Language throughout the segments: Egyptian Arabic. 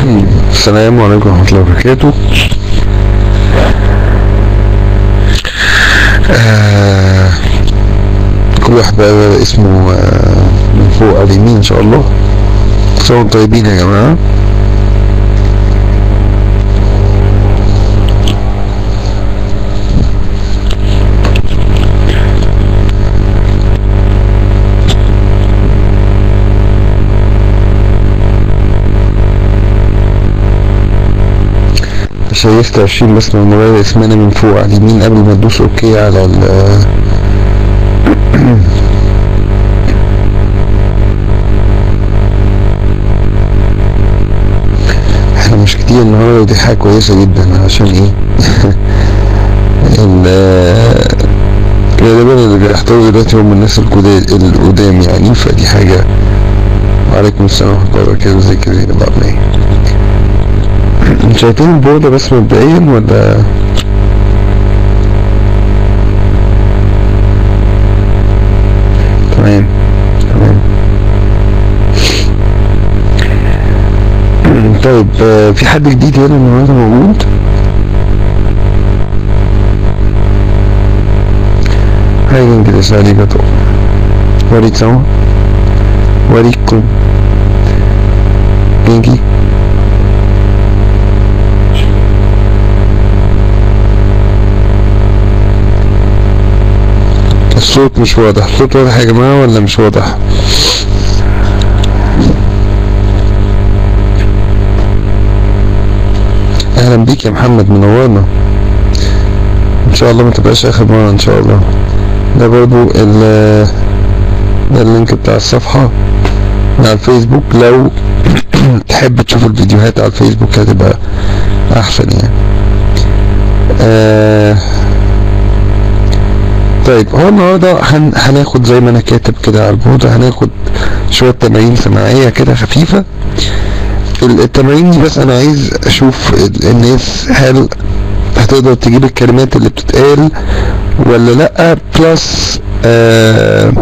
السلام عليكم ورحمة الله وبركاته آه كل واحد بقى اسمه آه من فوق على اليمين ان شاء الله صوم طيبين يا جماعة شيفت عشرين بس من الموبايل اسمنا من فوق على اليمين قبل ما تدوس اوكي على ال احنا مش كتير النهارده ودي حاجة كويسة جدا عشان ايه ال غالبا اللي بيحتوي دلوقتي هم الناس الجدا- القدام يعني فدي حاجة وعليكم السلام ورحمة الله وبركاته زي كده زي بعض ايه انتوا شايفين البوردة بس مبدئيا ولا تمام تمام طيب آه، في حد جديد هنا النهارده موجود؟ هاي انجلش arigato 割りちゃん割りっくん元気 الصوت مش واضح الصوت واضح يا جماعة ولا مش واضح اهلا بيك يا محمد منورنا ان شاء الله ما تبقاش اخر مرة ان شاء الله ده برضو ال ده اللينك بتاع الصفحة على الفيسبوك لو تحب تشوف الفيديوهات على الفيسبوك هتبقى احسن يعني آه طيب هو النهارده هن... هناخد زي ما انا كاتب كده على البورد هناخد شوية تمارين سماعية كده خفيفة ال- التمارين دي بس انا عايز اشوف ال- الناس هل هتقدر تجيب الكلمات اللي بتتقال ولا لا بلس آه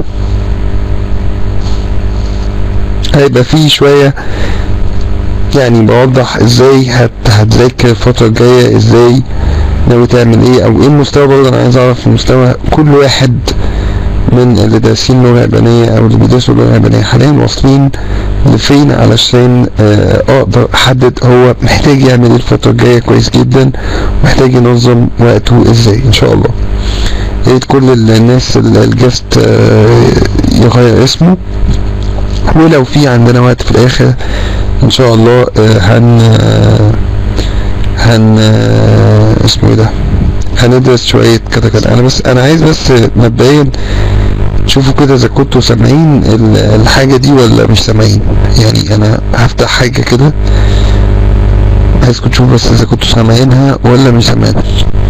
هيبقى فيه شوية يعني بوضح ازاي هت... هتذاكر الفترة الجاية ازاي ناوي تعمل ايه او ايه المستوى برضه انا عايز اعرف مستوى كل واحد من اللي دارسين لغة يابانية او اللي بيدرسوا لغة يابانية حاليا واصلين لفين علشان آه، اقدر احدد هو محتاج يعمل ايه الفترة الجاية كويس جدا ومحتاج ينظم وقته ازاي ان شاء الله يا ريت كل ال- الناس ال- الجست آه، يغير اسمه ولو في عندنا وقت في الاخر ان شاء الله آه، هن آه، هن آه، اسمه ايه ده هندرس شوية كده كده انا بس انا عايز بس مبدئيا شوفوا كده اذا كنتوا سامعين ال- الحاجة دي ولا مش سامعين يعني انا هفتح حاجة كده عايزكم تشوفوا بس اذا كنتوا سامعينها ولا مش سامعينها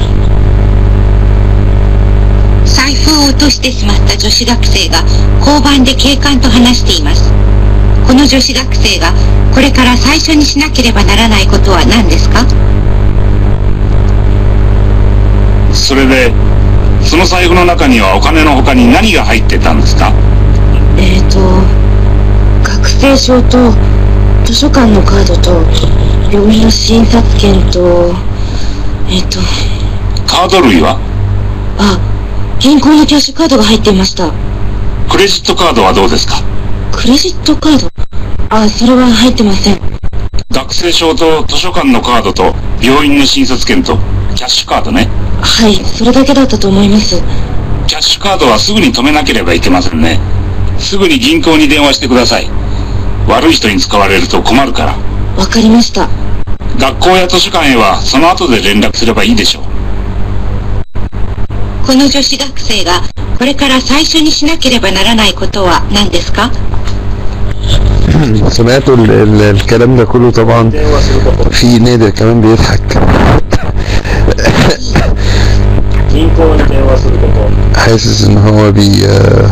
財布を落としてしまった女子学生が交番で警官と話していますこの女子学生がこれから最初にしなければならないことは何ですかそれでその財布の中にはお金の他に何が入ってたんですかえーと学生証と図書館のカードと病院の診察券とえっ、とカード類はあ銀行のキャッシュカードが入っていましたクレジットカードはどうですかクレジットカードあそれは入ってません学生証と図書館のカードと病院の診察券とキャッシュカードねはいそれだけだったと思いますキャッシュカードはすぐに止めなければいけませんねすぐに銀行に電話してください悪い人に使われると困るからわかりました学校や図書館へはその後で連絡すればいいでしょうこの女子学生がこれから最初にしなければならないことは何ですか سمعتوا ال ال الكلام ده كله طبعا في نادر كمان بيضحك 銀行に電話すること حاسس ان هو بي آه،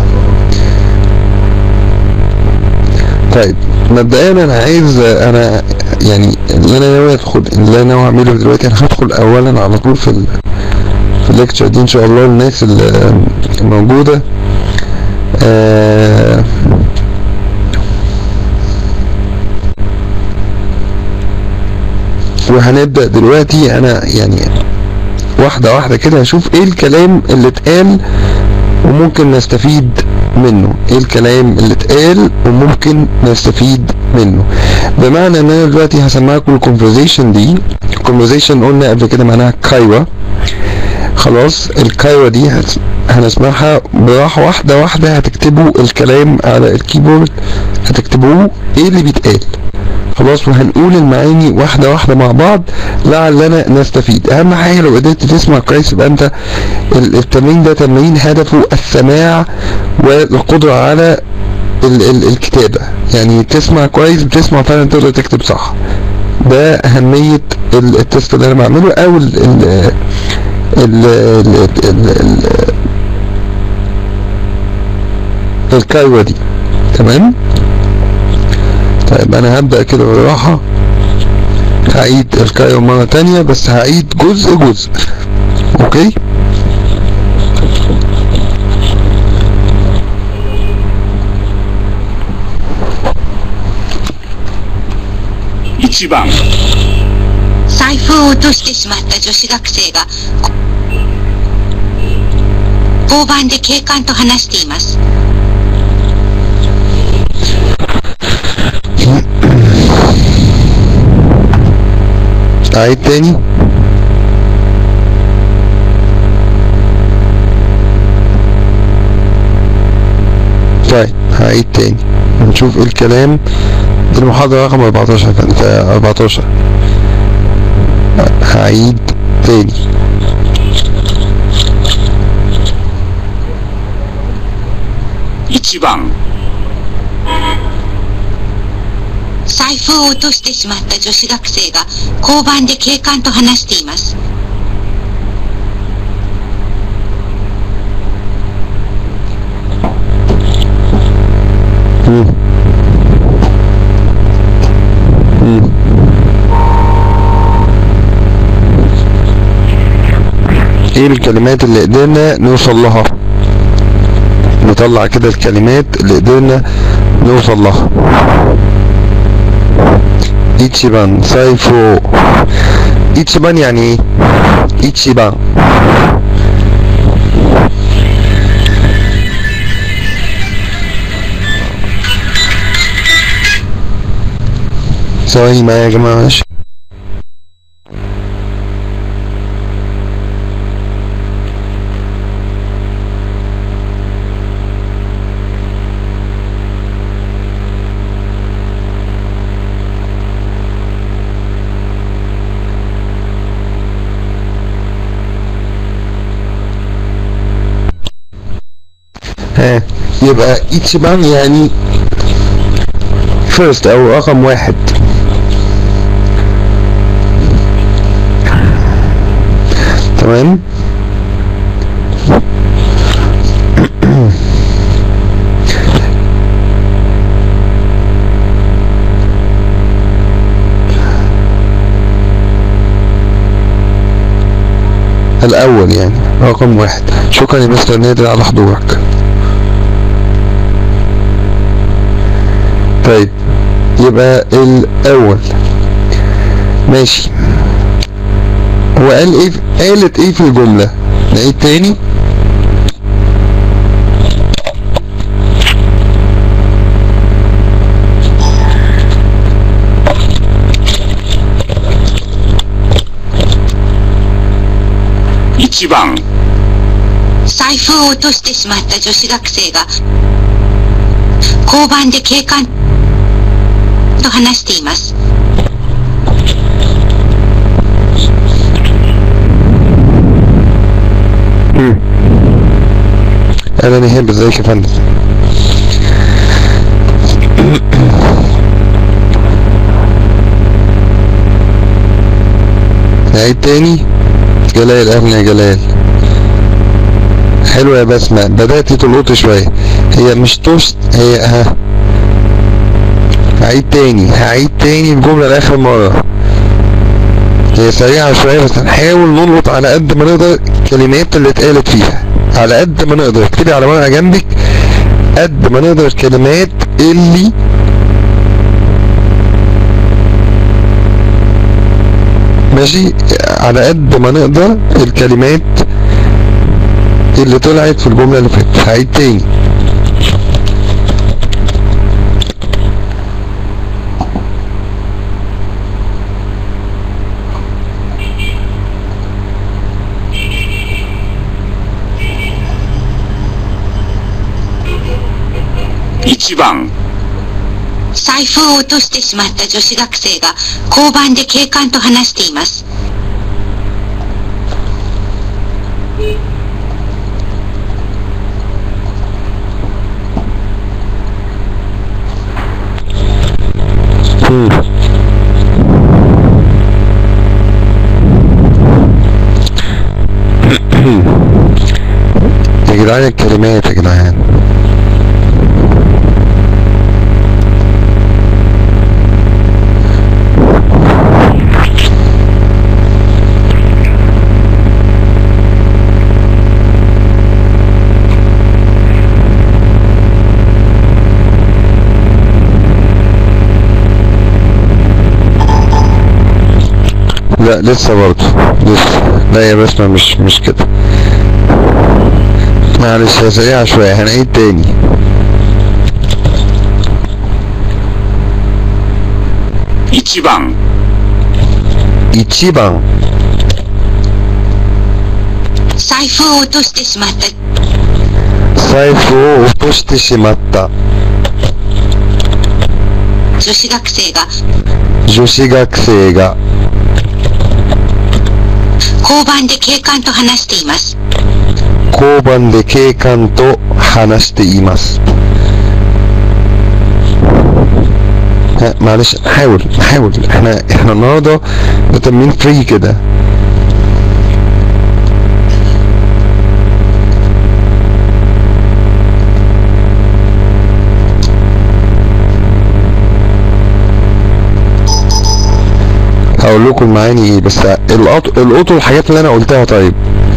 طيب مبدئيا انا عايز آه، انا يعني اللي انا ناوي ادخل اللي انا ناوي اعمله دلوقتي انا هدخل اولا على طول في ال في الليكتشر دي ان شاء الله الناس اللي موجوده آه وهنبدأ دلوقتي انا يعني واحدة واحدة كده هشوف ايه الكلام اللي اتقال وممكن نستفيد منه ايه الكلام اللي اتقال وممكن نستفيد منه بمعنى ان انا دلوقتي هسمعكم الكونفرزيشن دي الكونفرزيشن قلنا قبل كده معناها كايوة خلاص الكايوة دي هت- هنسمعها براحة واحدة واحدة هتكتبوا الكلام على الكيبورد هتكتبوه ايه اللي بيتقال خلاص وهنقول المعاني واحدة واحدة مع بعض لعلنا نستفيد اهم حاجة لو قدرت تسمع كويس يبقى انت ال- التمرين ده تمرين هدفه السماع والقدرة على ال ال الكتابة يعني تسمع كويس بتسمع فعلا تقدر تكتب صح ده أهمية ال- التست اللي أنا بعمله أو ال ال ال ال ال ال الكايوة دي تمام طيب أنا هبدأ كده بالراحة هعيد الكايوة مرة تانية بس هعيد جزء جزء أوكي 1番財布を落としてしまった女子学生がこ交番で警官と話しています。 أعيد تاني طيب هعيد تاني نشوف ايه الكلام دي المحاضرة رقم 14 كانت 14 هعيد تاني 1番財布を落としてしまった女子学生が交番で警官と話しています。 مم. مم. ايه الكلمات اللي قدرنا نوصل لها نطلع كده الكلمات اللي قدرنا نوصل لها ايتشيبان سايفو ايتشيبان يعني ايه ايتشيبان ثواني معايا يا جماعة ماشي ها يبقى ايتشيبان يعني فيرست او رقم واحد تمام الاول يعني رقم واحد شكرا يا مستر نادر على حضورك طيب يبقى الاول ماشي هو قال ايه قالت ايه في الجملة نعيد تاني 1番財布を落としてしまった女子学生が交番で警官と話しています。 انا نهاب ازيك يا فندم نعيد تاني جلال اهلا يا جلال حلو يا بسمة بدأت تلقط شوية هي مش توست هي ها هعيد تاني هعيد تاني الجملة لآخر مرة هي سريعة شوية بس هنحاول نلقط على قد ما نقدر الكلمات اللي اتقالت فيها على قد ما نقدر اكتبي على ورقة جنبك قد ما نقدر الكلمات اللي ماشي على قد ما نقدر الكلمات اللي طلعت في الجملة اللي فاتت هعيد تاني 1番、 財布を落としてしまった女子学生が交番で警官と話しています。 يا جدعان الكلمات يا جدعان لا لسه برضه لسه لا يا بسمة مش مش كده معلش يا سريعة شوية هنعيد تاني 1番、 1番財布を落としてしまった財布を落としてしまった女子学生が女子学生が交番で警官と話しています。 交番で警官と話していますها معلش حاول حاول احنا احنا النهارده متمين فري كده هقول لكم المعاني ايه بس القط القطوا الحاجات اللي انا قلتها طيب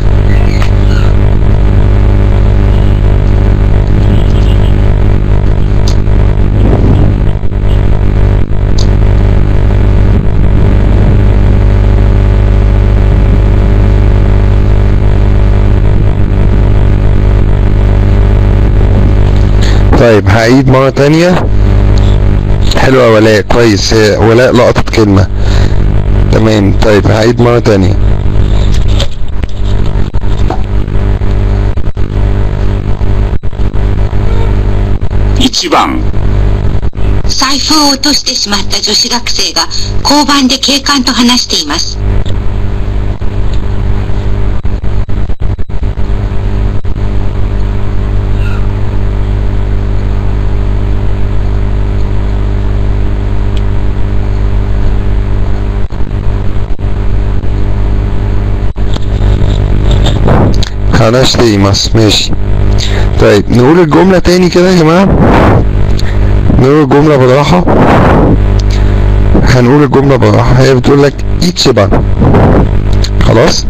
طيب هعيد مرة تانية حلوة ولاء كويس هي ولاء لقطت كلمة تمام طيب هعيد مرة تانية 1番、 財布を落としてしまった女子学生が交番で警官と話しています。 話していますماشي طيب نقول الجملة تاني كده يا جماعة نقول الجملة بالراحة هنقول الجملة بالراحة هي بتقول لك إيتشيبان خلاص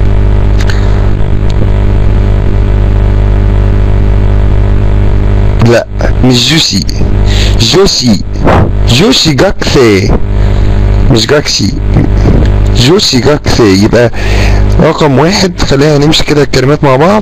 لا مش جوسي جوسي جوسي جاكسي مش جاكسي جوسي جاكسي يبقى رقم واحد خلينا نمشي كده الكلمات مع بعض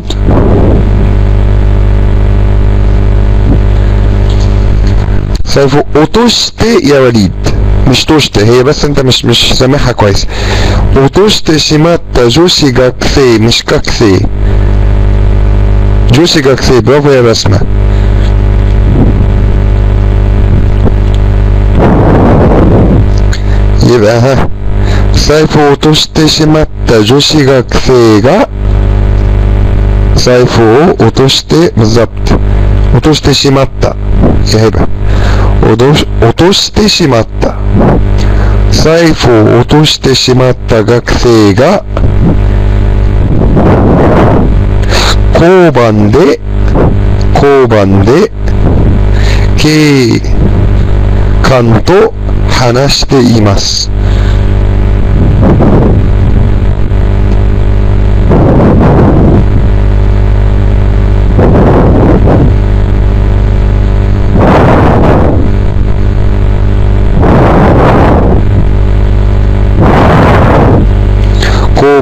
سوف اوتوشت يا وليد مش توشت هي بس انت مش مش سامعها كويس اوتوشت شيماتا جوشي جاكسي مش كاكسي جوشي جاكسي برافو يا بسمة يبقى ها 財布を落としてしまった女子学生が財布を落としてبالظبط落としてしまったيا هبة 落とし落としてしまった財布を落としてしまった学生が交番で交番で警官と話しています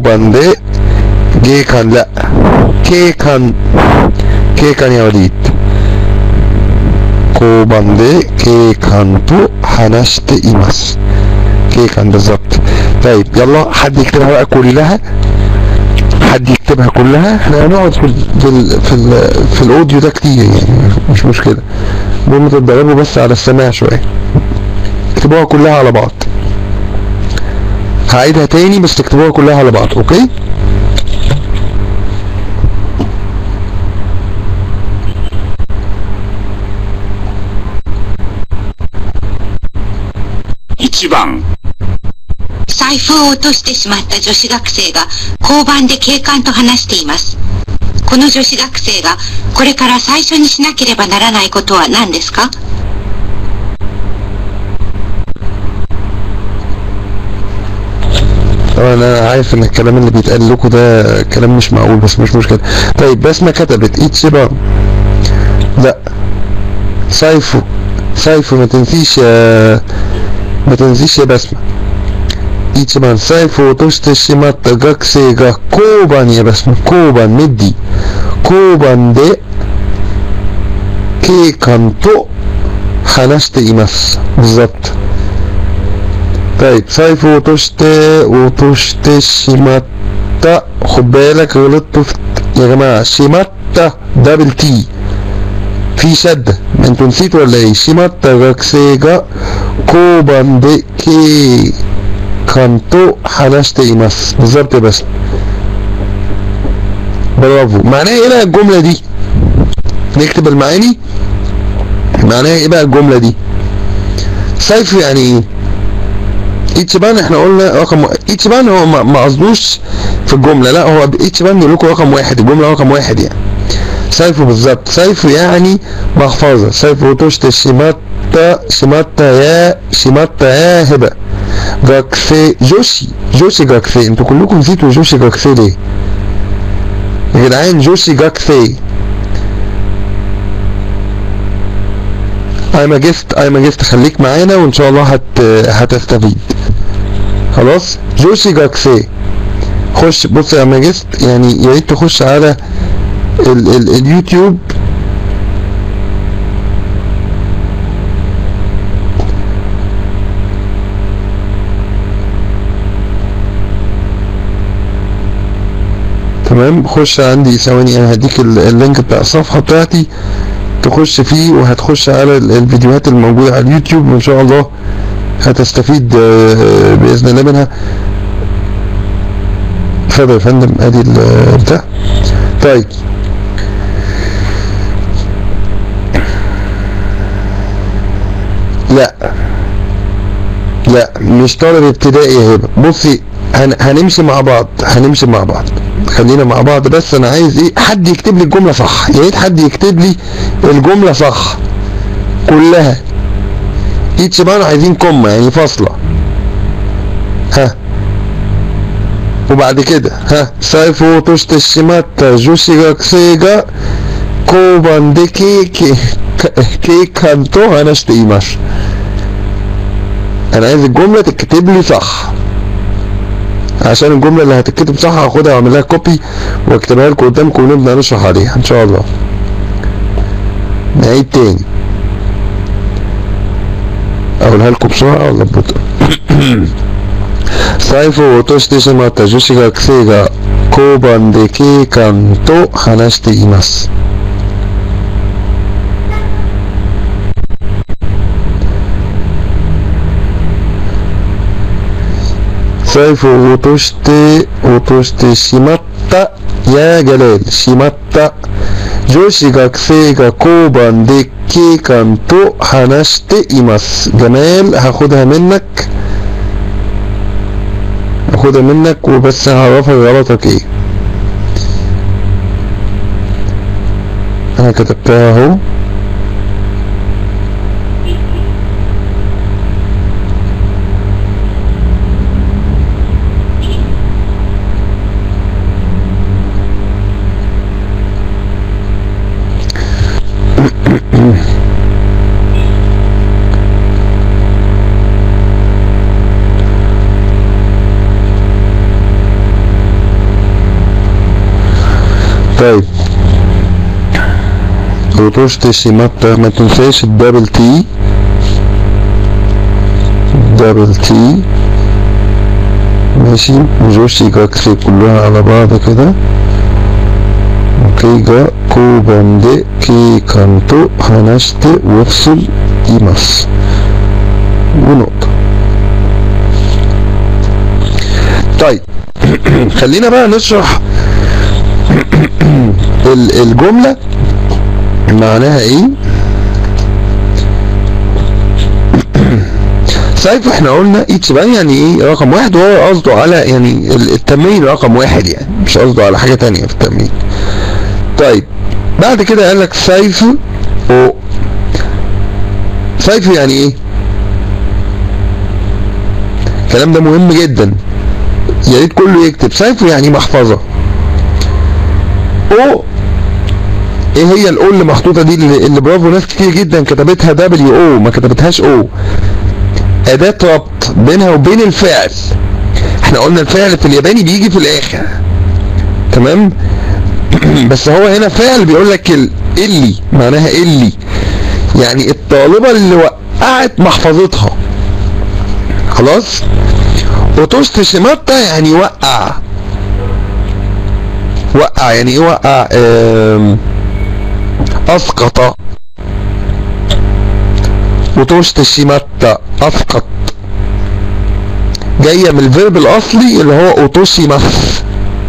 كوبان دي جيكان لا كيكان كيكان يا وليد 交番で警官と話しています警官 بالظبط طيب يلا حد يكتبها بقى كلها حد يكتبها كلها احنا هنقعد في ال في ال في, ال في الاوديو ده كتير يعني مش مشكله المهم تتدربوا بس على السماع شويه اكتبوها كلها على بعض هعيدها تاني بس تكتبوها كلها على بعض اوكي 1番、 財布を落としてしまった女子学生が交番で警官と話しています。この女子学生がこれから最初にしなければならないことは何ですか طبعا انا عارف ان الكلام اللي بيتقال لكم ده كلام مش معقول بس مش مشكله طيب بسمه كتبت ايتشيبا لا سايفو سايفو ما تنسيش يا ما تنسيش يا بسمه 一番財布を落としてしまった学生が交番にやばす交番メッディ交番で警官と話しています بالظبط طيب財布を落として落としてしまった خد بالك غلطتوا في يا جماعة شماتا دبل تي في شدة انتوا نسيتوا ولا ايه شماتا 学生が交番で警官と話しています بالظبط يا بس برافو معناها ايه بقى الجملة دي نكتب المعاني معناها ايه بقى الجملة دي سيف يعني ايه ايتشبان احنا قلنا رقم ايتشبان هو ما ما قصدوش في الجمله لا هو ايتشبان بيقول لكم رقم واحد الجمله رقم واحد يعني سيفه بالظبط سيفه يعني محفظه سيفه توشت شيماتا شيماتا يا شيماتا يا هبه جاكسي جوشي جوشي جاكسي انتوا كلكم نسيتوا جوشي جاكسي ليه يا جدعان جوشي جاكسي ايما جست ايما جست خليك معانا وان شاء الله هت هتستفيد خلاص جوشي جاكسي خش بص يا ماجست يعني يا ريت تخش على ال ال اليوتيوب تمام خش عندي ثواني انا هديك ال- اللينك بتاع الصفحه بتاعتي تخش فيه وهتخش على ال- الفيديوهات الموجوده على اليوتيوب وان شاء الله هتستفيد آه، باذن الله منها اتفضل يا فندم ادي ال- بتاع طيب لا لا مش طالب ابتدائي يا هبه بصي هن هنمشي مع بعض هنمشي مع بعض خلينا مع بعض بس انا عايز ايه حد يكتب لي الجمله صح يا ريت حد يكتب لي الجمله صح كلها ايتشبان عايزين كومه يعني فاصله ها وبعد كده ها سايفو توشت الشماتا جوشي غاكسيغا كوبان دي كي كي كي كانتو هانشت ايماش انا عايز الجمله تتكتب لي صح عشان الجمله اللي هتتكتب صح هاخدها واعمل لها كوبي واكتبها لكم قدامكم ونبدا نشرح عليها ان شاء الله نعيد تاني اقولها لكم بسرعه ولا ببطء 財布を落としてしまった女子学生が交番で警官と話しています。財布を落として、落としてしまった、やージャレール、しまった。女子学生が交番で警官と話しています。جمال هاخدها منك هاخدها منك وبس هعرفك غلطك ايه انا كتبتها اهو طيب روتوشت شيماتا ما تنساش الدبل تي دبل تي ماشي وجوشي جاكسي كلها على بعض كده اوكي جا كوبان دي كي كانتو هانشت وافصل ايماس ونقطة طيب خلينا بقى نشرح ال- الجملة معناها ايه سايف احنا قلنا ايتسبان يعني ايه رقم واحد وهو قصده على يعني ال- التمرين رقم واحد يعني مش قصده على حاجة تانية في التمرين طيب بعد كده قال لك سايف و سايف يعني ايه الكلام ده مهم جدا يا ريت كله يكتب سايف يعني محفظة او ايه هي الاو اللي محطوطة دي اللي, اللي برافو ناس كتير جدا كتبتها دبليو او ما كتبتهاش او اداة ربط بينها وبين الفعل احنا قلنا الفعل في الياباني بيجي في الاخر تمام بس هو هنا فعل بيقول لك ال- اللي معناها اللي يعني الطالبة اللي وقعت محفظتها خلاص وتوست شيماتا يعني وقع وقع يعني ايه وقع آم، اسقط وتوست شيماتا اسقط جاية من الفيرب الاصلي اللي هو اوتوشيماس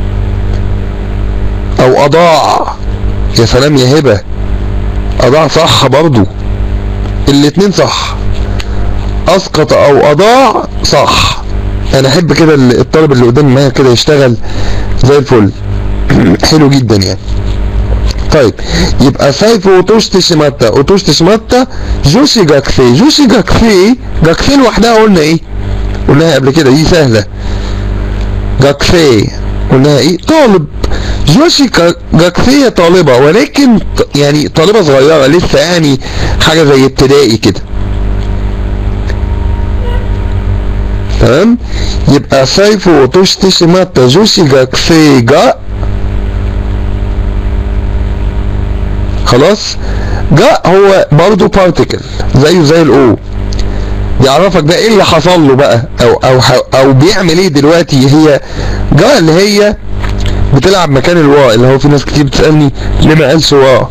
او اضاع يا سلام يا هبة اضاع صح برضو الاتنين صح اسقط او اضاع صح انا احب كده ال- الطالب اللي قدامي معايا كده يشتغل زي الفل حلو جدا يعني طيب يبقى سايف اوتوشت شيماتا اوتوشت شيماتا جوشي جاكسي جوشي جاكسي جاكسي لوحدها قلنا ايه قلناها قبل كده دي سهلة جاكسي قلناها ايه طالب جوشي كا- جاكسية طالبة ولكن ط- يعني طالبة صغيرة لسه يعني حاجة زي ابتدائي كده تمام يبقى سايف اوتوشت شيماتا جوشي جاكسي جا خلاص جاء هو برضه بارتيكل زيه زي الاو بيعرفك بقى ايه اللي حصل له بقى او او ح- او بيعمل ايه دلوقتي هي جاء اللي هي بتلعب مكان الواء اللي هو في ناس كتير بتسالني ليه ما قالش واء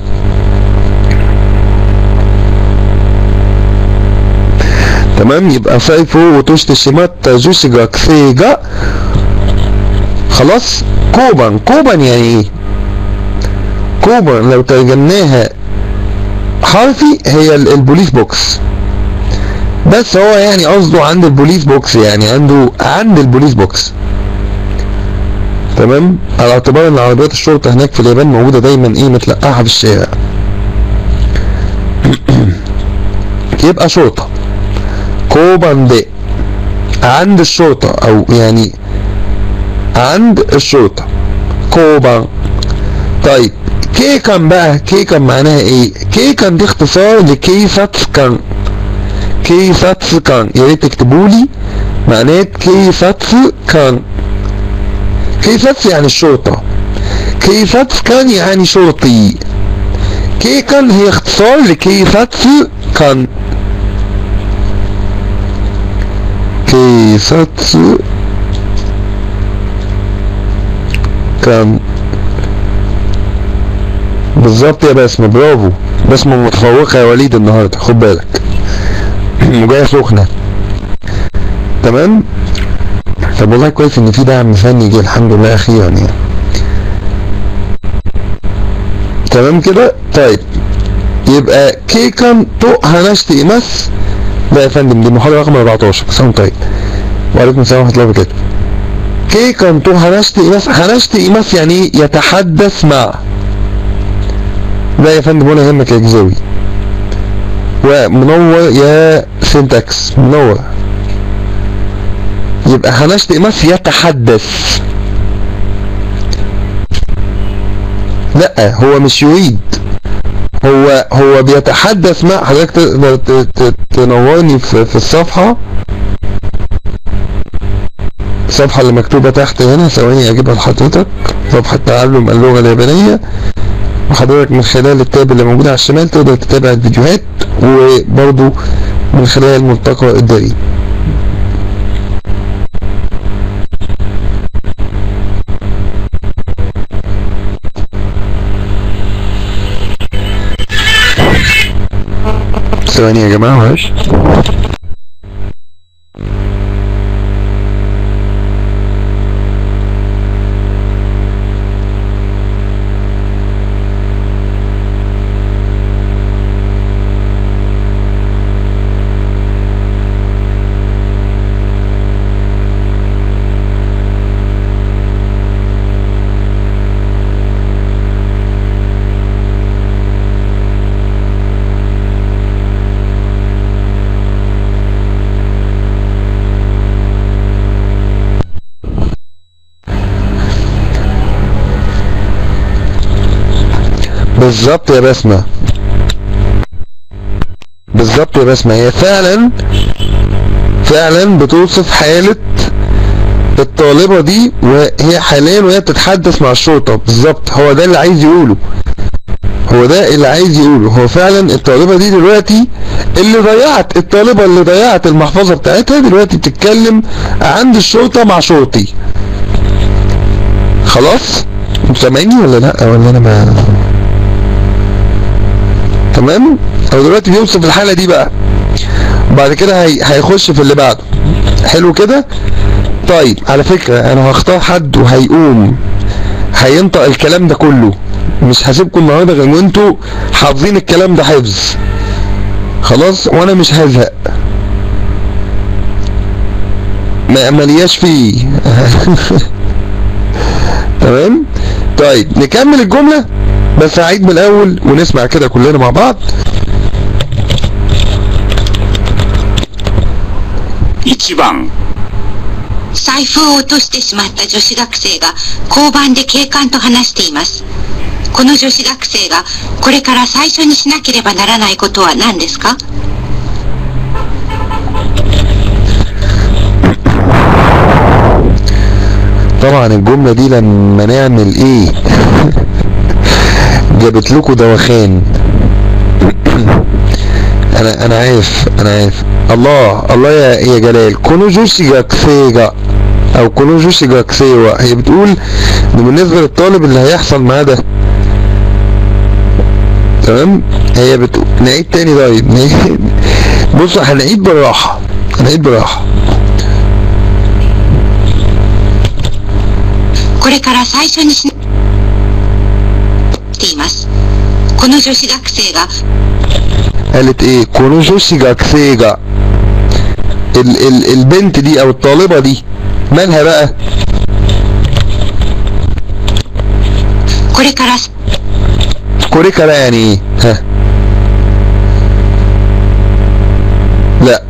تمام يبقى سايفو وتوشت شيماتا جوشي جاكسيجا خلاص كوبان كوبان يعني ايه كوبان لو ترجمناها حرفي هي ال- البوليس بوكس بس هو يعني قصده عند البوليس بوكس يعني عنده عند البوليس بوكس تمام على اعتبار ان عربيات الشرطة هناك في اليابان موجودة دايما ايه متلقحة في الشارع يبقى شرطة كوبان دي عند الشرطة او يعني عند الشرطة كوبان طيب كيكن بقى كيكن معناها ايه كيكن دي اختصار لكيساتسكن كيساتسكن يا ريت تكتبولي معناه كيساتسكن كيساتس يعني الشرطة كيساتسكن يعني شرطي كيكن هي اختصار لكيساتسكن كيساتسو كان بالظبط يا بسمة برافو بسمة متفوقة يا وليد النهاردة خد بالك وجاية سخنة تمام طب والله كويس ان في دعم فني جه الحمد لله اخيرا يعني تمام كده طيب يبقى كيكن تو هنشت ايماس لا يا فندم دي محاضرة رقم 14 بس أنا طيب وعليكم السلام ورحمة الله وبركاته كيكن تو هنشت ايماس هنشت ايماس يعني ايه يتحدث مع لا يا فندم ولا يهمك يا جزاوي ومنور يا سنتكس منور يبقى هنشت ايماس يتحدث لا هو مش يريد هو هو بيتحدث مع حضرتك تقدر ت- ت- تنورني في, في الصفحة الصفحة اللي مكتوبة تحت هنا ثواني اجيبها لحضرتك صفحة تعلم اللغة اليابانية وحضرتك من خلال التاب اللي موجود على الشمال تقدر تتابع الفيديوهات وبرضو من خلال ملتقى الدارين ثواني يا جماعة معلش بالظبط يا بسمة بالظبط يا بسمة هي فعلا فعلا بتوصف حالة الطالبة دي وهي حاليا وهي بتتحدث مع الشرطة بالظبط هو ده اللي عايز يقوله هو ده اللي عايز يقوله هو فعلا الطالبة دي دلوقتي اللي ضيعت الطالبة اللي ضيعت المحفظة بتاعتها دلوقتي بتتكلم عند الشرطة مع شرطي خلاص انتوا سامعيني ولا لا ولا انا ما تمام هو دلوقتي بيوصف الحالة دي بقى بعد كده هي... هيخش في اللي بعده حلو كده طيب على فكرة انا هختار حد وهيقوم هينطق الكلام ده كله مش هسيبكم النهارده غير وانتوا حافظين الكلام ده حفظ خلاص وانا مش هزهق ما ملياش فيه تمام طيب نكمل الجملة بس هعيد من الاول ونسمع كده كلنا مع بعض 1番財布を落としてしまった女子学生が交番で警官と話しています。この女子学生がこれから最初にしなければならないことは何ですか طبعا الجملة دي لما نعمل ايه جابت لكم دواخان انا انا عارف انا عارف الله الله يا يا جلال كونو جوشي جاكسيجا او كونو جوشي جاكسيوا هي بتقول ان بالنسبة للطالب اللي هيحصل معاه ده تمام هي بتقول نعيد تاني طيب نعيد بصوا هنعيد بالراحة هنعيد بالراحة これから最初にしなっています。この女子学生が قالت ايه كونو جوشي جاكسيجا ال ال البنت دي او الطالبة دي مالها بقى これから كوريكارا يعني ايه ها لا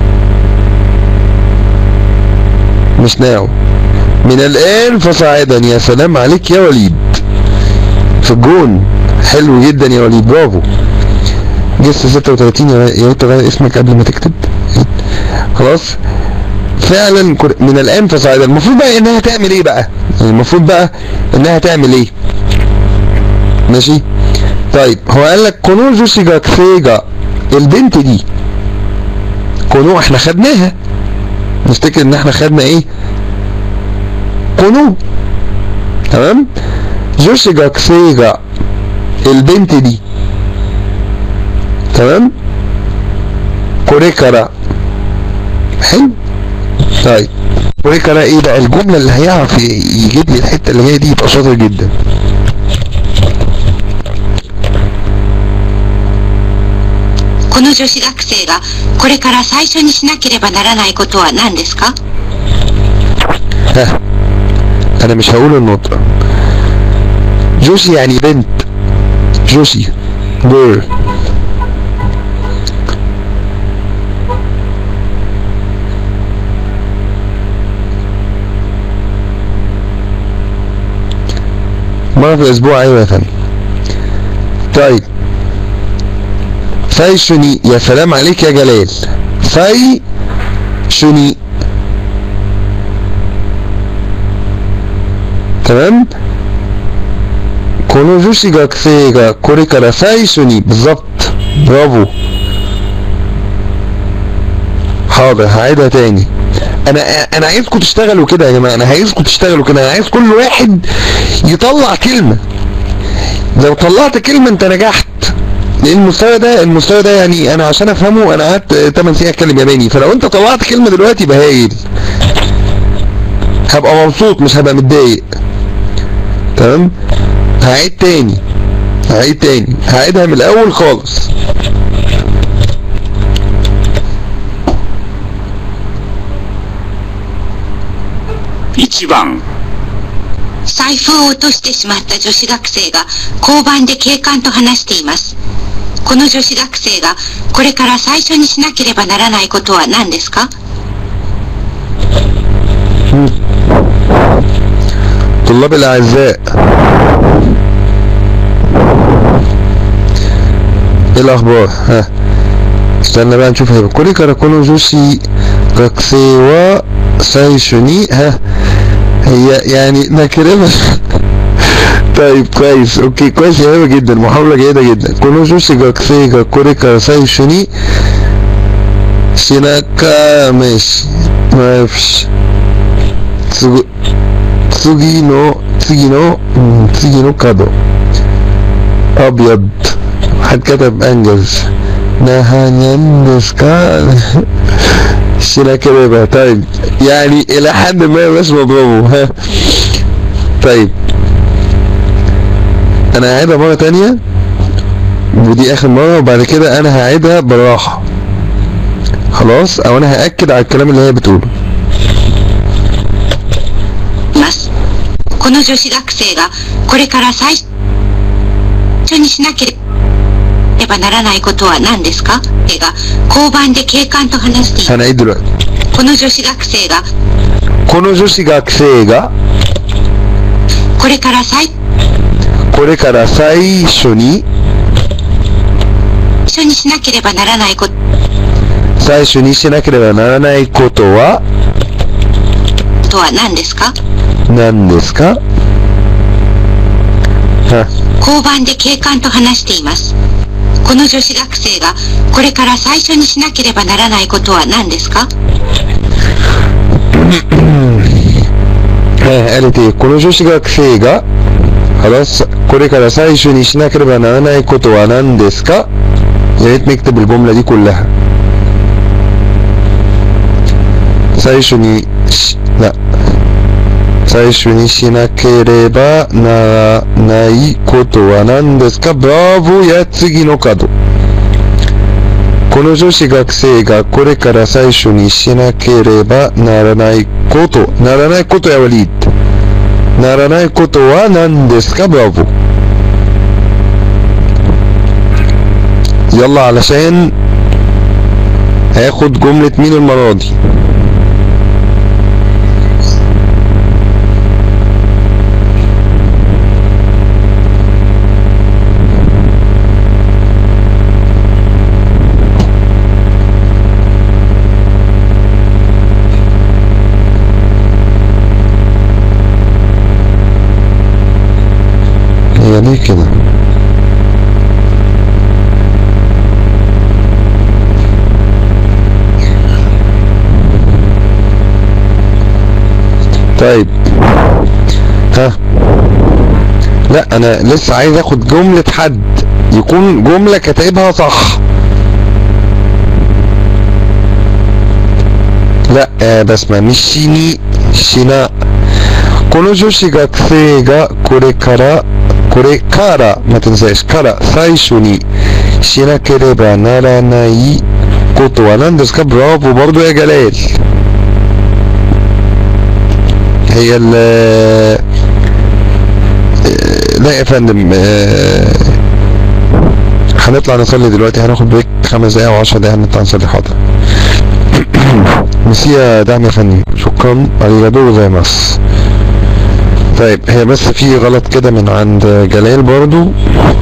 مش ناو من الان فصاعدا يا سلام عليك يا وليد في الجون حلو جدا يا وليد برافو جس 36 يا يا ريت تغير اسمك قبل ما تكتب خلاص فعلا كر- من الان فصاعدا المفروض بقى انها تعمل ايه بقى يعني المفروض بقى انها تعمل ايه ماشي طيب هو قال لك كونو جوشي جاكسيجا البنت دي كونو احنا خدناها نفتكر ان احنا خدنا ايه كونو تمام جوشي جاكسيجا البنت دي تمام كوريكارا حلو طيب كوريكارا ايه بقى الجملة اللي هيعرف ي- يجيب لي الحتة اللي جاية دي يبقى شاطر جدا この女子学生がこれから最初にしなければならないことは何ですか ها انا مش هقول النطق جوشي يعني بنت جوشي جير مرة في الأسبوع أيوة يا فندم طيب فاي شوني يا سلام عليك يا جلال فاي شوني تمام この女子学生がこれから最初に بالظبط برافو حاضر هعيدها تاني انا انا عايزكم تشتغلوا كده يا جماعه انا عايزكم تشتغلوا كده انا عايز كل واحد يطلع كلمه لو طلعت كلمه انت نجحت لان المستوى ده المستوى ده يعني انا عشان افهمه انا قعدت 8 سنين اتكلم ياباني فلو انت طلعت كلمه دلوقتي يبقى هايل هبقى مبسوط مش هبقى متضايق تمام هعيد تاني هعيد تاني هعيدها من الاول خالص 1番、 財布を落としてしまった女子学生が交番で警官と話しています。この女子学生がこれから最初にしなければならないことは何ですか طلاب الاعزاء ايه الاخبار ها استنى بقى نشوف هيبقى كوري كاراكونو جوشي غاكسي و سايشوني ها هي يعني نكرمة طيب كويس اوكي كويس جميلة جدا محاولة جيدة جدا كونو جوشي غاكسي غا كوري كارا سايشوني شيناكا ماشي ما فيش 次次の次の、うん、次の角 أبيض حد كتب أنجز نهانيان ديسكا شينا كده يبقى طيب يعني إلى حد ما بس مضربه ها طيب أنا هعيدها مرة تانية ودي آخر مرة وبعد كده أنا هعيدها بالراحة خلاص أو أنا هأكد على الكلام اللي هي بتقوله います。この女子学生がこれから最初にしなければならないことは何ですかが交番で警官と話していま هنعيد دلوقتي す。この女子学生がこの女子学生がこれから最これから最初に初にしなければならないこと最初にしなければならないことはは何ですか何ですかは交番で警官と話しています。この女子学生がこれから最初にしなければならないことは何ですか ها قالت ايه この女子学生が خلاص これから最初にしなければならないことは何ですかيا ريت نكتب الجملة دي كلها 最初にしلا 最初にしなければならないことは何ですかブラボーや次の角この女子学生がこれから最初にしなければならないこと、ならないことやわりならないことは何ですかブラボー يلا علشان هاخد جملة مين المرة دي هي ليه كده طيب ها لا انا لسه عايز اخد جملة حد يكون جملة كاتبها صح لا آه بسمة مش شيني شينا この女子学生がこれから、これから、またですから最初にしなければならないことは何ですかبرافو برضو يا جلال هي ال لا يا فندم آه، هنطلع نصلي دلوقتي هناخد بريك خمس دقايق او عشر دقايق هنطلع نصلي حاضر مسيا دعم يا فندم شكرا arigatou gozaimasu طيب هي بس في غلط كده من عند جلال برضو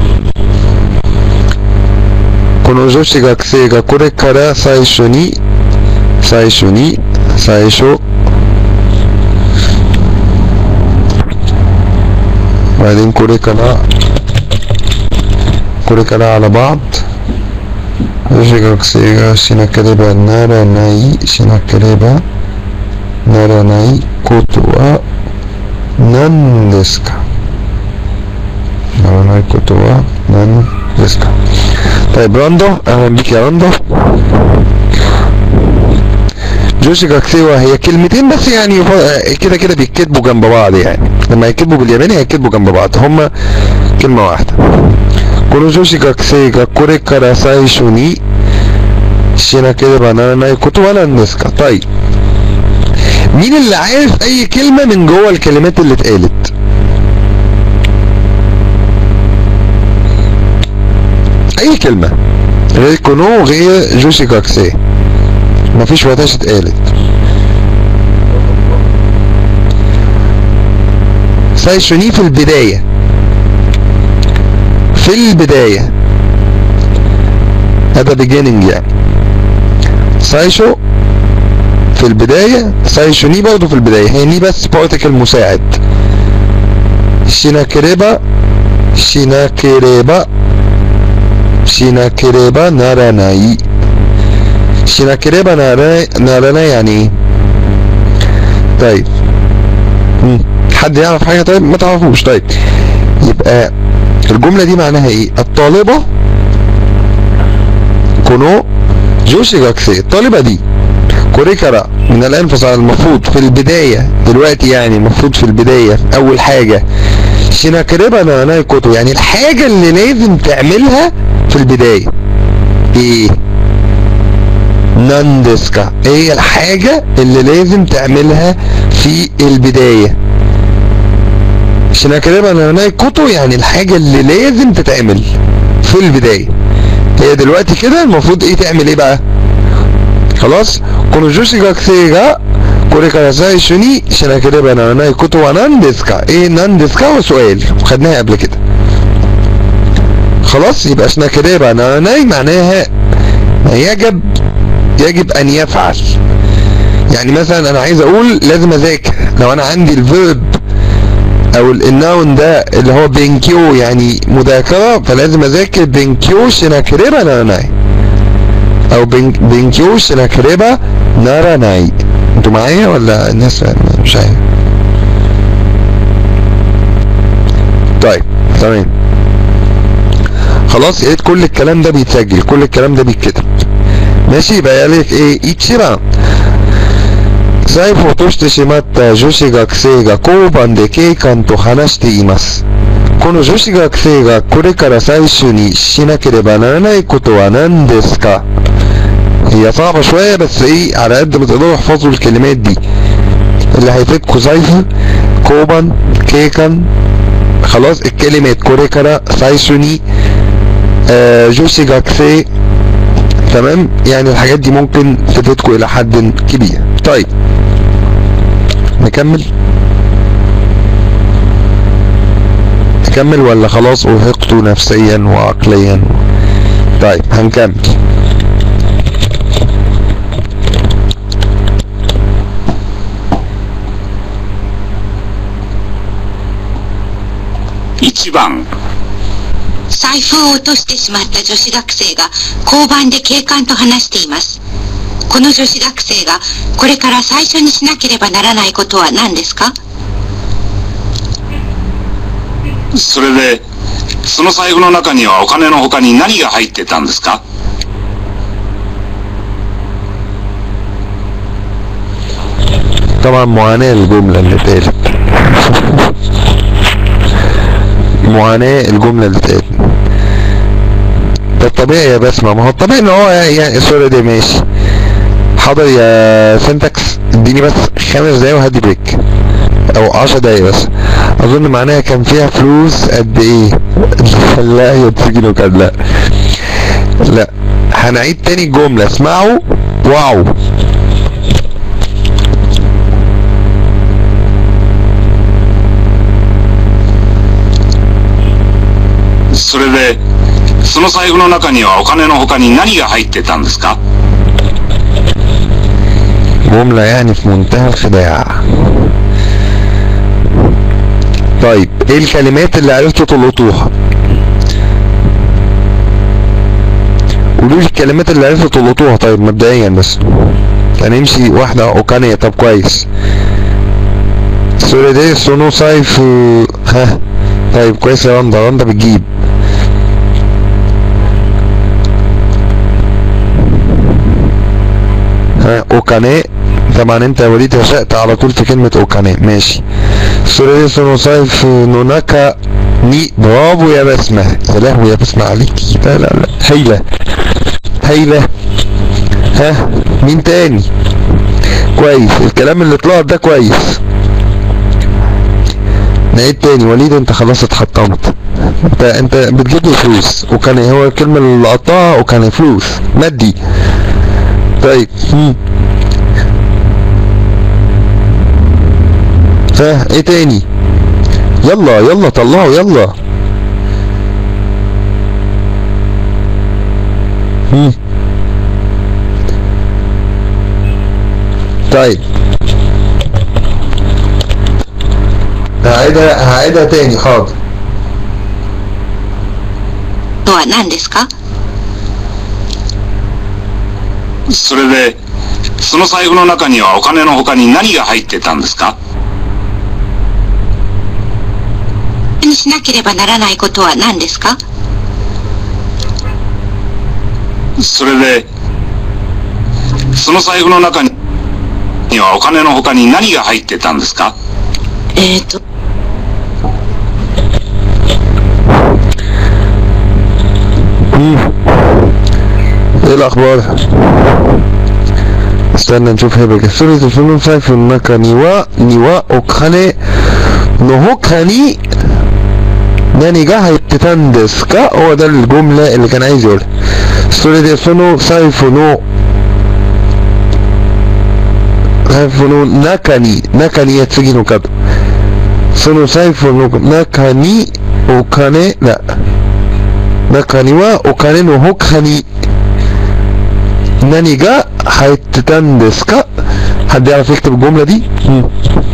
この女子学生がこれから最初に最初に最初 وبعدين كوريكالا كوريكالا على بعض 女子学生がしなければならないしなければならないことは何ですかならないことは何ですか طيب راندو اهلا بيك يا راندو جوشي جاكسيوا هي كلمتين بس يعني ف- كده كده بيتكتبوا جنب بعض يعني لما يكتبوا بالياباني هيكتبوا جنب بعض هما كلمة واحدة この女子学生がこれから最初にしなければならないことは何ですかطيب مين اللي عارف اي كلمة من جوه الكلمات اللي اتقالت اي كلمة غير كونو غير جوشي جاكسي مفيش وقتهاش اتقالت سايشوني في البداية في البداية هذا beginning يعني سايشو في البداية سايشو ني برضه في البداية هي ني بس بارتيكل مساعد شيناكريبا شيناكريبا شيناكريبا ناراناي شيناكريبا ناراناي ناراناي يعني ايه طيب مم. حد يعرف حاجة طيب ما تعرفوش طيب يبقى الجملة دي معناها ايه الطالبة كونو جوشي جاكسي الطالبة دي كوريكارا من الان فصار المفروض في البداية دلوقتي يعني المفروض في البداية اول حاجة شيناكريبا ناناي كوتو يعني الحاجة اللي لازم تعملها في البداية ايه ناندسكا ايه الحاجة اللي لازم تعملها في البداية شيناكريبا ناناي كوتو يعني الحاجة اللي لازم تتعمل في البداية هي دلوقتي كده المفروض ايه تعمل ايه بقى خلاص この女子学生がこれから最初にしなければならないことは何ですかايه 何ですか هو سؤال خدناها قبل كده خلاص يبقى شنا كده بقى ناراناي معناها يجب يجب ان يفعل يعني مثلا انا عايز اقول لازم اذاكر لو انا عندي الفيرب او ال- الناون ده اللي هو بينكيو يعني مذاكرة فلازم اذاكر بينكيو شناكريبا ناراناي او بين- بينكيو شناكريبا ناراناي انتوا معايا ولا الناس مش عارف طيب تمام خلاص يا ريت كل الكلام ده بيتسجل كل الكلام ده بيتكتب ماشي يبقى قالك ايه ايتشيران 財布を落としてしまった女子学生が交番で警官と話しています。この女子学生がこれから最初にしなければならないことは何ですか هي صعبة شوية بس ايه على قد ما تقدروا احفظوا الكلمات دي اللي هيفيدكوا زيفر كوبان كيكان خلاص الكلمات كوريكارا سايسوني آه جوشي جاكسي تمام يعني الحاجات دي ممكن تفيدكوا الى حد كبير طيب نكمل نكمل ولا خلاص ارهقتوا نفسيا وعقليا طيب هنكمل 1番、 財布を落としてしまった女子学生が交番で警官と話しています。この女子学生がこれから最初にしなければならないことは何ですかそれで、その財布の中にはお金の他に何が入ってたんですか طبعا معاناة الجملة اللي اتقالت معاناة الجملة اللي اتقالت ده الطبيعي يا بسمة ما هو الطبيعي ان هو يعني سوري دي ماشي حاضر يا سنتكس اديني بس خمس دقايق وهدي بريك او عشر دقايق بس اظن معناها كان فيها فلوس قد ايه لا هي بتيجي كان لا لا هنعيد تاني الجملة اسمعوا واو それで、その財布の中にはお金の他に何が入ってたんですか جملة يعني في منتهى الخداع طيب ايه الكلمات اللي عرفتوا تلقطوها قولوا لي الكلمات اللي عرفتوا تلقطوها طيب مبدئيا بس هنمشي واحدة اوكانية طب كويس سوري دي سونو صيف ها طيب كويس يا رندا رندا بتجيب ها اوكاني طبعا انت يا وليد رشقت على طول في كلمة اوكاني ماشي سوري دي سونو صيف نوناكا ني برافو يا بسمة يا لهوي يا بسمة عليكي لا لا لا هايلة هايلة ها مين تاني كويس الكلام اللي طلع ده كويس نعيد تاني وليد انت خلاص اتحطمت انت انت بتجيب لي فلوس وكان هو الكلمة اللي قطعها وكان فلوس مادي طيب هم. ها ايه تاني يلا يلا طلعوا يلا هم. طيب هعيدها هعيدها تاني حاضر とは何ですかそれで、その財布の中にはお金の他に何が入ってたんですかにしなければならないことは何ですかそれで、その財布の中にはお金の他に何が入ってたんですかえっ、と、 ايه الاخبار استنى نشوف هبه سوري الفنون سايف النكا نيوا نيوا اوكاني نوهوكاني ناني جا هيتتان ديسكا هو ده الجملة اللي كان عايز يقولها سوري دي سونو سايف نو سايف نو ناكاني ناكاني يتسجي نو كادو سونو سايف نو ناكاني اوكاني لا ناكاني وا اوكاني نوهوكاني 何が入ってたんですか حد يعرف يكتب الجملة دي؟ مم.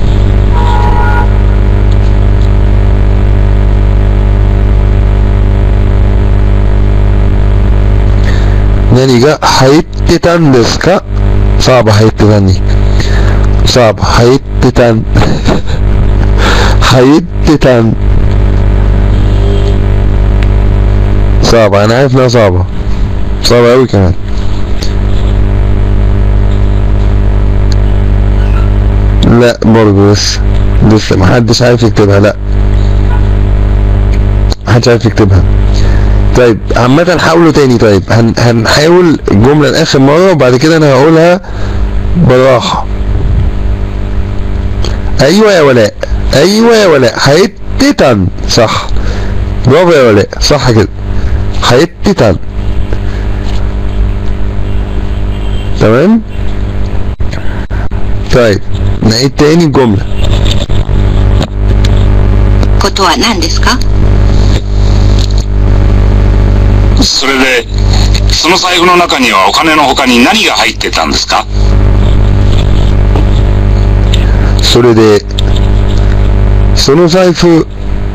何が入ってたんですか صعب 入ってたに صعب 入ってたん入ってたん صعبة أنا عارف إنها صعبة صعبة أوي كمان لا برضه لسه لسه محدش عارف يكتبها لا محدش عارف يكتبها طيب عامة حاولوا تاني طيب هن هنحاول الجملة لآخر مرة وبعد كده أنا هقولها بالراحة أيوة يا ولاء أيوة يا ولاء حتتن صح برافو يا ولاء صح كده حتتن تمام طيب نعيد تاني الجملة ことは何ですかそれで、その財布の中にはお金の他に何が入ってたんですかそれでその財布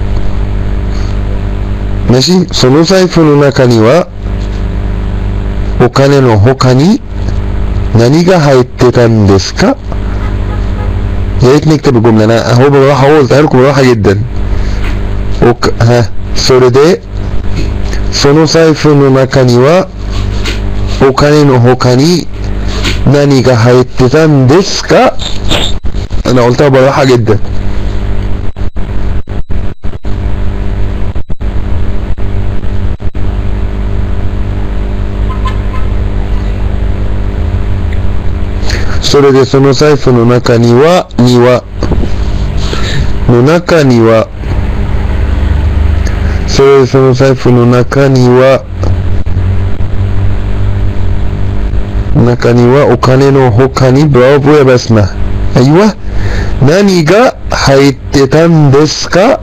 飯その財布の中にはお金の他に何が入ってたんですかيا ريت نكتب الجملة انا اهو بالراحة اهو قلتها لكم بالراحة جدا وك... ها それでその財布の中にはお金の他に何が入ってたんですか انا قلتها بالراحة جداそれでその財布の中には庭の中にはそれでその財布の中には中にはお金の他にブラボーやバスマあいわ何が入ってたんですか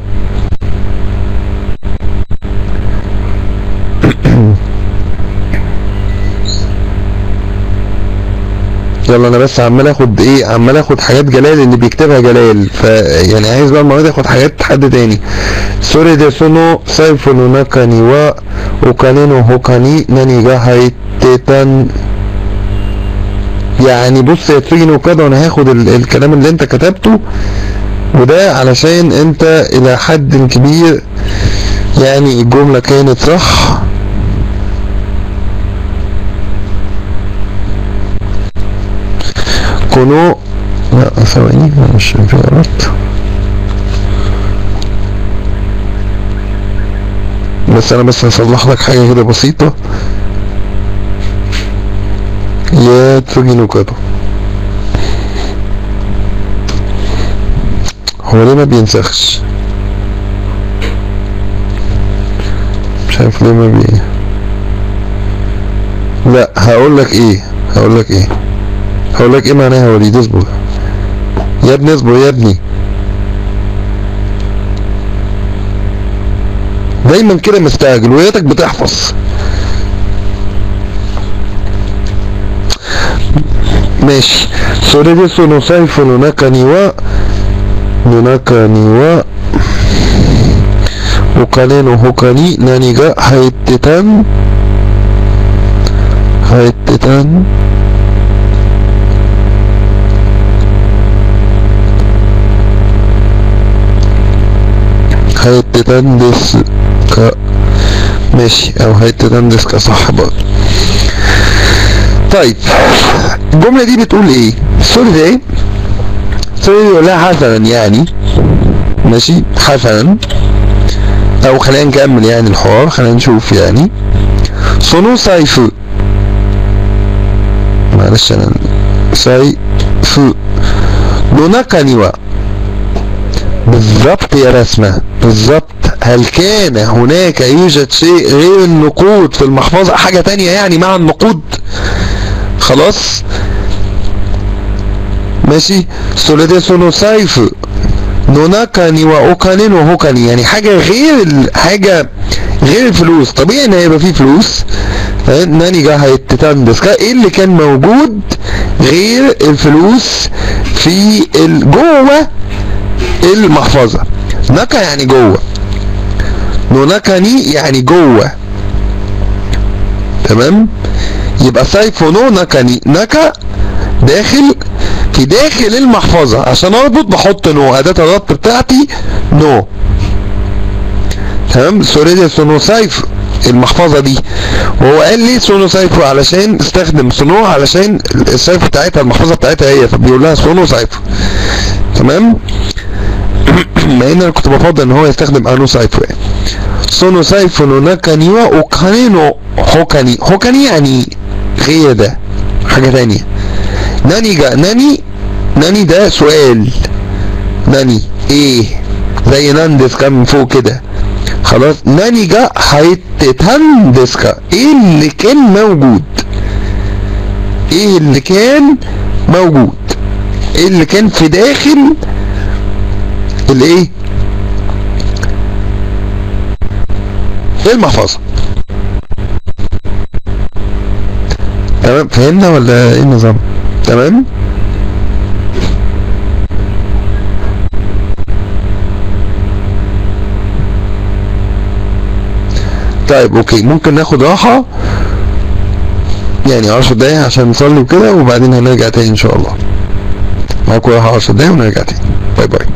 يلا انا بس عمال اخد ايه عمال اخد حاجات جلال اللي بيكتبها جلال ف يعني عايز بقى المره دي اخد حاجات حد تاني سوري دي سونو سايفو نو ناكا ني وا اوكاني نو هوكاني ناني جا هايتيتان يعني بص يا تسوجي نو كده وانا هاخد ال الكلام اللي انت كتبته وده علشان انت الى حد كبير يعني الجملة كانت صح كونو لا ثواني مش في غلط بس انا بس هصلح لك حاجة كده بسيطة يا تسوجي نو كده هو ليه ما بينسخش مش عارف ليه ما بي لا هقول لك ايه هقول لك ايه هقول لك ايه معناها يا وليد اصبر يا ابني اصبر يا ابني دايما كده مستعجل وياتك بتحفظ ماشي それでその財布の中にはの中にはお金の他に何が入ってたん入ってたん入ってたんですかماشي او入ってたんですかصح برضه طيب الجملة دي بتقول ايه السوري ده ايه السوري دي بيقول لها حسنا يعني ماشي حسنا او خلينا نكمل يعني الحوار خلينا نشوف يعني その財布 معلش انا 財布の中には بالظبط يا رسمة بالظبط هل كان هناك يوجد شيء غير النقود في المحفظة حاجة تانية يعني مع النقود خلاص ماشي それでその財布の中にはお金の他に يعني حاجة غير ال... حاجة غير الفلوس طبيعي ان هيبقى فيه فلوس ناني جا هيتتان ديسكا ايه اللي كان موجود غير الفلوس في ال... جوه المحفظة نكا يعني جوه نو نكني يعني جوه تمام يبقى سايفو نو نكني نكا داخل في داخل المحفظة عشان اربط بحط نو اداة الربط بتاعتي نو تمام سوريدي سونو سايف المحفظة دي وهو قال لي سونو سايفو علشان استخدم سونو علشان السايف بتاعتها المحفظة بتاعتها هي فبيقول لها سونو سايفو تمام مع ان انا كنت بفضل ان هو يستخدم انو سايفو يعني سونو سايفو نو ناكاني وا اوكاني نو هوكاني هوكاني يعني غير ده حاجة تانية ناني جا ناني ناني ده سؤال ناني ايه زي ناندس كان من فوق كده خلاص ناني جا هيتتهن ديسكا ايه اللي كان موجود ايه اللي كان موجود ايه اللي كان في داخل الايه المحفظة تمام فهمنا ولا ايه النظام تمام طيب اوكي ممكن ناخد راحة يعني عشر دقايق عشان نصلي وكده وبعدين هنرجع تاني ان شاء الله معاكم راحة عشر دقايق ونرجع تاني باي باي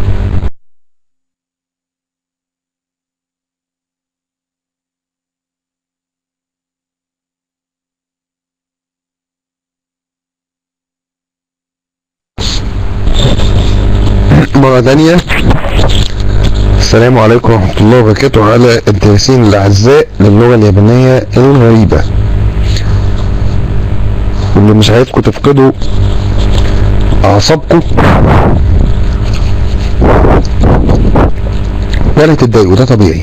مرة تانية السلام عليكم ورحمة الله وبركاته على الدارسين الأعزاء للغة اليابانية الغريبة واللي مش عايزكم تفقدوا أعصابكم ولا تتضايقوا ده طبيعي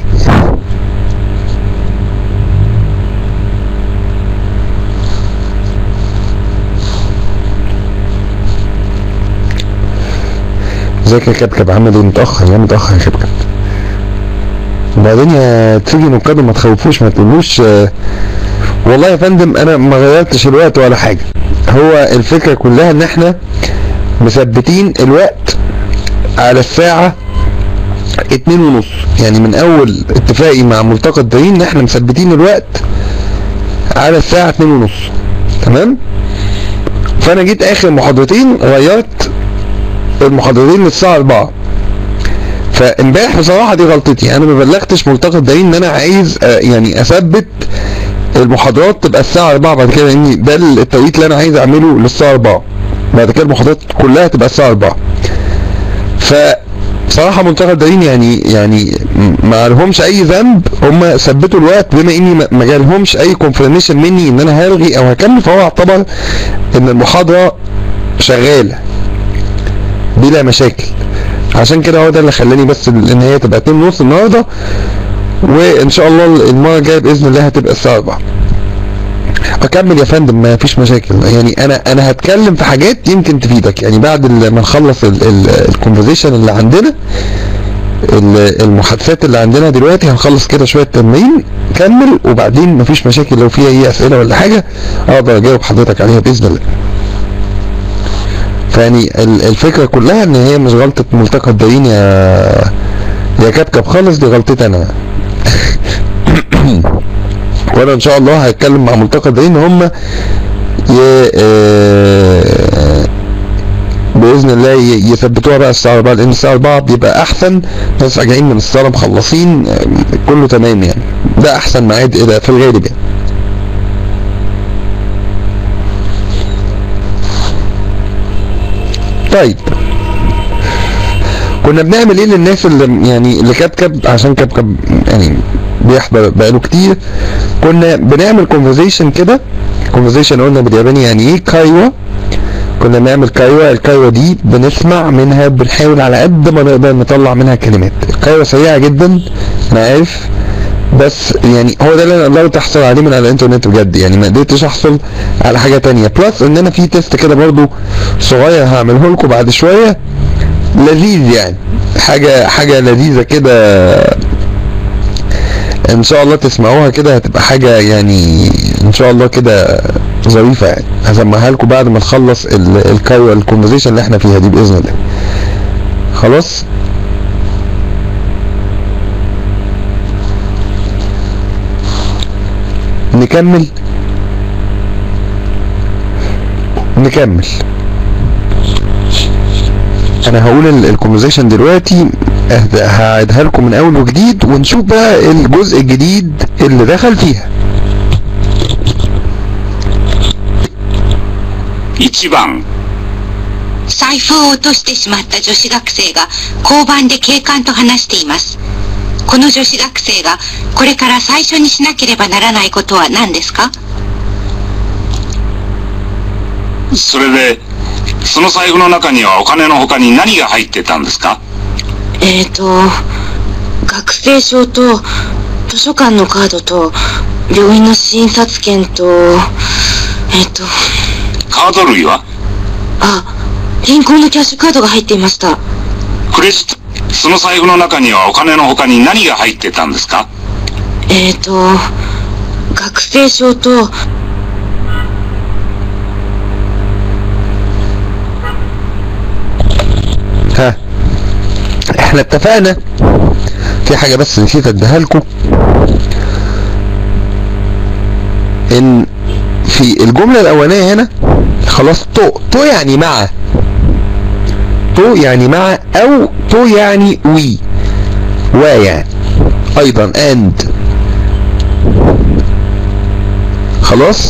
ازيك يا كبكب عامل ايه متأخر يا متأخر يا كبكب وبعدين يا تيجي نقاد ما تخوفوش ما تقولوش آه، والله يا فندم انا ما غيرتش الوقت ولا حاجة هو الفكرة كلها ان احنا مثبتين الوقت على الساعة اتنين ونص يعني من اول اتفاقي مع ملتقى الدارين ان احنا مثبتين الوقت على الساعة اتنين ونص تمام فانا جيت اخر محاضرتين غيرت المحاضرتين للساعة اربعة فامبارح بصراحة دي غلطتي انا ما بلغتش ملتقى الدارين ان انا عايز آه، يعني اثبت المحاضرات تبقى الساعة 4 بعد كده لان ده التوقيت اللي انا عايز اعمله للساعة 4 بعد كده المحاضرات كلها تبقى الساعة 4 ف بصراحة منتخب الدارين يعني يعني م- ما لهمش اي ذنب هم ثبتوا الوقت بما اني ما- ما جالهمش اي كونفرميشن مني ان انا هلغي او هكمل فهو اعتبر ان المحاضرة شغالة بلا مشاكل عشان كده هو ده اللي خلاني بس ان هي تبقى 2 ونص النهارده وان شاء الله المره الجايه باذن الله هتبقى الساعه 4 اكمل يا فندم ما فيش مشاكل يعني انا انا هتكلم في حاجات يمكن تفيدك يعني بعد ال- ما نخلص الكونفرزيشن اللي عندنا ال- المحادثات اللي عندنا دلوقتي هنخلص كده شويه تمرين كمل وبعدين مفيش مشاكل لو في اي اسئله ولا حاجه اقدر اجاوب حضرتك عليها باذن الله فيعني ال- الفكره كلها ان هي مش غلطه ملتقى الدارين يا يا كبكب خالص دي غلطتي انا وانا ان شاء الله هتكلم مع ملتقى الدارين ان هم ي... آه، باذن الله ي- يثبتوها بقى الساعه 4 لان الساعه 4 بيبقى احسن ناس راجعين من الصلاه مخلصين آه، كله تمام يعني ده احسن ميعاد إيه ده في الغالب يعني طيب كنا بنعمل ايه للناس اللي يعني اللي كبكب عشان كبكب يعني بيحضر بقاله كتير كنا بنعمل كونفرزيشن كده كونفرزيشن قلنا بالياباني يعني ايه كايوا كنا بنعمل كايوا الكايوا دي بنسمع منها بنحاول على قد ما نقدر نطلع منها كلمات الكايوا سريعة جدا انا عارف بس يعني هو ده اللي انا قدرت احصل عليه من على الانترنت بجد يعني ما قدرتش احصل على حاجة تانية بلس ان انا في تيست كده برضو صغير هعمله لكم بعد شوية لذيذ يعني حاجة حاجة لذيذة كده ان شاء الله تسمعوها كده هتبقى حاجة يعني ان شاء الله كده ظريفة يعني هسمعها لكم بعد ما نخلص الكايو الكونفرزيشن اللي احنا فيها دي باذن الله خلاص نكمل نكمل انا هقول الكونفرزيشن دلوقتي أهد- هعيدها لكم من اول وجديد ونشوف بقى الجزء الجديد اللي دخل فيها 1番、 財布を落としてしまった女子学生が交番で警官と話しています。この女子学生がこれから最初にしなければならないことは何ですかそれで、その財布の中にはお金の他に何が入ってたんですかえーと、学生証と図書館のカードと病院の診察券と、えっ、と、 カード類はあ、銀行のキャッシュカードが入っていました。 クレジット。その財布の中にはお金の他に何が入ってたんですかえーと、学生証と、 ها احنا اتفقنا في حاجة بس نسيت اديها لكم ان في الجملة الاولانية هنا خلاص تو تو يعني مع تو يعني مع او تو يعني وي و يعني ايضا اند خلاص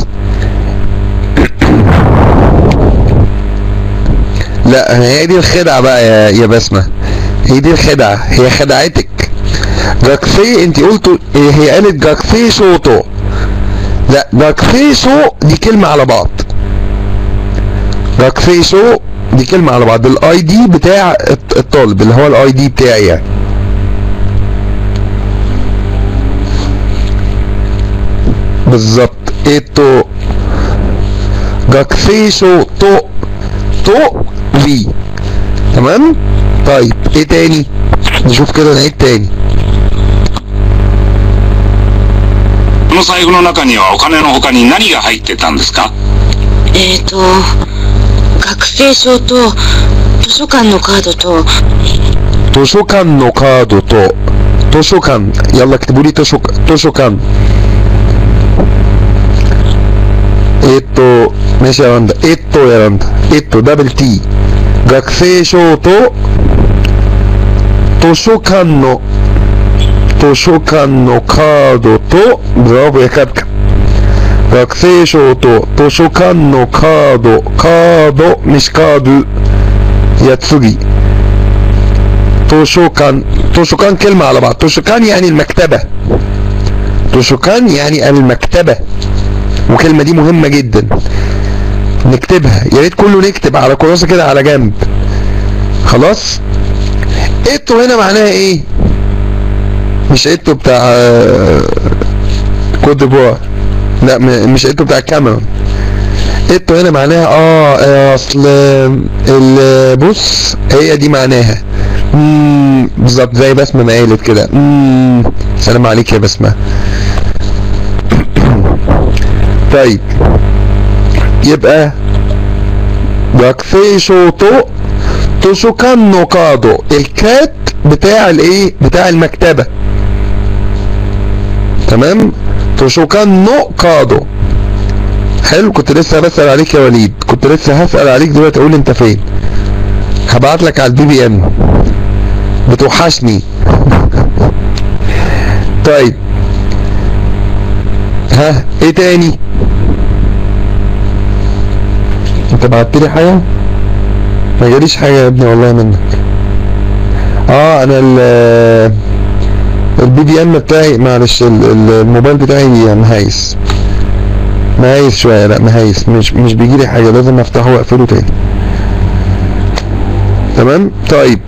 لا هي دي الخدعة بقى يا يا بسمة هي دي الخدعة هي خدعتك جاكسي انت قلتوا إيه هي قالت جاكسي صوتو لا جاكسي سو دي كلمة على بعض جاكسي سو دي كلمة على بعض الاي دي بتاع الط- الطالب اللي هو الاي دي بتاعي يعني بالظبط ايه تو جاكسي سو تو تو في تمام طيب ايه تاني نشوف كده نعيد تاني の財布の中にはお金の他に何が入ってたんですかえっ、と、学生証と図書館のカードと、 図書館のカードと図書館 يلا اكتبوا لي 図書図書館えっと飯やらんだえっとやらんだえっとダブル T 学生証と図書館の図書館のカードとブラボーやかっか学生証と図書館のカードカードミシカードや次図書館図書館كلمة على بعض図書館يعني المكتبة図書館يعني المكتبة والكلمة دي مهمة جدا نكتبها يا ريت كله نكتب على كراسة كده على جنب خلاص اتو هنا معناها ايه مش اتو بتاع آه، كوت ديفوار لا م- مش اتو بتاع الكاميرون اتو هنا معناها اه آه، اصل ال- بص هي دي معناها مم، بالظبط زي بسمة ما قالت كده مم، سلام عليك يا بسمة طيب يبقى 学生証と図書館のカード الكات بتاع الايه بتاع المكتبة تمام 図書館のカード حلو كنت لسه بسأل عليك يا وليد كنت لسه هسأل عليك دلوقتي اقول انت فين هبعت لك على البي بي ام بتوحشني طيب ها ايه تاني انت بعت لي حاجه ما جاليش حاجه يا ابني والله منك اه انا ال البي بي ام بتاعي معلش ال- ال- الموبايل بتاعي مهايس مهايس شويه لا مهايس مش مش بيجي لي حاجه لازم افتحه واقفله تاني تمام طيب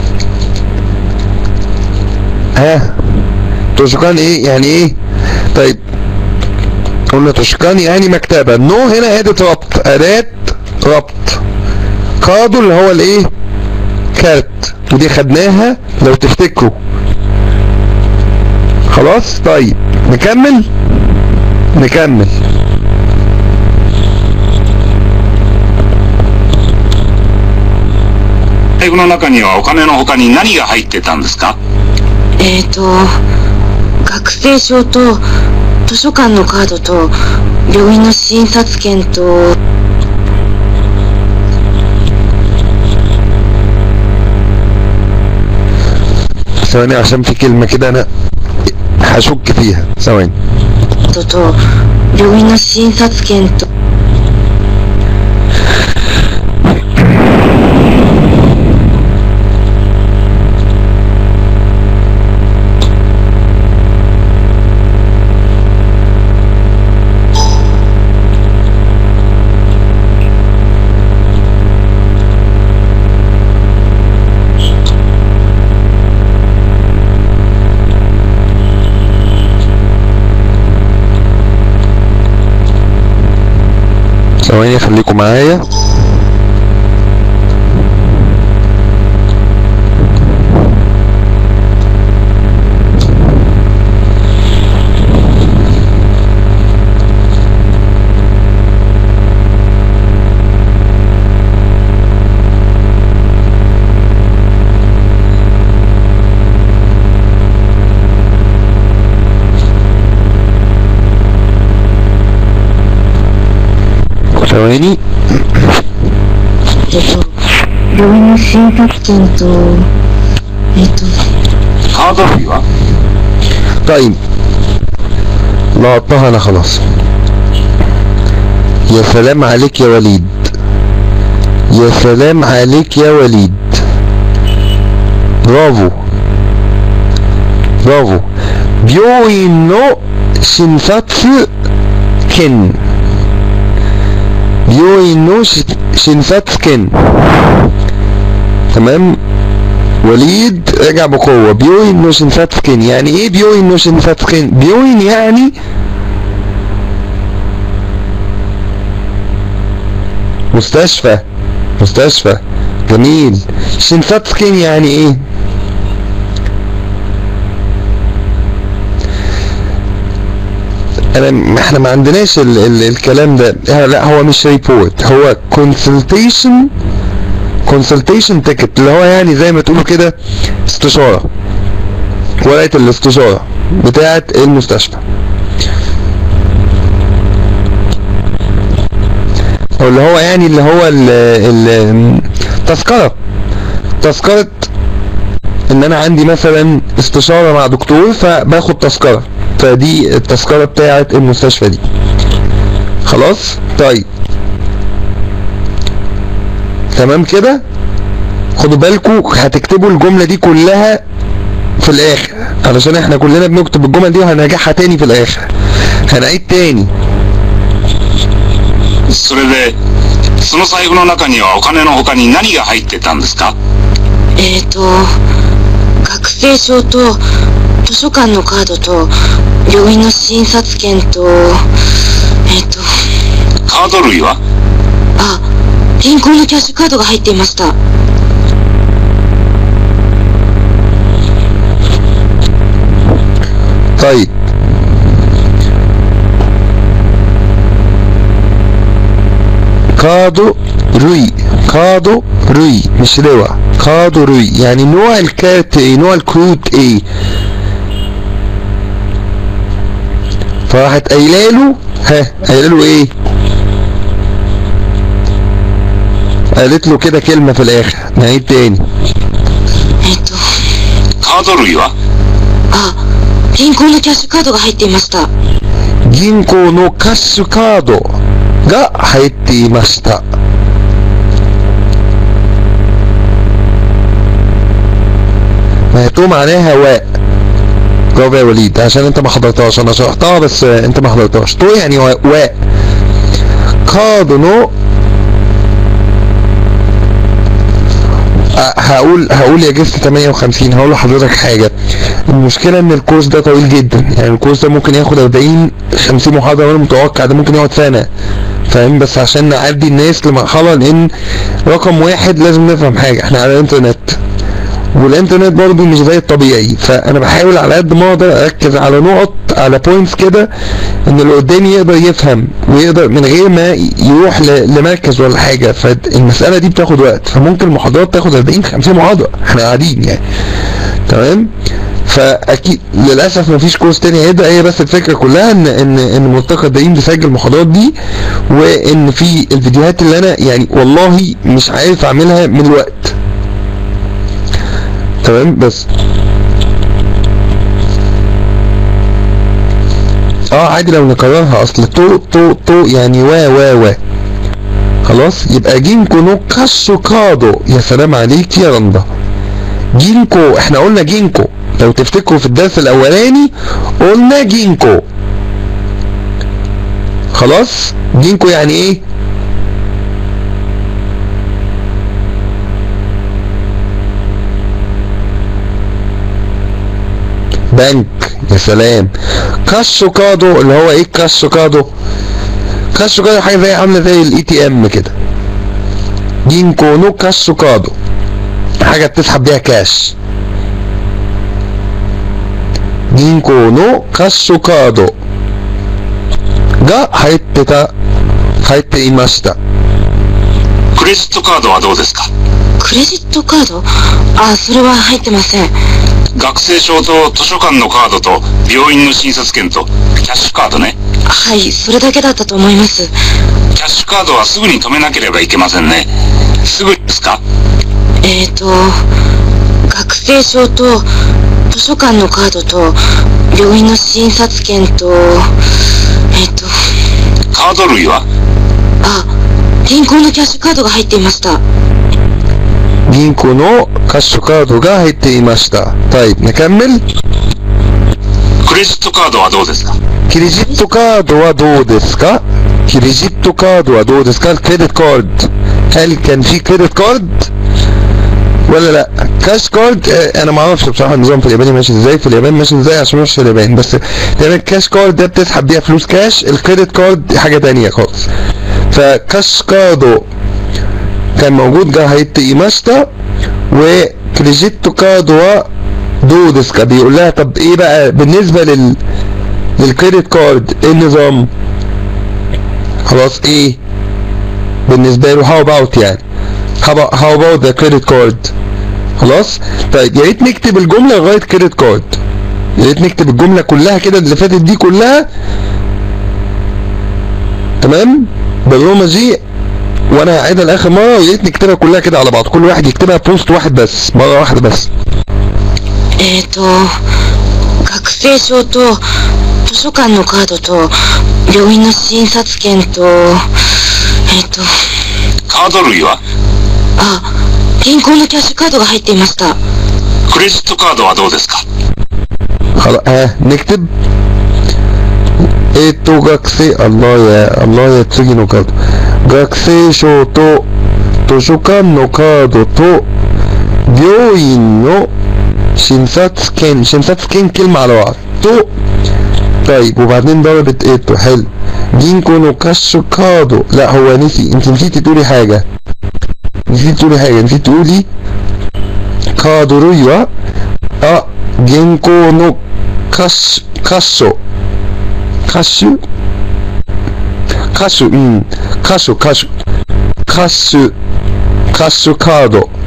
ها توشكان ايه يعني ايه طيب قلنا توشكان يعني مكتبة نو هنا اداة ربط اداة ربط كادو اللي هو الايه كارت ودي خدناها لو تفتكروا خلاص طيب نكمل نكمل 財布の中にはお金の他に何が入ってたんですかえっ、と、学生証と図書館のカードと病院の診察券と、 ثواني عشان في كلمة كده انا هشك فيها ثواني とと病院の診察券と、 ثواني خليكم معايا ثواني えっ、と、病院の診察券と、えっ、と、 カード類は طيب لقطتها انا خلاص يا سلام عليك يا وليد يا سلام عليك يا وليد برافو برافو 病院の診察券病院のし診察券 تمام وليد رجع بقوة بيوين نوشن ساتسكين يعني ايه بيوين نوشن ساتسكين بيوين يعني مستشفى مستشفى جميل شنساتسكين يعني ايه انا احنا ما عندناش ال ال الكلام ده اه لا هو مش ريبورت هو كونسلتيشن كونسلتيشن تيكت اللي هو يعني زي ما تقولوا كده استشارة ورقة الاستشارة بتاعة المستشفى او اللي هو يعني اللي هو ال ال تذكرة تذكرة ان انا عندي مثلا استشارة مع دكتور فباخد تذكرة فدي التذكرة بتاعة المستشفى دي خلاص طيب تمام كده خدوا بالكم هتكتبوا الجملة دي كلها في الاخر علشان احنا كلنا بنكتب الجمل دي وهنراجعها تاني في الاخر هنعيد تاني それで、その財布の中にはお金の他に何が入ってたんですかえっ、と学生証と図書館のカードと病院の診察券とえっ、とカード類はあ銀行のキャッシュカードが入っていました。 طيب كادو روي كادو روي مش روا كادو روي يعني نوع الكارت ايه نوع الكروت ايه فراحت قايله له ها قايله له ايه قالت له كده كلمة في الاخر نعيد تاني えっ、とカード類はあ銀行のキャッシュカードが入っていました。 銀行のキャッシュカードが入っていました。ما هي تو معناها واء برافو يا وليد عشان انت ما حضرتهاش انا شرحتها بس انت ما حضرتهاش تو يعني واء واء. カードの أه، هقول هقول يا جست 58 هقول لحضرتك حاجه المشكله ان الكورس ده طويل جدا يعني الكورس ده ممكن ياخد 40 50 محاضره وانا متوقع ده ممكن يقعد سنه فاهم بس عشان نعدي الناس لمرحله لان رقم واحد لازم نفهم حاجه احنا على الانترنت والانترنت برضه مش زي الطبيعي فانا بحاول على قد ما اقدر اركز على نقط على بوينتس كده ان اللي قدامي يقدر يفهم ويقدر من غير ما يروح ل- لمركز ولا حاجه فالمساله دي بتاخد وقت فممكن المحاضرات تاخد 40 50 محاضره احنا قاعدين يعني تمام فاكيد للاسف مفيش كورس تاني هيبدا هي بس الفكره كلها ان ان ان ملتقى الدايم بيسجل المحاضرات دي وان في الفيديوهات اللي انا يعني والله مش عارف اعملها من الوقت تمام بس اه عادي لو نكررها اصل تو تو تو يعني وا وا وا خلاص يبقى جينكو نو كاسو كادو يا سلام عليك يا رندا جينكو احنا قلنا جينكو لو تفتكروا في الدرس الاولاني قلنا جينكو خلاص جينكو يعني ايه بنك يا سلام كاسو كادو اللي هو ايه كاسو كادو كاسو كادو حاجه زي عامله زي الاي تي ام كده جينكو نو كاسو كادو حاجه بتسحب بيها كاش جينكو نو كاسو كادو が入ってた入っていましたクレジットカードはどうですかクレジットカードあ、それは入ってません。 学生証と図書館のカードと病院の診察券とキャッシュカードねはい、それだけだったと思います。 キャッシュカードはすぐに止めなければいけませんねすぐですかえっ、と、学生証と図書館のカードと病院の診察券と、えっ、と、 カード類はあ、銀行のキャッシュカードが入っていました。 銀行のカッシュカードが入っていました طيب نكمل クレジットカードはどうですかクレジットカードはどうですかクレジットカードはどうですかالكريدت كارد هل كان في كريدت كارد ولا لا كاش كارد آه، انا ما اعرفش بصراحه النظام في اليابان ماشي ازاي في اليابان ماشي ازاي عشان مش في اليابان بس تقريبا الكاش كارد ده بتسحب بيها فلوس كاش الكريدت كارد دي حاجه تانية خالص فكاش كاردو كان موجود جا هيت ايماشتا وكريجيتو كاردو وا دو ديسكا بيقول لها طب ايه بقى بالنسبه لل للكريدت كارد ايه النظام خلاص ايه بالنسبة له how about يعني how about, how about the credit card خلاص طيب يا ريت نكتب الجملة لغاية كريدت كارد يا ريت نكتب الجملة كلها كده اللي فاتت دي كلها تمام بالرومجي وانا هعيدها لاخر مره ويا ريت نكتبها كلها كده على بعض كل واحد يكتبها بوست واحد بس مره واحده بس えっ、と、学生証と図書館のカードと病院の診察券と、えっ、と、 カード類はあ、銀行のキャッシュカードが入っていました。 クレジットカードはどうですか خلاص ها نكتبえっと学生 الله や الله や次のカード学生証と図書館のカードと病院の診察券診察券كلمة على بعض تو طيب وبعدين ضربت ايه تو حلو جينكو نو كاشو كادو لا هو نسي انت نسيتي تقولي حاجة نسيتي تقولي حاجة نسيتي تقولي كادو رويوا اه جينكو نو كاش كاشو كاشو كاشوうんكاشو كاشو كاشو كاشو カード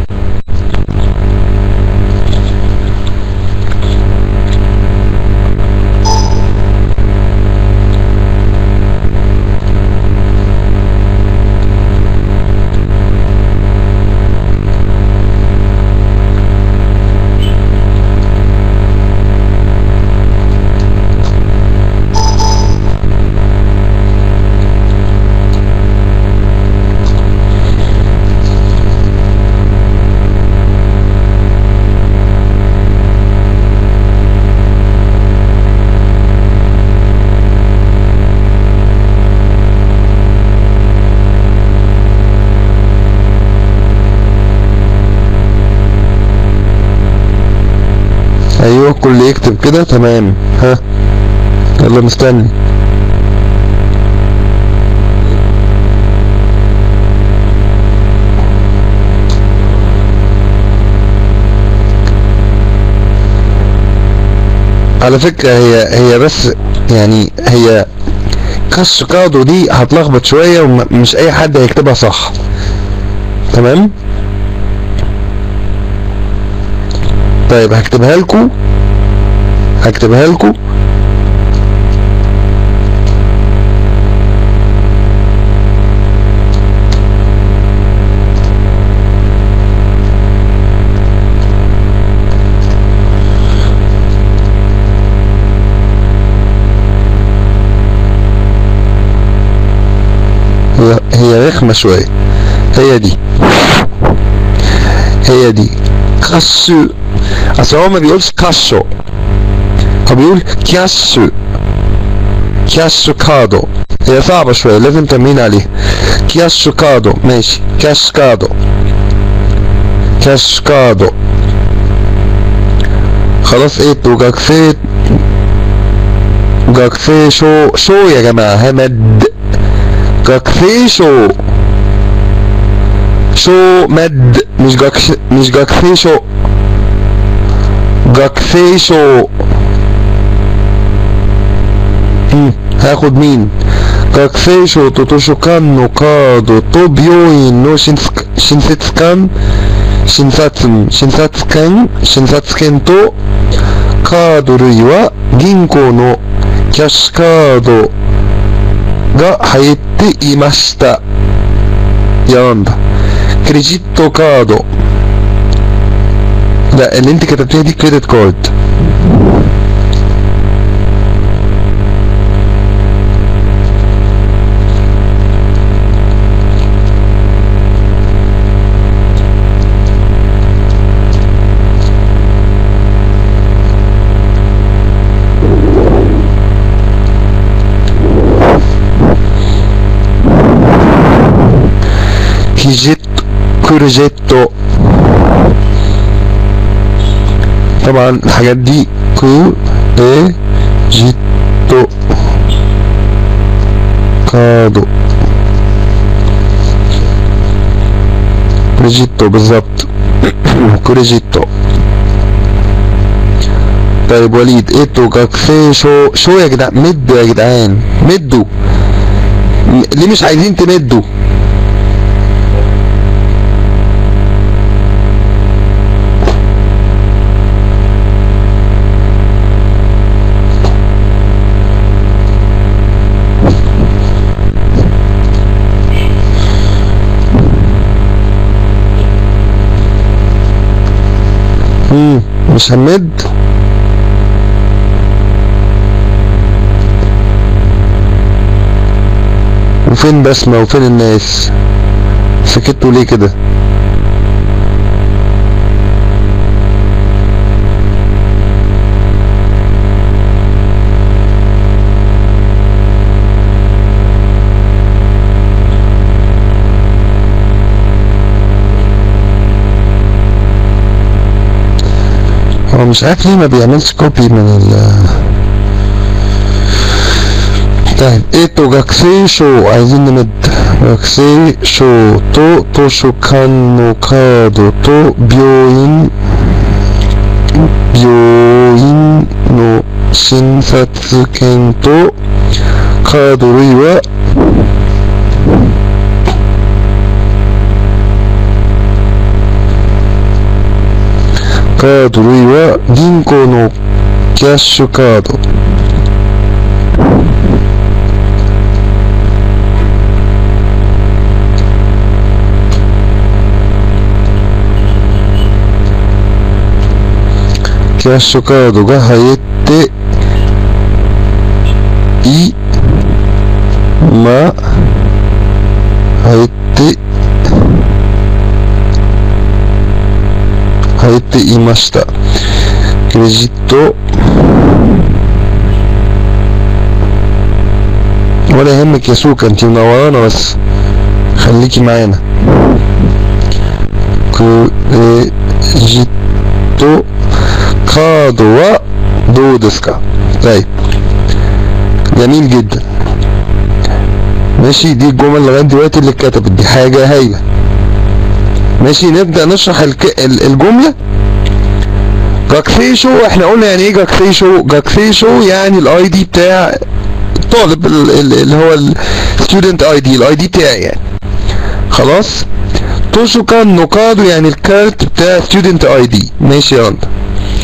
ايوه كل يكتب كده تمام ها يلا مستني على فكرة هي هي بس يعني هي كاش كادو دي هتلخبط شوية ومش اي حد هيكتبها صح تمام طيب هكتبها لكم هكتبها لكم هي هي رخمة شوية هي دي هي دي كاسو اصل هو ما بيقولش كاسو هو بيقول كاسو كاسو كادو هي صعبة شوية لازم تمرين عليها كاسو كادو ماشي كاش كادو كاش كادو خلاص ايه تو جاكسي جاكسي شو شو يا جماعة همد جاكسي شو شو مد مش جاكس مش جاكسي شو 学生証うんهاخد مين 学生証と図書館のカードと病院の診察診察官診察診察券診察券とカード類は銀行のキャッシュカードが入っていましたいやなんだクレジットカード لا اللي انت كتبتيها دي كريدت كارد هيجيت كورجيتو طبعا الحاجات دي كو ايه جيتو كادو كوريجيتو بالظبط كوريجيتو طيب وليد ايه تو جاكسي شو شو يا جدعان مدوا يا جدعان مدوا م- ليه مش عايزين تمدوا مم. مش هنمد وفين بسمة وفين الناس سكتوا ليه كده هو مش عارف ليه ما بيعملش كوبي من ال طيب ايه تو جاكسي شو عايزين نمد جاكسي شو تو توشو كان نو كادو تو بيوين بيوين نو 診察券とカード類はカード類は銀行のキャッシュカードキャッシュカードが入っていま入って入っていましたクレジット ولا يهمك يا سوكا انت منورانا بس خليكي معانا كريجيتو カードはどうですかطيب جميل جدا ماشي دي الجمل لغايه دلوقتي اللي اتكتبت دي حاجه هايله ماشي نبدا نشرح الك... ال- الجمله جاكسيشو احنا قلنا يعني ايه جاكسيشو جاكسيشو يعني الاي دي بتاع الطالب ال- ال- اللي هو الستودنت اي دي الاي دي بتاعي يعني خلاص توشوكان نوكادو يعني الكارت بتاع ستودنت اي دي ماشي يا انت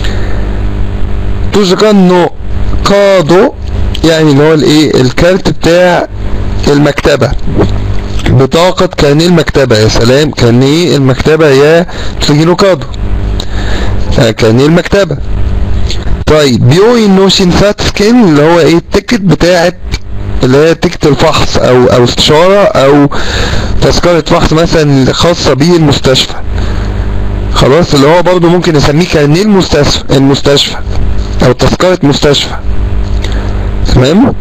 図書館のカードيعني اللي هو الايه الكارت بتاع المكتبة بطاقة كارنيه المكتبة يا سلام كارنيه المكتبة يا تسجينو كادو آه، كارنيه المكتبة طيب بيوين نو شينسات سكين اللي هو ايه التيكت بتاعت اللي هي تيكت الفحص او او استشارة او تذكرة فحص مثلا خاصة بالمستشفى خلاص اللي هو برضو ممكن نسميه كارنيه المستشفى المستشفى او تذكرة مستشفى تمام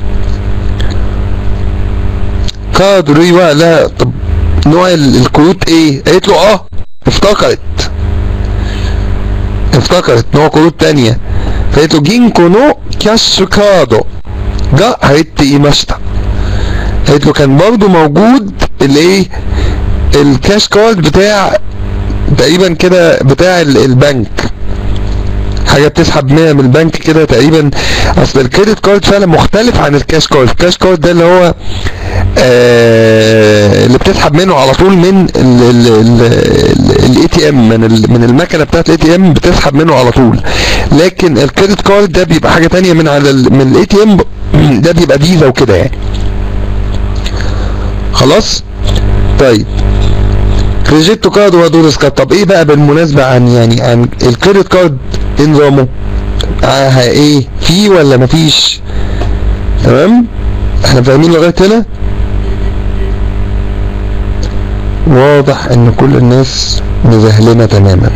كارد ريوا لا طب نوع ال- الكروت ايه قالت له اه افتكرت افتكرت نوع كروت تانية فقالت له جينكو نو كاش كاردو جا هيت ايماشتا قالت له كان برضو موجود الايه الكاش كارد بتاع تقريبا كده بتاع ال- البنك حاجه بتسحب منها من البنك كده تقريبا اصل الكريدت كارد فعلا مختلف عن الكاش كارد الكاش كارد ده اللي هو آه اللي بتسحب منه على طول من الاي تي ام من ال- من المكنه بتاعت الاي تي ام بتسحب منه على طول لكن الكريدت كارد ده بيبقى حاجه تانية من على ال- من الاي تي ام ده بيبقى فيزا وكده يعني خلاص طيب كريدت كارد ودورس كارد طب ايه بقى بالمناسبة عن يعني عن الكريدت كارد ايه نظامه آه ايه فيه ولا مفيش تمام احنا فاهمين لغاية هنا واضح ان كل الناس مذهلنا تماما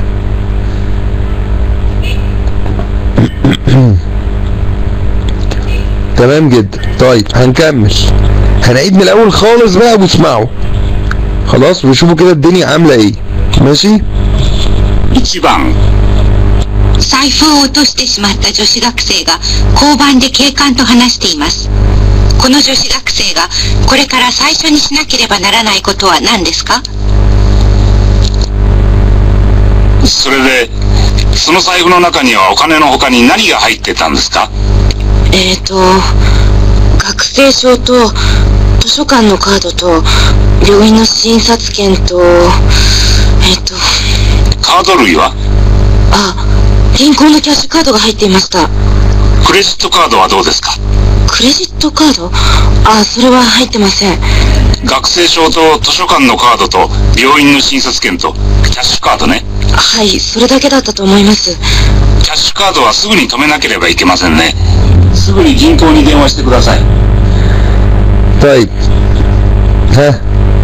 تمام جدا طيب هنكمل هنعيد من الاول خالص بقى واسمعوا خلاص وشوفوا كده الدنيا عامله ايه ماشي 1番財布を落としてしまった女子学生が交番で警官と話しています。この女子学生がこれから最初にしなければならないことは何ですかそれでその財布の中にはお金の他に何が入ってたんですかえっ、と、学生証と図書館のカードと病院の診察券と、えっ、と、 カード類はあ、銀行のキャッシュカードが入っていました。 クレジットカードはどうですかクレジットカードあ、それは入ってません。 学生証と図書館のカードと病院の診察券とキャッシュカードね。 はい、それだけだったと思います。 キャッシュカードはすぐに止めなければいけませんね。すぐに銀行に電話してください。 طيب ها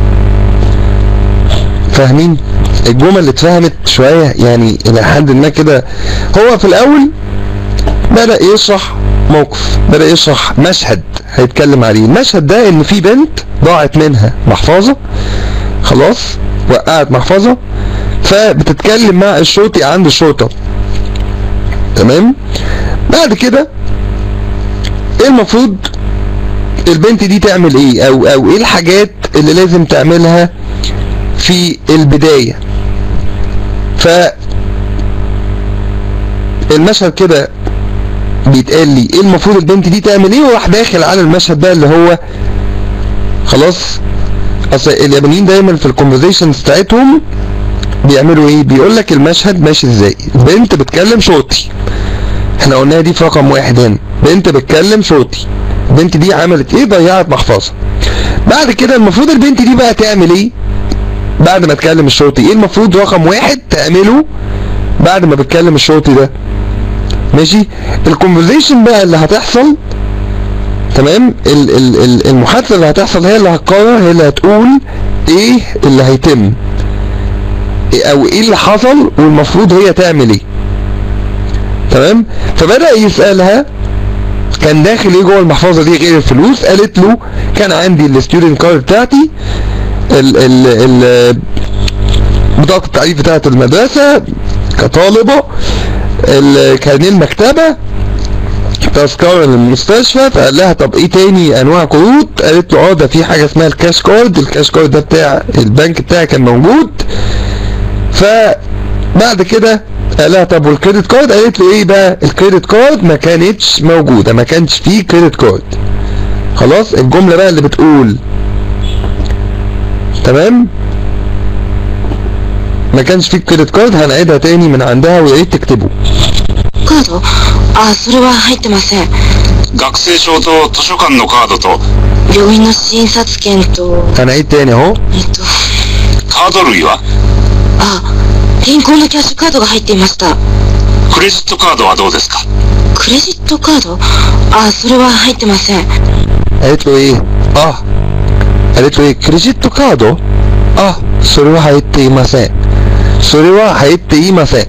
فاهمين الجمل اتفهمت شوية يعني الى حد ما كده هو في الاول بدأ يشرح موقف بدأ يشرح مشهد هيتكلم عليه المشهد ده ان في بنت ضاعت منها محفظة خلاص وقعت محفظة فبتتكلم مع الشرطي عند الشرطة تمام بعد كده ايه المفروض البنت دي تعمل ايه او او ايه الحاجات اللي لازم تعملها في البداية ف المشهد كده بيتقال لي ايه المفروض البنت دي تعمل ايه وراح داخل على المشهد بقى اللي هو خلاص اصل اليابانيين دايما في الكونفرزيشنز بتاعتهم بيعملوا ايه بيقول لك المشهد ماشي ازاي بنت بتكلم شرطي احنا قلناها دي في رقم واحد هنا بنت بتكلم شرطي البنت دي عملت ايه ضيعت محفظة بعد كده المفروض البنت دي بقى تعمل ايه بعد ما تكلم الشرطي ايه المفروض رقم واحد تعمله بعد ما بتكلم الشرطي ده ماشي الكونفرزيشن بقى اللي هتحصل تمام ال ال ال المحادثة اللي هتحصل هي اللي هتقرر هي اللي هتقول ايه اللي هيتم إيه او ايه اللي حصل والمفروض هي تعمل ايه تمام فبدأ يسألها كان داخل ايه جوه المحفظه دي غير الفلوس قالت له كان عندي الستودنت كارد بتاعتي ال ال ال بطاقه التعريف بتاعت المدرسه كطالبه الكارنيه المكتبه تذكره للمستشفى فقال لها طب ايه تاني انواع كروت قالت له اه ده في حاجه اسمها الكاش كارد الكاش كارد ده بتاع البنك بتاعي كان موجود فبعد كده قال لها طب والكريدت كارد قالت له ايه بقى الكريدت كارد ما كانتش موجوده ما كانش فيه كريدت كارد خلاص الجمله بقى اللي بتقول تمام ما كانش فيه كريدت كارد هنعيدها تاني من عندها ويا ريت تكتبوا カードあ、それは入ってません。 学生証と図書館のカードと病院の診察券と、 هنعيد تاني اهو えっと、 カード類はあ、銀行のキャッシュカードが入っていました。 クレジットカードはどうですかクレジットカードあ、それは入ってません。 قالت له ايه اه قالت له ايه كريجيتو كادو اه それは入っていませんそれは入っていません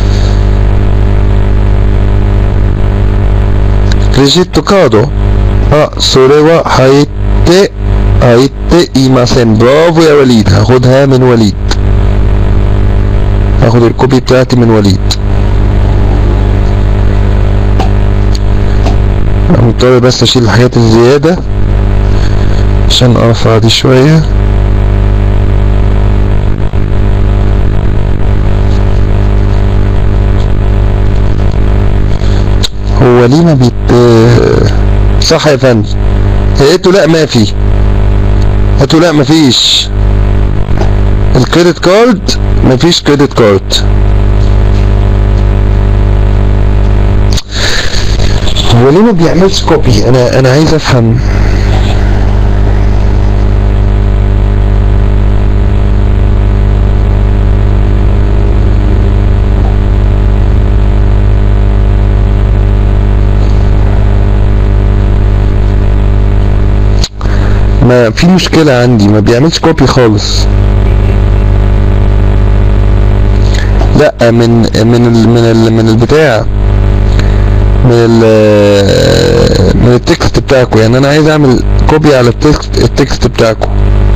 クレジットカードあそれは入って入っていません برافو يا وليد هاخدها من وليد هاخد الكوبي بتاعتي من وليد أنا مضطر بس اشيل الحاجات الزيادة عشان ارفع دي شوية هو ليه ما بيت صح يا فندم لقيته لا ما في قلت لا ما فيش الكريدت كارد ما فيش كريدت كارد هو ليه ما بيعملش كوبي انا انا عايز افهم ما في مشكلة عندي ما بيعملش كوبي خالص لا من من ال من ال من البتاع من ال من التكست بتاعكم يعني انا عايز اعمل كوبي على التكست التكست بتاعكم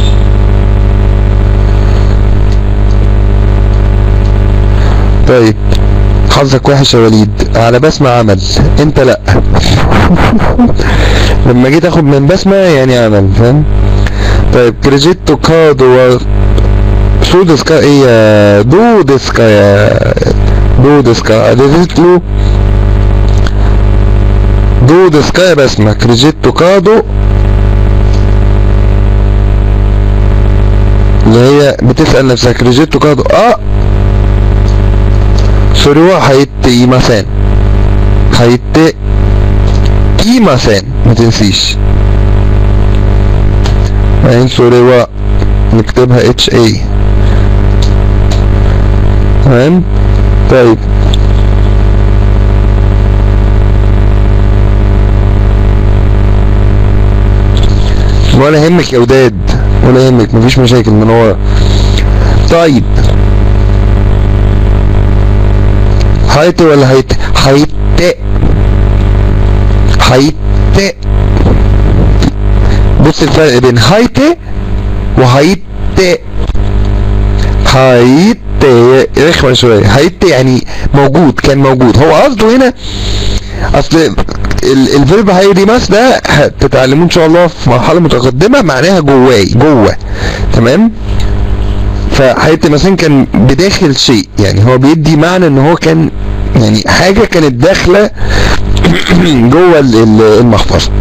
طيب حظك وحش يا وليد على بسمة عمل انت لا لما جيت اخد من بسمة يعني عمل فاهم طيب كريجيتو كادو و سو ديسكا ايه يا دو ديسكا يا どうですかقالت له どうですかيا بسمة كريدت كادو اللي هي بتسأل نفسها كريدت كادو اه それは入っていません入っていません ما تنسيش بعدين それはنكتبها اتش اي تمام طيب ولا يهمك يا وداد ولا يهمك مفيش مشاكل من ورا طيب هايت ولا هايت هايت هايت بص الفرق بين هايت وهايت هايت رخمة شوية هايت يعني موجود كان موجود هو قصده هنا اصل ال- الفيرب هايريماس ده هتتعلموه ان شاء الله في مرحلة متقدمة معناها جواي جوه تمام فهايريماسين كان بداخل شيء يعني هو بيدي معنى ان هو كان يعني حاجة كانت داخلة جوه ال- ال- المحفظة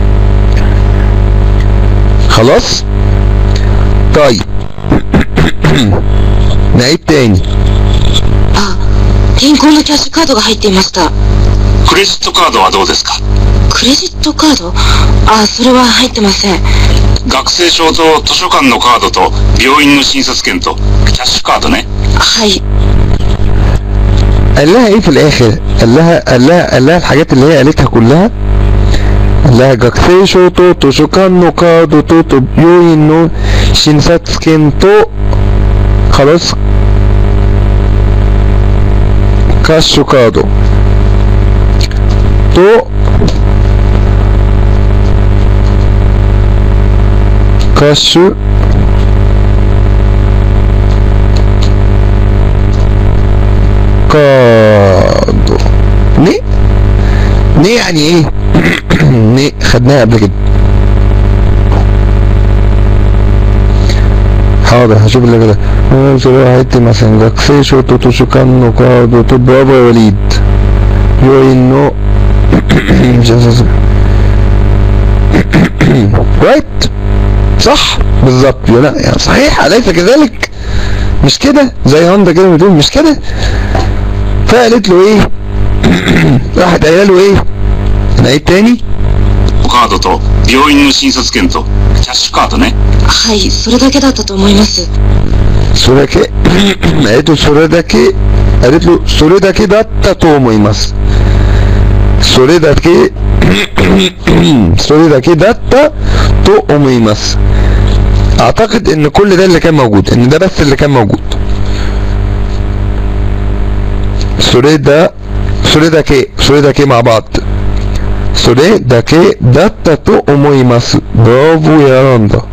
خلاص طيب نعيد تاني あ、銀行のキャッシュカードが入っていました。 クレジットカードはどうですかクレジットカードあ、それは入ってません。 学生証と図書館のカードと病院の診察券とキャッシュカードねはい。 قال لها ايه في الاخر قال لها قال لها قال لها الحاجات اللي هي قالتها كلها قال لها 学生証と図書館のカードとと病院の診察券と خلاص カッシュカードとカッシュカードねねيعني ايهねخدناها قبل كده حاضر هشوف اللي كده آه، بصراحة حتة مثلا 学生証と図書館のカードとブラボーやワリー病院のじゃあそうそう رايت صح بالظبط يا لا يعني صحيح أليس كذلك مش كده زي هوندا كده بتقول مش كده فقالت له ايه راحت قايله له ايه نعيد تاني カードと病院の診察券とキャッシュカードねはい、それだけだったと思います。 それだけえっとそれだけقالت له それだけだったと思いますそれだけそれだけだったと思います اعتقد ان كل ده اللي كان موجود ان ده بس اللي كان موجود それだそれだけそれだけمع بعض それだけだったと思いますブラボーやらんだ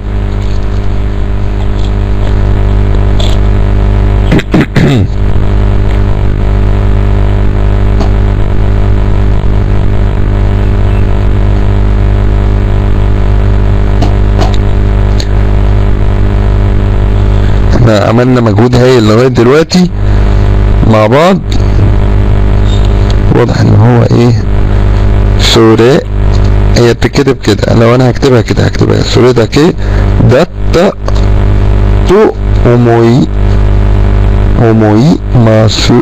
احنا عملنا مجهود هايل لغاية دلوقتي مع بعض واضح ان هو ايه سوري هي بتتكتب كده لو انا هكتبها كده هكتبها سوري ده كي داتا تو اوموي اوموي ماسو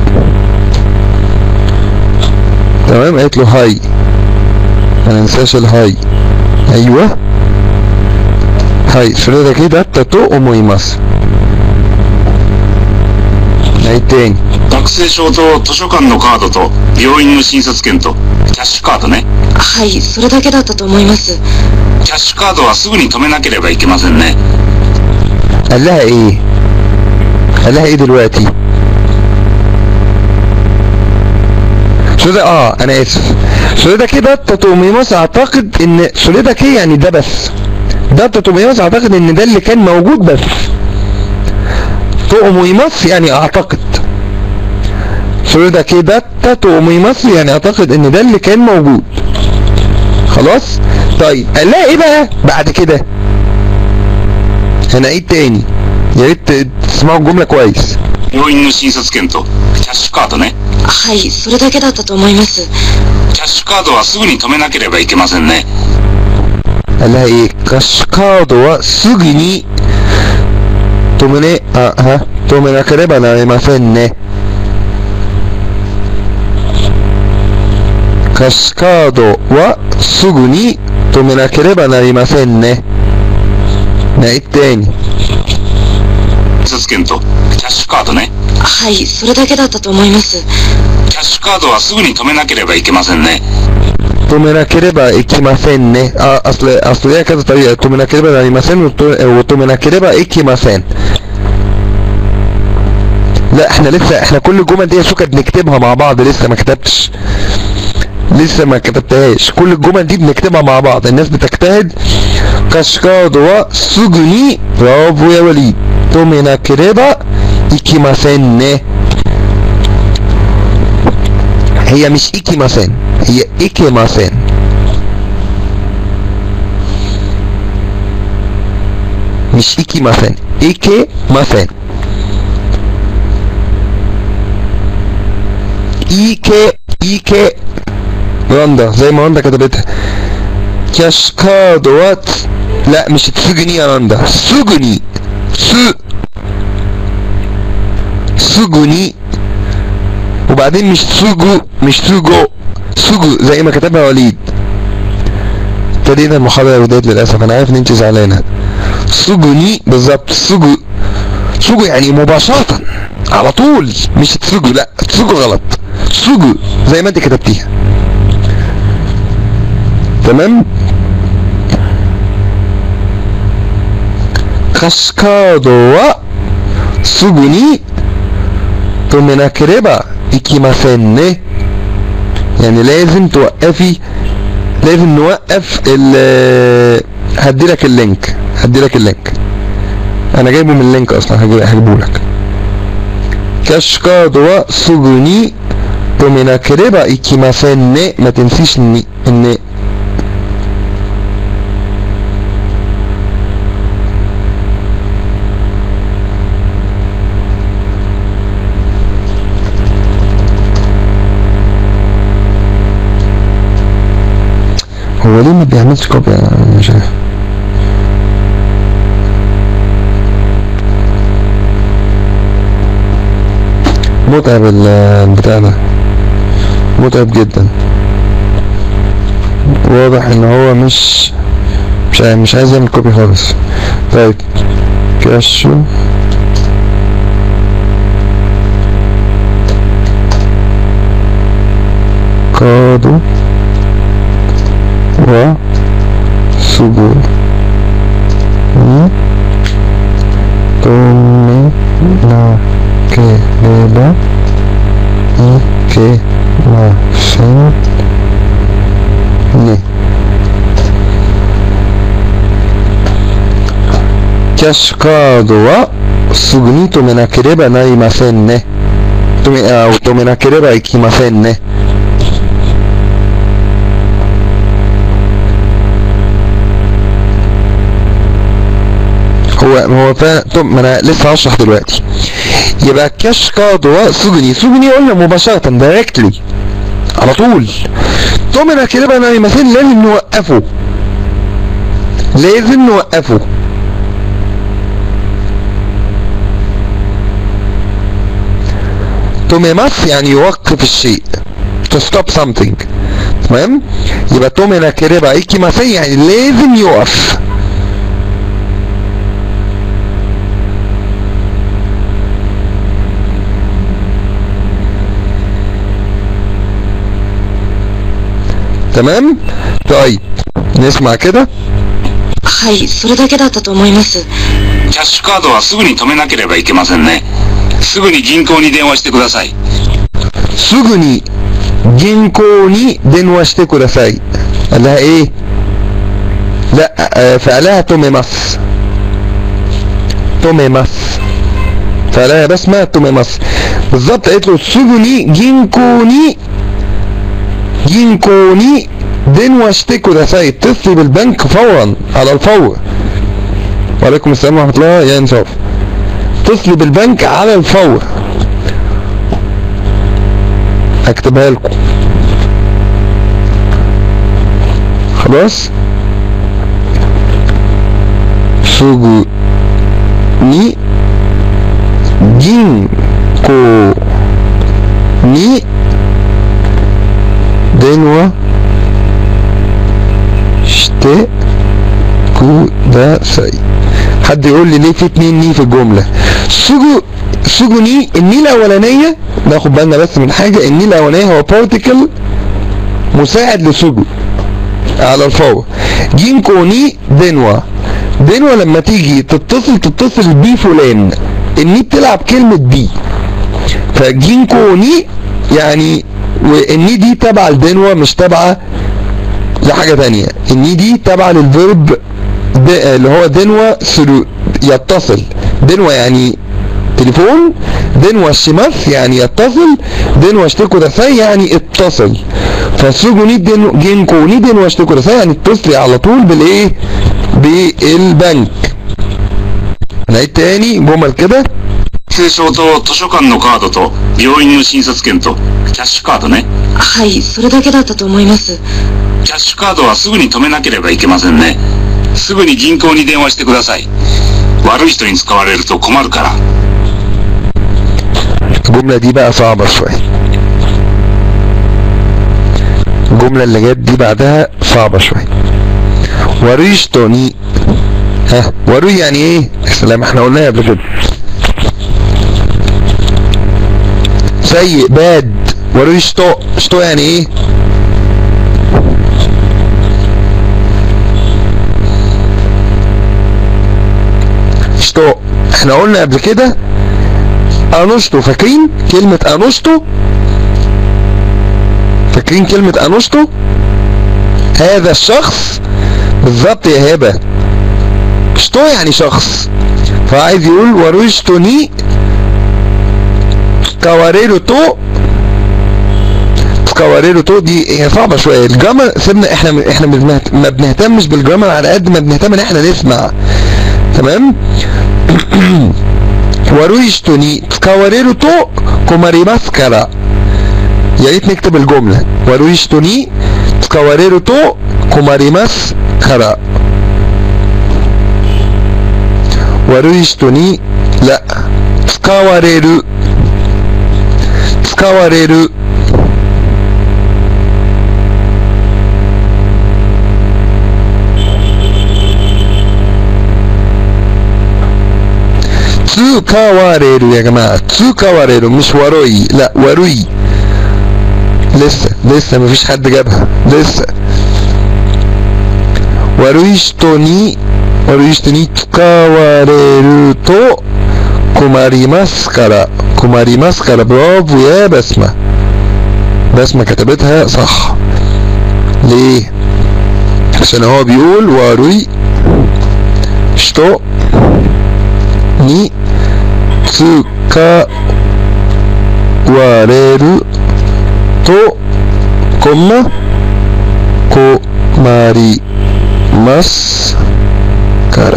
تمام قالت له هاي ما ننساش الهاي ايوه هاي それだけだったと思いますはい点学生証と図書館のカードと病院の診察券とキャッシュカードねはい、それだけだったと思います。 キャッシュカードはすぐに止めなければいけませんね قال لها ايه قال لها ايه دلوقتي سودا اه انا اسف سودا كده تاتوميماس اعتقد ان سودا كي يعني ده بس ده تاتوميماس اعتقد ان ده اللي كان موجود بس توميماس يعني اعتقد سودا كده تاتوميماس يعني اعتقد ان ده اللي كان موجود خلاص طيب قال لها ايه بقى بعد كده هنعيد تاني يا ريت تسمعوا الجملة كويس 病院の診察券とキャッシュカードね。 はい、それだけだったと思います。 キャッシュカードはすぐに止めなければいけませんね。 قال لها ايه كاش كارد はすぐに止めねあは止めなければなりませんねキャッシュカードはすぐに止めなければなりませんね نعيد تاني 診察券とキャッシュカードね。 はい、それだけだったと思います。 キャッシュカードはすぐに止めなければいけませんね。 止めなければいけませんね。あ、أصل أصل هي كذا طريقة 止めなければなりませんوت- و止めなければいけません. لا احنا لسه احنا كل الجمل دي يا سوكا بنكتبها مع بعض لسه ما كتبتش لسه ما كتبتهاش كل الجمل دي بنكتبها مع بعض الناس بتجتهد كاشكادو wa سجني برافو يا وليد 止めなければいけませんね هي مش إيكيماسين هي إيكيماسين مش إيكيماسين إيكيماسين إيكي إيكي رندا زي ما رندا كتبتها كاشكادوات لا مش تسجني يا رندا سجني س سجني وبعدين مش سوجو مش سوجو سوجو زي ما كتبها وليد ابتدينا المحاضرة يا وداد للأسف أنا عارف إن أنت زعلانة سوجوني بالظبط سوجو سوجو يعني مباشرة على طول مش تسوجو لا تسوجو غلط سوجو زي ما أنت كتبتيها تمام كاسكادو wa すぐに止めなければいけませんね يعني لازم توقفي لازم نوقف ال هدي لك اللينك هدي لك اللينك انا جايبه من اللينك اصلا هجيب- هجيبه لك キャッシュカードはすぐに止めなければいけませんね ما تنسيش ان ان هو ليه ما بيعملش كوبي انا مش عارف متعب ال- البتاع ده متعب جدا واضح ان هو مش مش عايز مش عايز يعمل كوبي خالص طيب كاشو كادو و سجو ni tome na kereba ikemasen ne キャッシュカードはすぐに止めなければなりませんね。止め、あ、止めなければいきませんね。هو هو فعلا طب ما انا لسه هشرح دلوقتي يبقى الكاش كارد هو سجني سجني قلنا مباشرة دايركتلي على طول طمنا كده بقى انا مثلا لازم نوقفه لازم نوقفه توميماس يعني يوقف الشيء to stop something تمام يبقى تومينا كده ايكي ماسي يعني لازم يقف تمام طيب نسمع كده はい、それだけだったと思います。 キャッシュカードはすぐに止めなければいけませんね。すぐに銀行に電話してください。 すぐに銀行に電話してください قال لها ايه لا آه، فعلها توميماس توميماس فعلها بس ما توميماس بالظبط قالت له سجني جينكوني جينكوني دنوا اشتكوا ده ساي اتصلي بالبنك فورا على الفور وعليكم السلام ورحمة الله يا انصاف اتصلي بالبنك على الفور اكتبها لكم خلاص سوجو ني جين كو ني دينوا شتي كوداساي حد يقول لي ليه في اتنين ني في الجملة سوجو سوجو ني الني الاولانية ناخد بالنا بس من حاجة الني الاولانية هو بارتيكل مساعد لسوجو على الفور جينكو ني دينوا دينوا لما تيجي تتصل تتصل بي فلان الني بتلعب كلمة بي فجينكو ني يعني والني دي تبع لدينوا مش تبع لحاجة تانية الني دي تبع للفيرب ده اللي هو دينوا سلو يتصل دينوا يعني تليفون دينوا الشماس يعني يتصل دينوا اشتكو دساي يعني اتصل فالسوجو ني دين جينكو ني دينوا اشتكو دساي يعني اتصلي على طول بالايه بالبنك نعيد تاني جمل كده 通証と図書館のカードと病院の診察券とキャッシュカードね。 はい、それだけだったと思います。 キャッシュカードはすぐに止めなければいけませんね。すぐに銀行に電話してください。悪い人に使われると困るから。 الجملة دي بقى صعبة شوية الجملة اللي جت دي بعدها صعبة شوية وريشتوني ها وري يعني ايه يا سلام احنا قلناها قبل كده سيء باد وريشتو شتو يعني ايه شتو احنا قلنا قبل كده انوشتو فاكرين كلمة انوشتو فاكرين كلمة انوشتو هذا الشخص بالظبط يا هبة شتو يعني شخص فعايز يقول وروشتوني كواريرو تو كواريرو تو دي هي صعبة شوية الجرامر سيبنا احنا احنا بنهت- ما بنهتمش بالجرامر على قد ما بنهتم ان احنا نسمع تمام 悪い人に使われると困りますから。やり نكتب الجملة 悪い人に使われると困りますから。悪い人に、لا 使われる使われる使われるيا جماعة 使われるمش وروي لا وروي لسه لسه مفيش حد جابها لسه 悪い人に悪い人に使われると困りますから困りますからبرافو يا بسمة بسمة كتبتها صح ليه عشان هو بيقول وروي 人に使われるとコンマ困りますから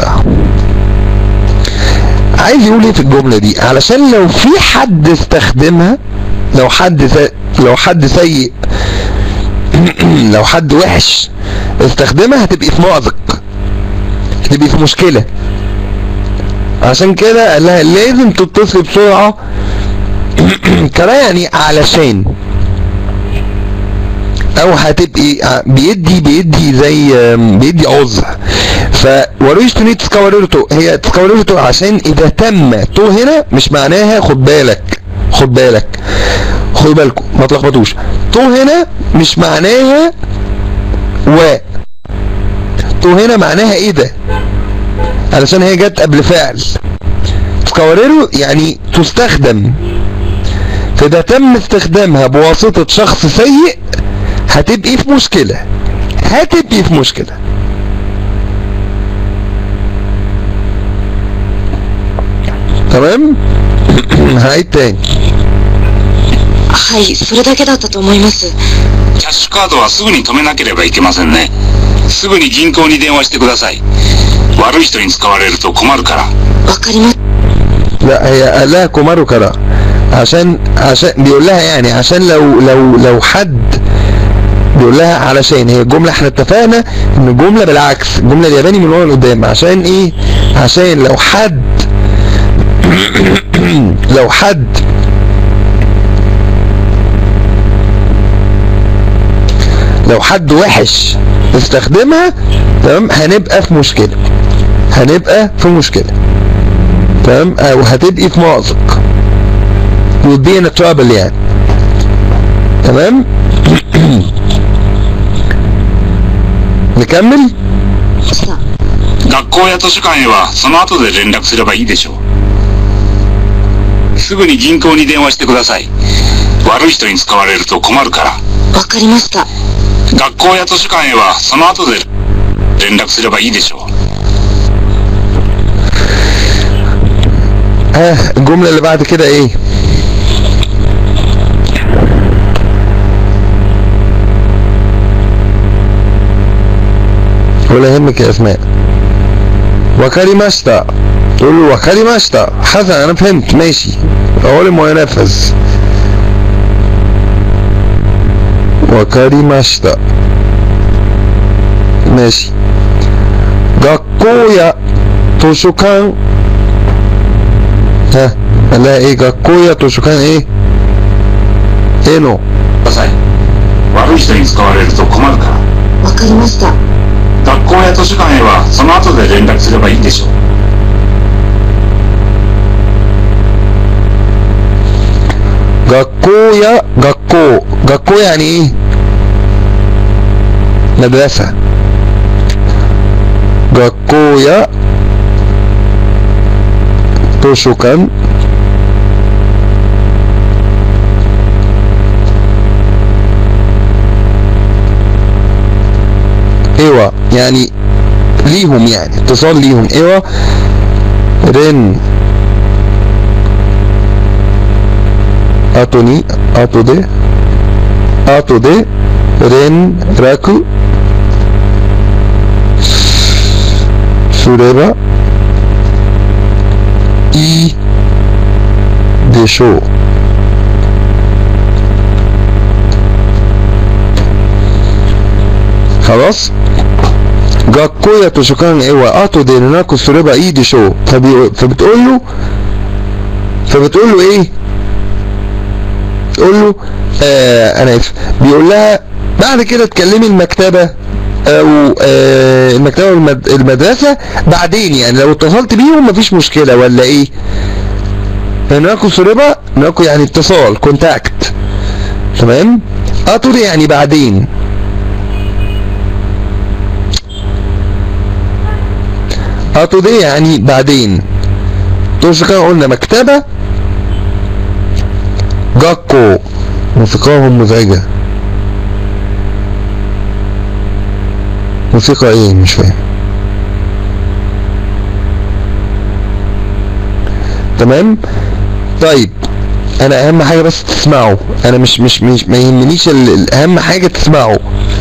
عايز يقول ايه في الجملة دي علشان لو في حد استخدمها لو حد س... لو حد سيء لو حد وحش استخدمها هتبقي في مأزق هتبقي في مشكلة عشان كده قال لها لازم تتصلي بسرعة كده يعني علشان او هتبقي ع- بيدي بيدي زي آم، بيدي عذر فوريش توني تسكاوريرتو هي تسكاوريرتو عشان اذا تم تو هنا مش معناها خد بالك خد بالك خدوا بالكم ما تلخبطوش تو هنا مش معناها و تو هنا معناها ايه ده علشان هي جت قبل فعل تسكاوريرو يعني تستخدم فإذا تم استخدامها بواسطة شخص سيء هتبقي في مشكلة هتبقي في مشكلة تمام هعيد تاني はい、それだけだったと思います。 キャッシュカードはすぐに止めなければいけませんね。すぐに銀行に電話してください。悪い人に使われると困るから。 わかりま、 لا هي قالها كومارو كرا عشان عشان بيقول لها يعني عشان لو لو لو حد بيقول لها علشان هي الجملة احنا اتفقنا ان الجملة بالعكس الجملة الياباني من ورا لقدام عشان ايه عشان لو حد لو حد لو حد وحش استخدمها تمام هنبقى في مشكلة هنبقى في مشكلة تمام او هتبقي في مأزق you'll be in a trouble يعني تمام نكمل さ学校や図書館へはその後で連絡すればいいでしょう。すぐに銀行に電話してください。悪い人に使われると困るから。 わかりました学校や図書館へはその後で連絡すればいいでしょう。 ها الجملة اللي بعد كده ايه ولا يهمك يا اسماء وكلماشتا تقول له وكلماشتا حسن انا فهمت ماشي اول ما ينفذ وكلماشتا ماشي 学校や図書館 ها قال لها ايه 学校や図書館 ايه ايه نو ください。悪い人に使われると困るから。 わかりました学校や図書館へはその後で連絡すればいいでしょう。 学校や学校学校يعني ايه مدرسة 学校や図書館 ايوه يعني ليهم يعني اتصال ليهم ايوه رن 後に後で後で連絡すればいいでしょう خلاص 学校や図書館へは後で連絡すればいいでしょう فبي- فبتقول له فبتقول له ايه تقول له آه انا اسف بيقول لها بعد كده تكلمي المكتبة او آه المكتبة والمد- المدرسة بعدين يعني لو اتصلت بيهم مفيش مشكلة ولا ايه هناكو سوريبا هناكو يعني اتصال كونتاكت تمام اتوري يعني بعدين اتوري يعني بعدين توش كان قلنا مكتبة جاكو موسيقاهم مزعجة موسيقى ايه مش فاهم تمام طيب انا اهم حاجة بس تسمعوا انا مش مش, مش ما يهمنيش ال- ال- اهم حاجة تسمعوا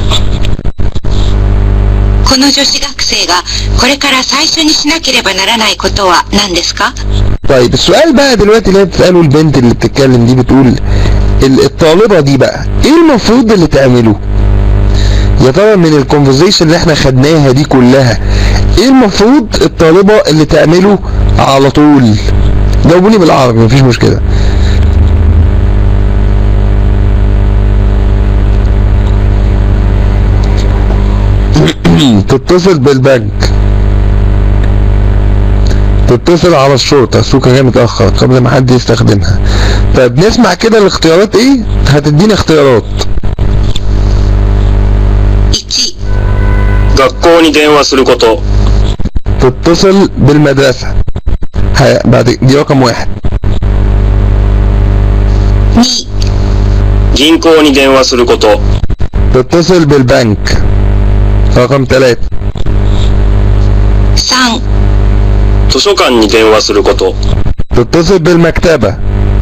この女子学生がこれから最初にしなければならないことは何ですか طيب السؤال بقى دلوقتي اللي هي بتسأله البنت اللي بتتكلم دي بتقول ال- الطالبة دي بقى ايه المفروض اللي تعمله يا ترى من الكونفرزيشن اللي احنا خدناها دي كلها ايه المفروض الطالبة اللي تعمله على طول جاوبوني بالعربي مفيش مشكلة تتصل بالبنك تتصل على الشرطة سوكا جاي متأخر قبل ما حد يستخدمها طيب نسمع كده الاختيارات ايه هتديني اختيارات 1、 学校に電話すること。 تتصل بالمدرسة ه- بعد دي رقم واحد 2、 銀行に電話すること。 تتصل بالبنك رقم ثلاثة 3、 図書館に電話すること。 تتصل بالمكتبة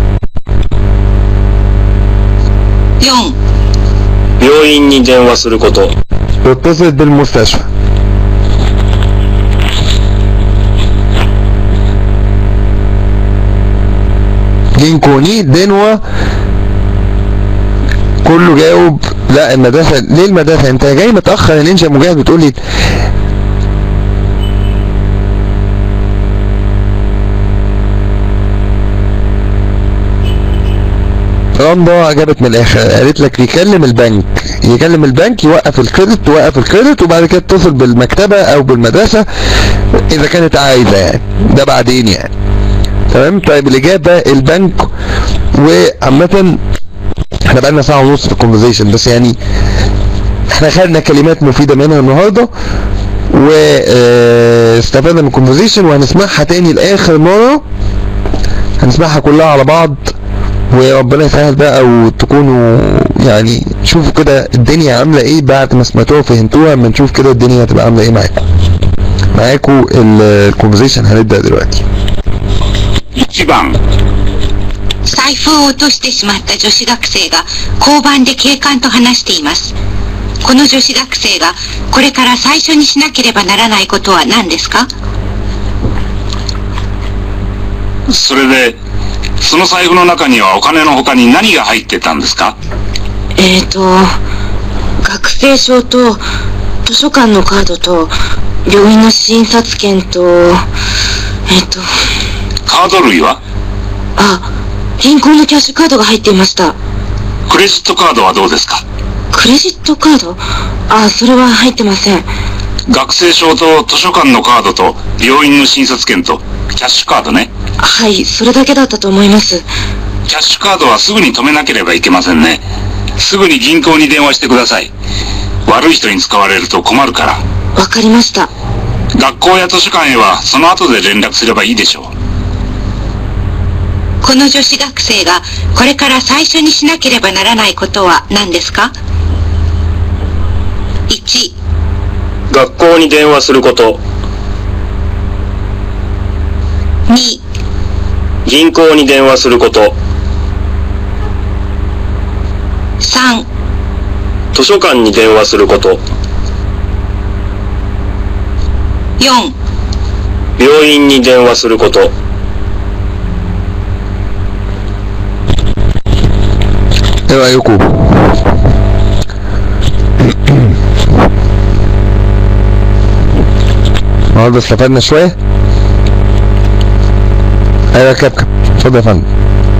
4、 病院に電話すること。 تتصل بالمستشفى جينكوني دينوا كله جاوب لا المدرسة ليه المدرسة انت جاي متأخر يا نينجا مجاهد بتقول لي رندا جابت من الاخر قالت لك يكلم البنك يكلم البنك يوقف الكريدت توقف الكريدت وبعد كده تتصل بالمكتبة او بالمدرسة اذا كانت عايزة يعني ده بعدين يعني تمام طيب الاجابة البنك وعامة احنا بقالنا ساعة ونص في الكونفرزيشن بس يعني احنا خدنا كلمات مفيدة منها النهاردة واستفدنا من الكونفرزيشن وهنسمعها تاني لاخر مرة هنسمعها كلها على بعض وربنا يسهل بقى وتكونوا يعني شوفوا كده الدنيا عاملة ايه بعد ما سمعتوها وفهمتوها اما نشوف كده الدنيا هتبقى عاملة ايه معاكم معاكم الكونفرزيشن هنبدأ دلوقتي 1番、 財布を落としてしまった女子学生が交番で警官と話しています。この女子学生がこれから最初にしなければならないことは何ですかそれで、その財布の中にはお金の他に何が入ってたんですかえっ、と、学生証と図書館のカードと病院の診察券と、えっ、と、 カード類はあ、銀行のキャッシュカードが入っていました。 クレジットカードはどうですかクレジットカードあ、それは入ってません。 学生証と図書館のカードと病院の診察券とキャッシュカードね。 はい、それだけだったと思います。 キャッシュカードはすぐに止めなければいけませんね。すぐに銀行に電話してください。悪い人に使われると困るから。 わかりました。 学校や図書館へはその後で連絡すればいいでしょう。 この女子学生がこれから最初にしなければならないことは何ですか ?1、 学校に電話すること、 2、 銀行に電話すること、 3、 図書館に電話すること、 4、 病院に電話すること、 ايه رأيكم النهارده استفدنا شوية ايوه يا كابكب اتفضل يا فندم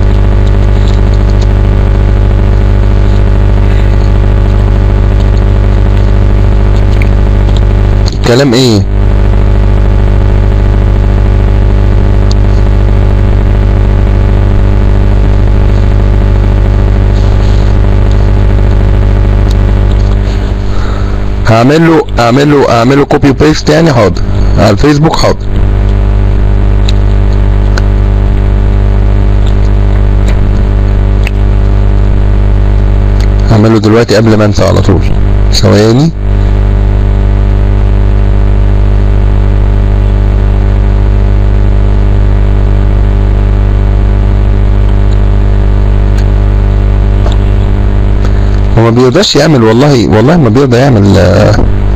كلام ايه هعمل له اعمل له اعمل له كوبي بيست يعني حاضر على الفيسبوك حاضر هعمله دلوقتي قبل ما انسى على طول ثواني هو ما بيرضاش يعمل والله والله ما بيرضى يعمل آه،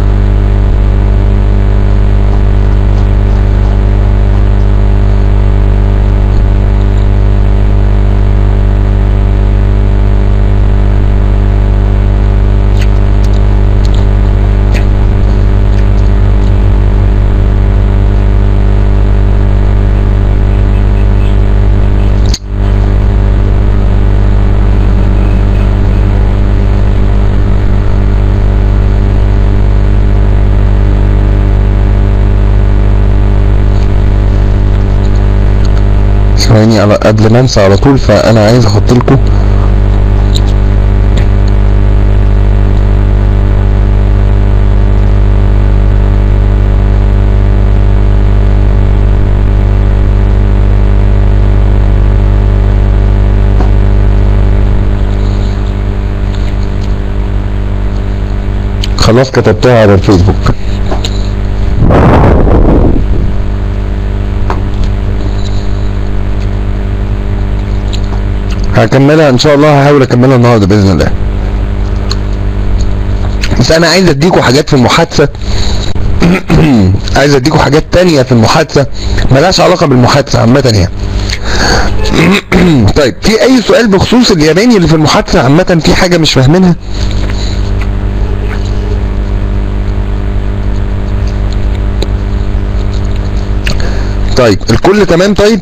ثواني على قبل ما انسى على طول فانا عايز احط لكم خلاص كتبتها على الفيسبوك هكملها ان شاء الله هحاول اكملها النهارده باذن الله بس انا عايز اديكم حاجات في المحادثه عايز اديكم حاجات تانية في المحادثه ملهاش علاقه بالمحادثه عامه يعني طيب في اي سؤال بخصوص الياباني اللي في المحادثة عامة في حاجة مش فاهمينها طيب الكل تمام طيب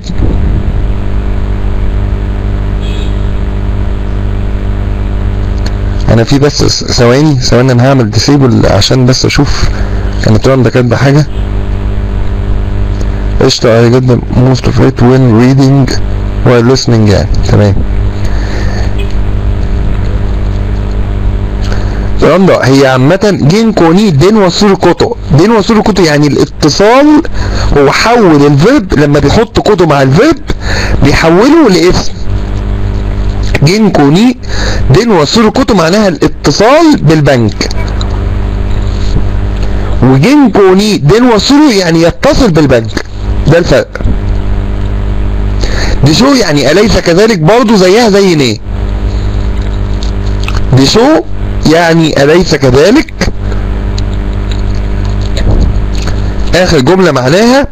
انا في بس س- ثواني ثواني انا هعمل ديسيبل عشان بس اشوف كانت رندا كاتبه حاجه قشطة I get the most of it when reading while listening يعني تمام رندا هي عامة جين كوني دين وصول كوتو دين وصول كوتو يعني الاتصال هو حول الفيرب لما بيحط كوتو مع الفيرب بيحوله لاسم جين كوني دين وصول كوتو معناها الاتصال بالبنك وجين كوني دين وصوله يعني يتصل بالبنك ده الفرق دي شو يعني أليس كذلك برضو زيها زي نيه دي شو يعني أليس كذلك آخر جملة معناها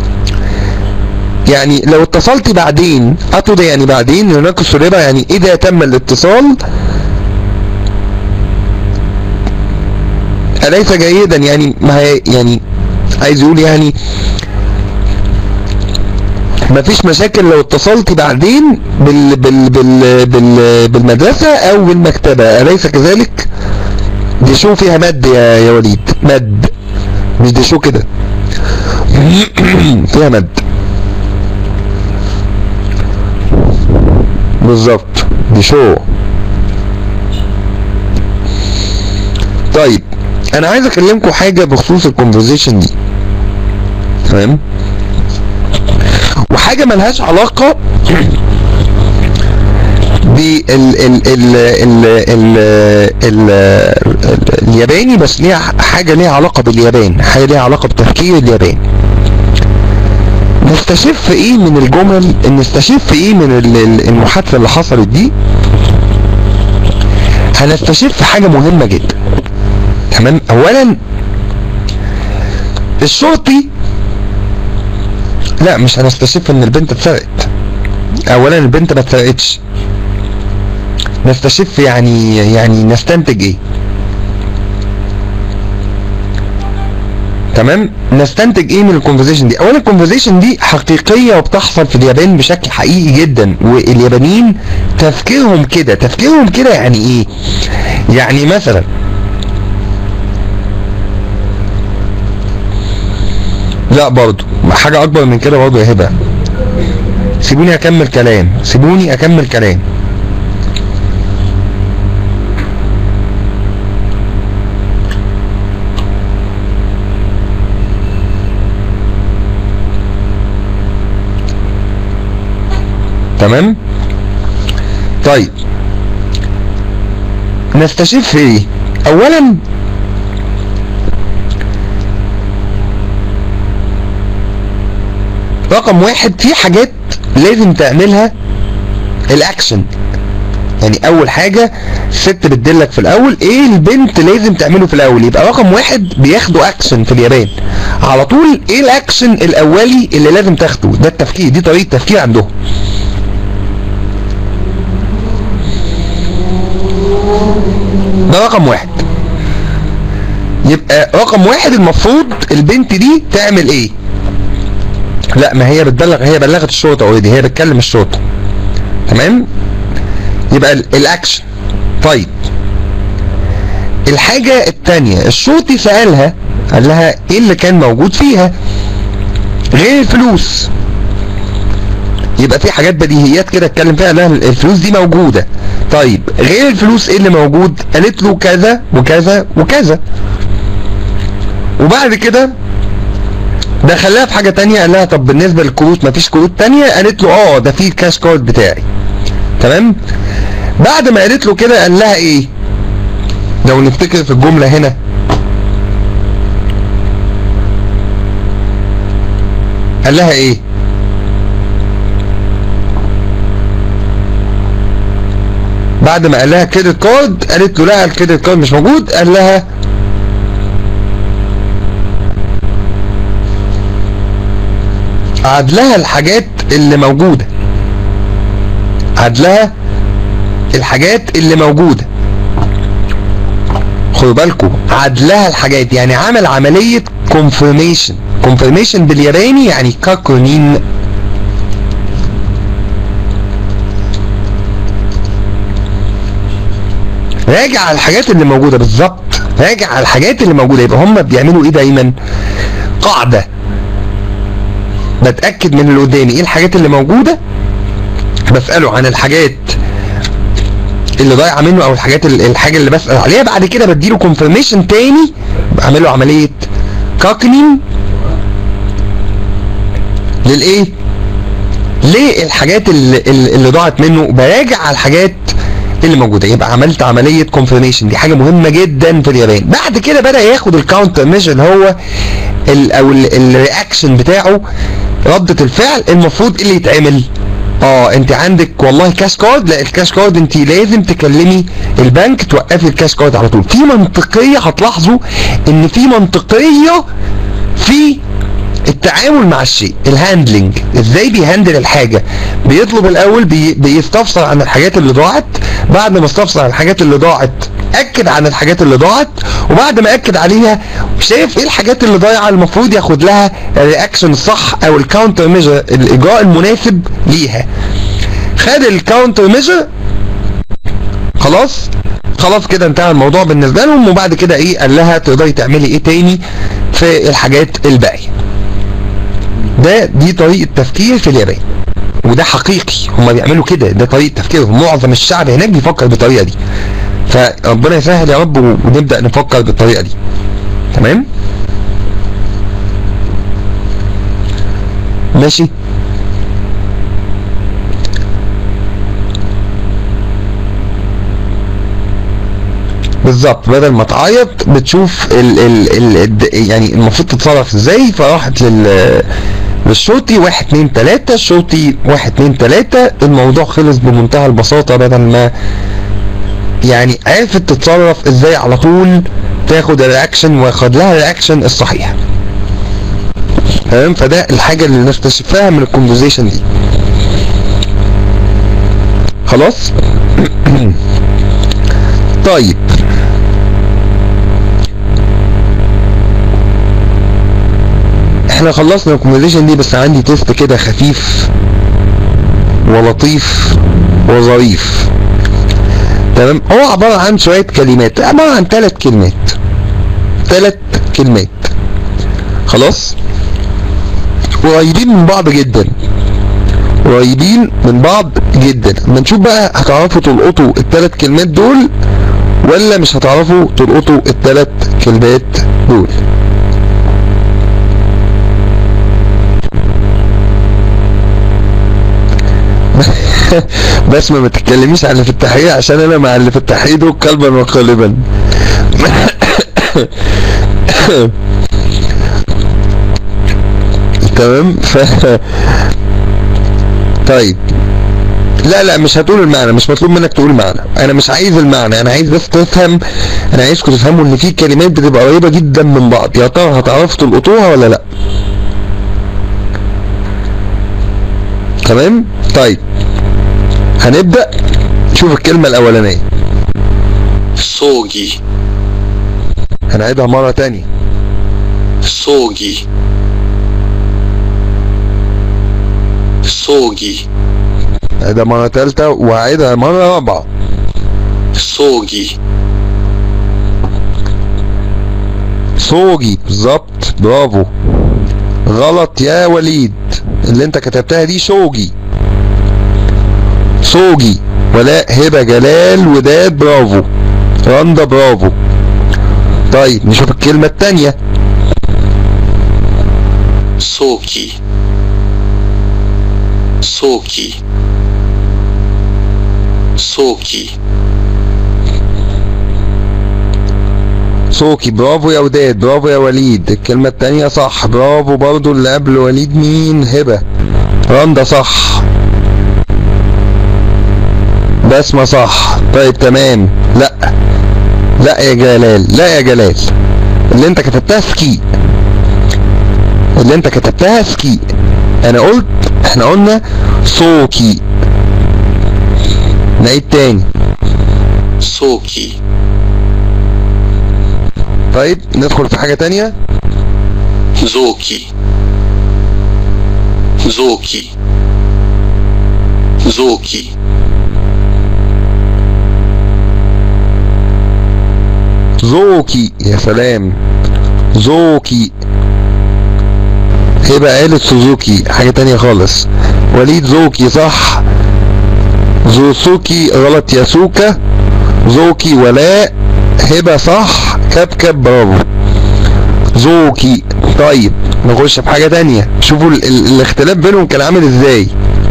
يعني لو اتصلت بعدين أتو ده يعني بعدين هناك السريبة يعني إذا تم الاتصال أليس جيدا يعني ما هي يعني عايز يقول يعني مفيش مشاكل لو اتصلت بعدين بال بال بال بال بالمدرسة او بالمكتبة اليس كذلك دي شو فيها مد يا يا وليد مد مش دي شو كده فيها مد بالظبط دي شو طيب انا عايز اكلمكم حاجة بخصوص الكونفرزيشن دي تمام وحاجة ملهاش علاقة بال ال ال ال ال ال ال الياباني بس ليها حاجة ليها علاقة باليابان حاجة ليها علاقة بتفكير اليابان نستشف ايه من الجمل نستشف ايه من ال- ال- المحادثة اللي حصلت دي هنستشف حاجة مهمة جدا تمام اولا الشرطي لا مش هنستشف ان البنت اتسرقت اولا البنت ما اتسرقتش نستشف يعني يعني نستنتج ايه تمام نستنتج ايه من الكونفرزيشن دي اولا الكونفرزيشن دي حقيقيه وبتحصل في اليابان بشكل حقيقي جدا واليابانيين تفكيرهم كده تفكيرهم كده يعني ايه يعني مثلا لا برضو حاجة أكبر من كده برضو يا هبة سيبوني أكمل كلام سيبوني أكمل كلام تمام طيب نستشف ايه اولا رقم واحد في حاجات لازم تعملها الاكشن يعني اول حاجة الست بتدلك في الاول ايه البنت لازم تعمله في الاول يبقى رقم واحد بياخدوا اكشن في اليابان على طول ايه الاكشن الاولي اللي لازم تاخده ده التفكير دي طريقة تفكير عندهم ده رقم واحد يبقى رقم واحد المفروض البنت دي تعمل ايه لا ما هي بتبلغ هي بلغت الشرطة اوريدي هي بتكلم الشرطة تمام يبقى ال- الاكشن طيب الحاجة التانية الشرطي سألها قال لها ايه اللي كان موجود فيها غير الفلوس يبقى في حاجات بديهيات كده اتكلم فيها لا الفلوس دي موجودة طيب غير الفلوس ايه اللي موجود قالت له كذا وكذا وكذا وبعد كده دخلها في حاجة تانية قال لها طب بالنسبة للكروت مفيش كروت تانية قالت له اه ده في الكاش كارد بتاعي تمام بعد ما قالت له كده قال لها ايه لو نفتكر في الجملة هنا قال لها ايه بعد ما قال لها كريدت كارد قالت له لا الكريدت كارد مش موجود قال لها عاد لها الحاجات اللي موجودة عدلها الحاجات اللي موجودة خدوا بالكم عدلها الحاجات يعني عمل عملية confirmation confirmation بالياباني يعني كاكونين راجع على الحاجات اللي موجودة بالظبط راجع على الحاجات اللي موجودة يبقى هم بيعملوا ايه دايما قاعدة بتأكد من اللي قدامي ايه الحاجات اللي موجودة بسأله عن الحاجات اللي ضايعه منه او الحاجات ال- الحاجه اللي بسال عليها بعد كده بديله كونفirmation تاني بعمل له عمليه كاكنين للايه ليه الحاجات اللي, اللي ضاعت منه براجع على الحاجات اللي موجوده يبقى عملت عمليه كونفirmation دي حاجه مهمه جدا في اليابان بعد كده بدا ياخد الكاونتر ميجر اللي هو ال او الرياكشن بتاعه ردة الفعل المفروض ايه اللي يتعمل اه انت عندك والله كاش كارد لا الكاش كارد انت لازم تكلمي البنك توقفي الكاش كارد على طول في منطقية هتلاحظوا ان في منطقية في التعامل مع الشيء الهاندلنج ازاي بيهندل الحاجة بيطلب الاول بي بيستفسر عن الحاجات اللي ضاعت بعد ما استفسر عن الحاجات اللي ضاعت اكد عن الحاجات اللي ضاعت وبعد ما اكد عليها شايف ايه الحاجات اللي ضايعه المفروض ياخد لها الرياكشن الصح او الكاونتر ميجر الاجراء المناسب ليها خد الكاونتر ميجر خلاص خلاص كده انتهى الموضوع بالنسبه لهم وبعد كده ايه قال لها تقدري تعملي ايه تاني في الحاجات الباقيه ده دي طريقه تفكير في اليابان وده حقيقي هم بيعملوا كده ده طريقه تفكيرهم معظم الشعب هناك بيفكر بالطريقه دي فربنا يسهل يا رب ونبدا نفكر بالطريقه دي تمام ماشي بالظبط بدل ما تعيط بتشوف ال ال ال الد- يعني المفروض تتصرف ازاي فراحت لل للشرطي واحد اتنين تلاتة الشرطي واحد اتنين تلاتة الموضوع خلص بمنتهى البساطة بدل ما يعني عرفت تتصرف ازاي على طول تاخد الرياكشن وياخد لها الرياكشن الصحيح تمام فده الحاجة اللي نكتشفها من الكونفرزيشن دي خلاص طيب احنا خلصنا الكونفرزيشن دي بس عندي تيست كده خفيف ولطيف وظريف تمام هو عبارة عن شوية كلمات عبارة عن ثلاث كلمات ثلاث كلمات خلاص قريبين من بعض جدا قريبين من بعض جدا اما نشوف بقى هتعرفوا تلقطوا الثلاث كلمات دول ولا مش هتعرفوا تلقطوا الثلاث كلمات دول بس ما تتكلميش على اللي في التحقيق عشان انا مع اللي في التحقيق دول قلبا وقالبا تمام ف طيب لا لا مش هتقول المعنى مش مطلوب منك تقول المعنى انا مش عايز المعنى انا عايز بس تفهم انا عايزكم تفهموا ان في كلمات بتبقى قريبه جدا من بعض يا ترى هتعرفوا تلقطوها ولا لا تمام طيب هنبدا نشوف الكلمه الاولانيه 葬儀 هنعيدها مره تانية 葬儀葬儀 هعيدها مره تالتة وهعيدها مره رابعه 葬儀 صوجي بالظبط برافو غلط يا وليد اللي انت كتبتها دي شوجي صوجي ولاء هبه جلال وداد برافو رندا برافو طيب نشوف الكلمة التانية 早期早期早期 صوكي برافو يا وداد برافو يا وليد الكلمة التانية صح برافو برضو اللي قبل وليد مين هبة رندا صح بسمة صح طيب تمام لا لا يا جلال لا يا جلال اللي انت كتبتها سكي اللي انت كتبتها سكي انا قلت احنا قلنا صوكي نعيد تاني 早期 طيب ندخل في حاجة تانية 臓器臓器臓器 زوكي يا سلام زوكي هبة قالت سوزوكي حاجة تانية خالص وليد زوكي صح زوسوكي غلط ياسوكا زوكي ولاء هبة صح كبكب برافو زوكي طيب نخش في حاجة تانية شوفوا ال ال الاختلاف بينهم كان عامل ازاي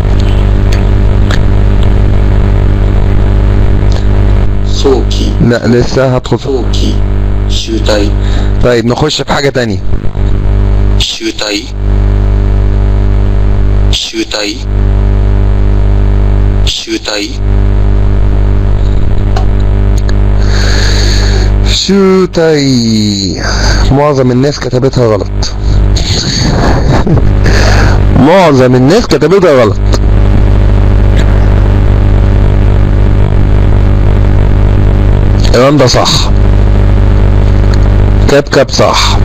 早期 لا لسه هدخل في- 早期集体 طيب نخش في حاجة تانية 集体集体集体 شوتاي معظم الناس كتبتها غلط معظم الناس كتبتها غلط الكلام ده صح كاب كاب صح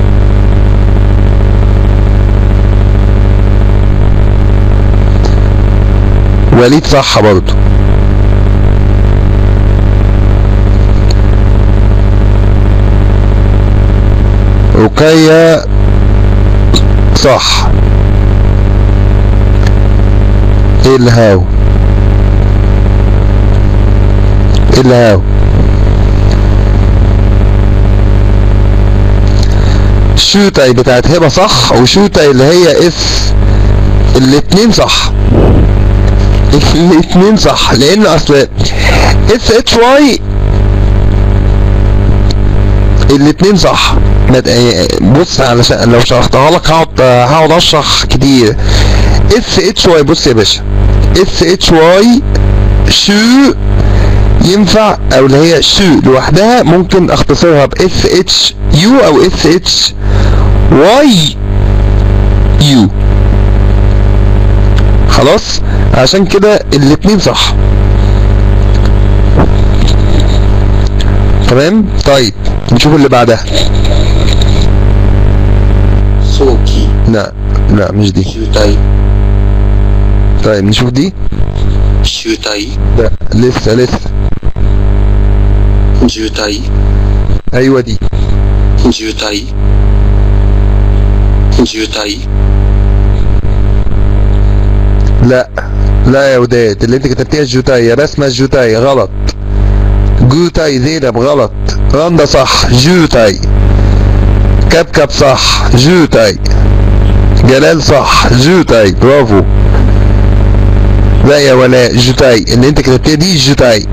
وليد صح برضو رقية صح ايه الهاو ايه الهاو شوتاي بتاعت هبة صح وشوتاي اللي هي اس الاتنين صح الاتنين صح لان اصل اس اتش واي الاتنين صح ما ت- بص علشان لو شرحتها لك هقعد هقعد اشرح كتير اس اتش واي بص يا باشا اس اتش واي شو ينفع او اللي هي شو لوحدها ممكن اختصرها ب اس اتش يو او اس اتش واي يو خلاص عشان كده الاتنين صح تمام طيب نشوف اللي بعدها 早期 لا لا مش دي 集体 طيب نشوف دي 集体 لا لسه لسه 渋滞 ايوه دي 渋滞渋滞 لا لا يا وداد اللي انت كتبتيها الجوتاي يا بسمة الجوتاي غلط جوتاي زينب غلط رندا صح جوتاي كبكب صح جوتاي جلال صح جوتاي برافو لا يا ولاء جوتاي اللي انت كتبتيها دي جوتاي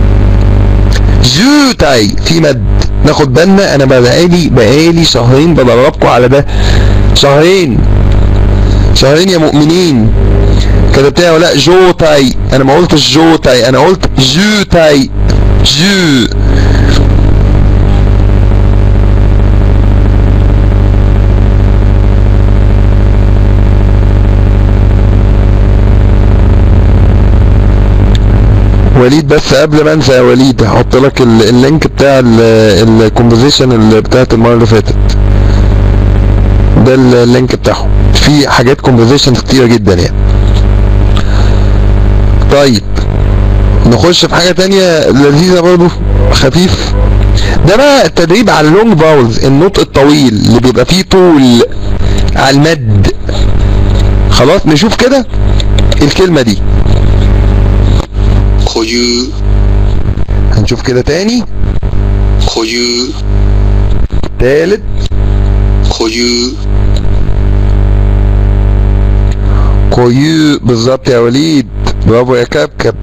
جوتاي في مد ناخد بالنا انا بقالي بقالي شهرين بدربكم على ده شهرين شهرين يا مؤمنين كتبتها ولا جو تاي انا ما قلتش جو تاي انا قلت جو تاي جو وليد بس قبل ما انسى يا وليد هحط لك ال- اللينك بتاع الكومبوزيشن اللي بتاعت المره اللي فاتت ده ال- اللينك بتاعهم في حاجات كومبوزيشن كتيره جدا يعني طيب نخش في حاجه تانية لذيذه برضو خفيف ده بقى التدريب على اللونج باولز النطق الطويل اللي بيبقى فيه طول على المد خلاص نشوف كده الكلمه دي 固有 هنشوف كده تاني 固有 تالت 固有 كويو بالظبط يا وليد برافو يا كبكب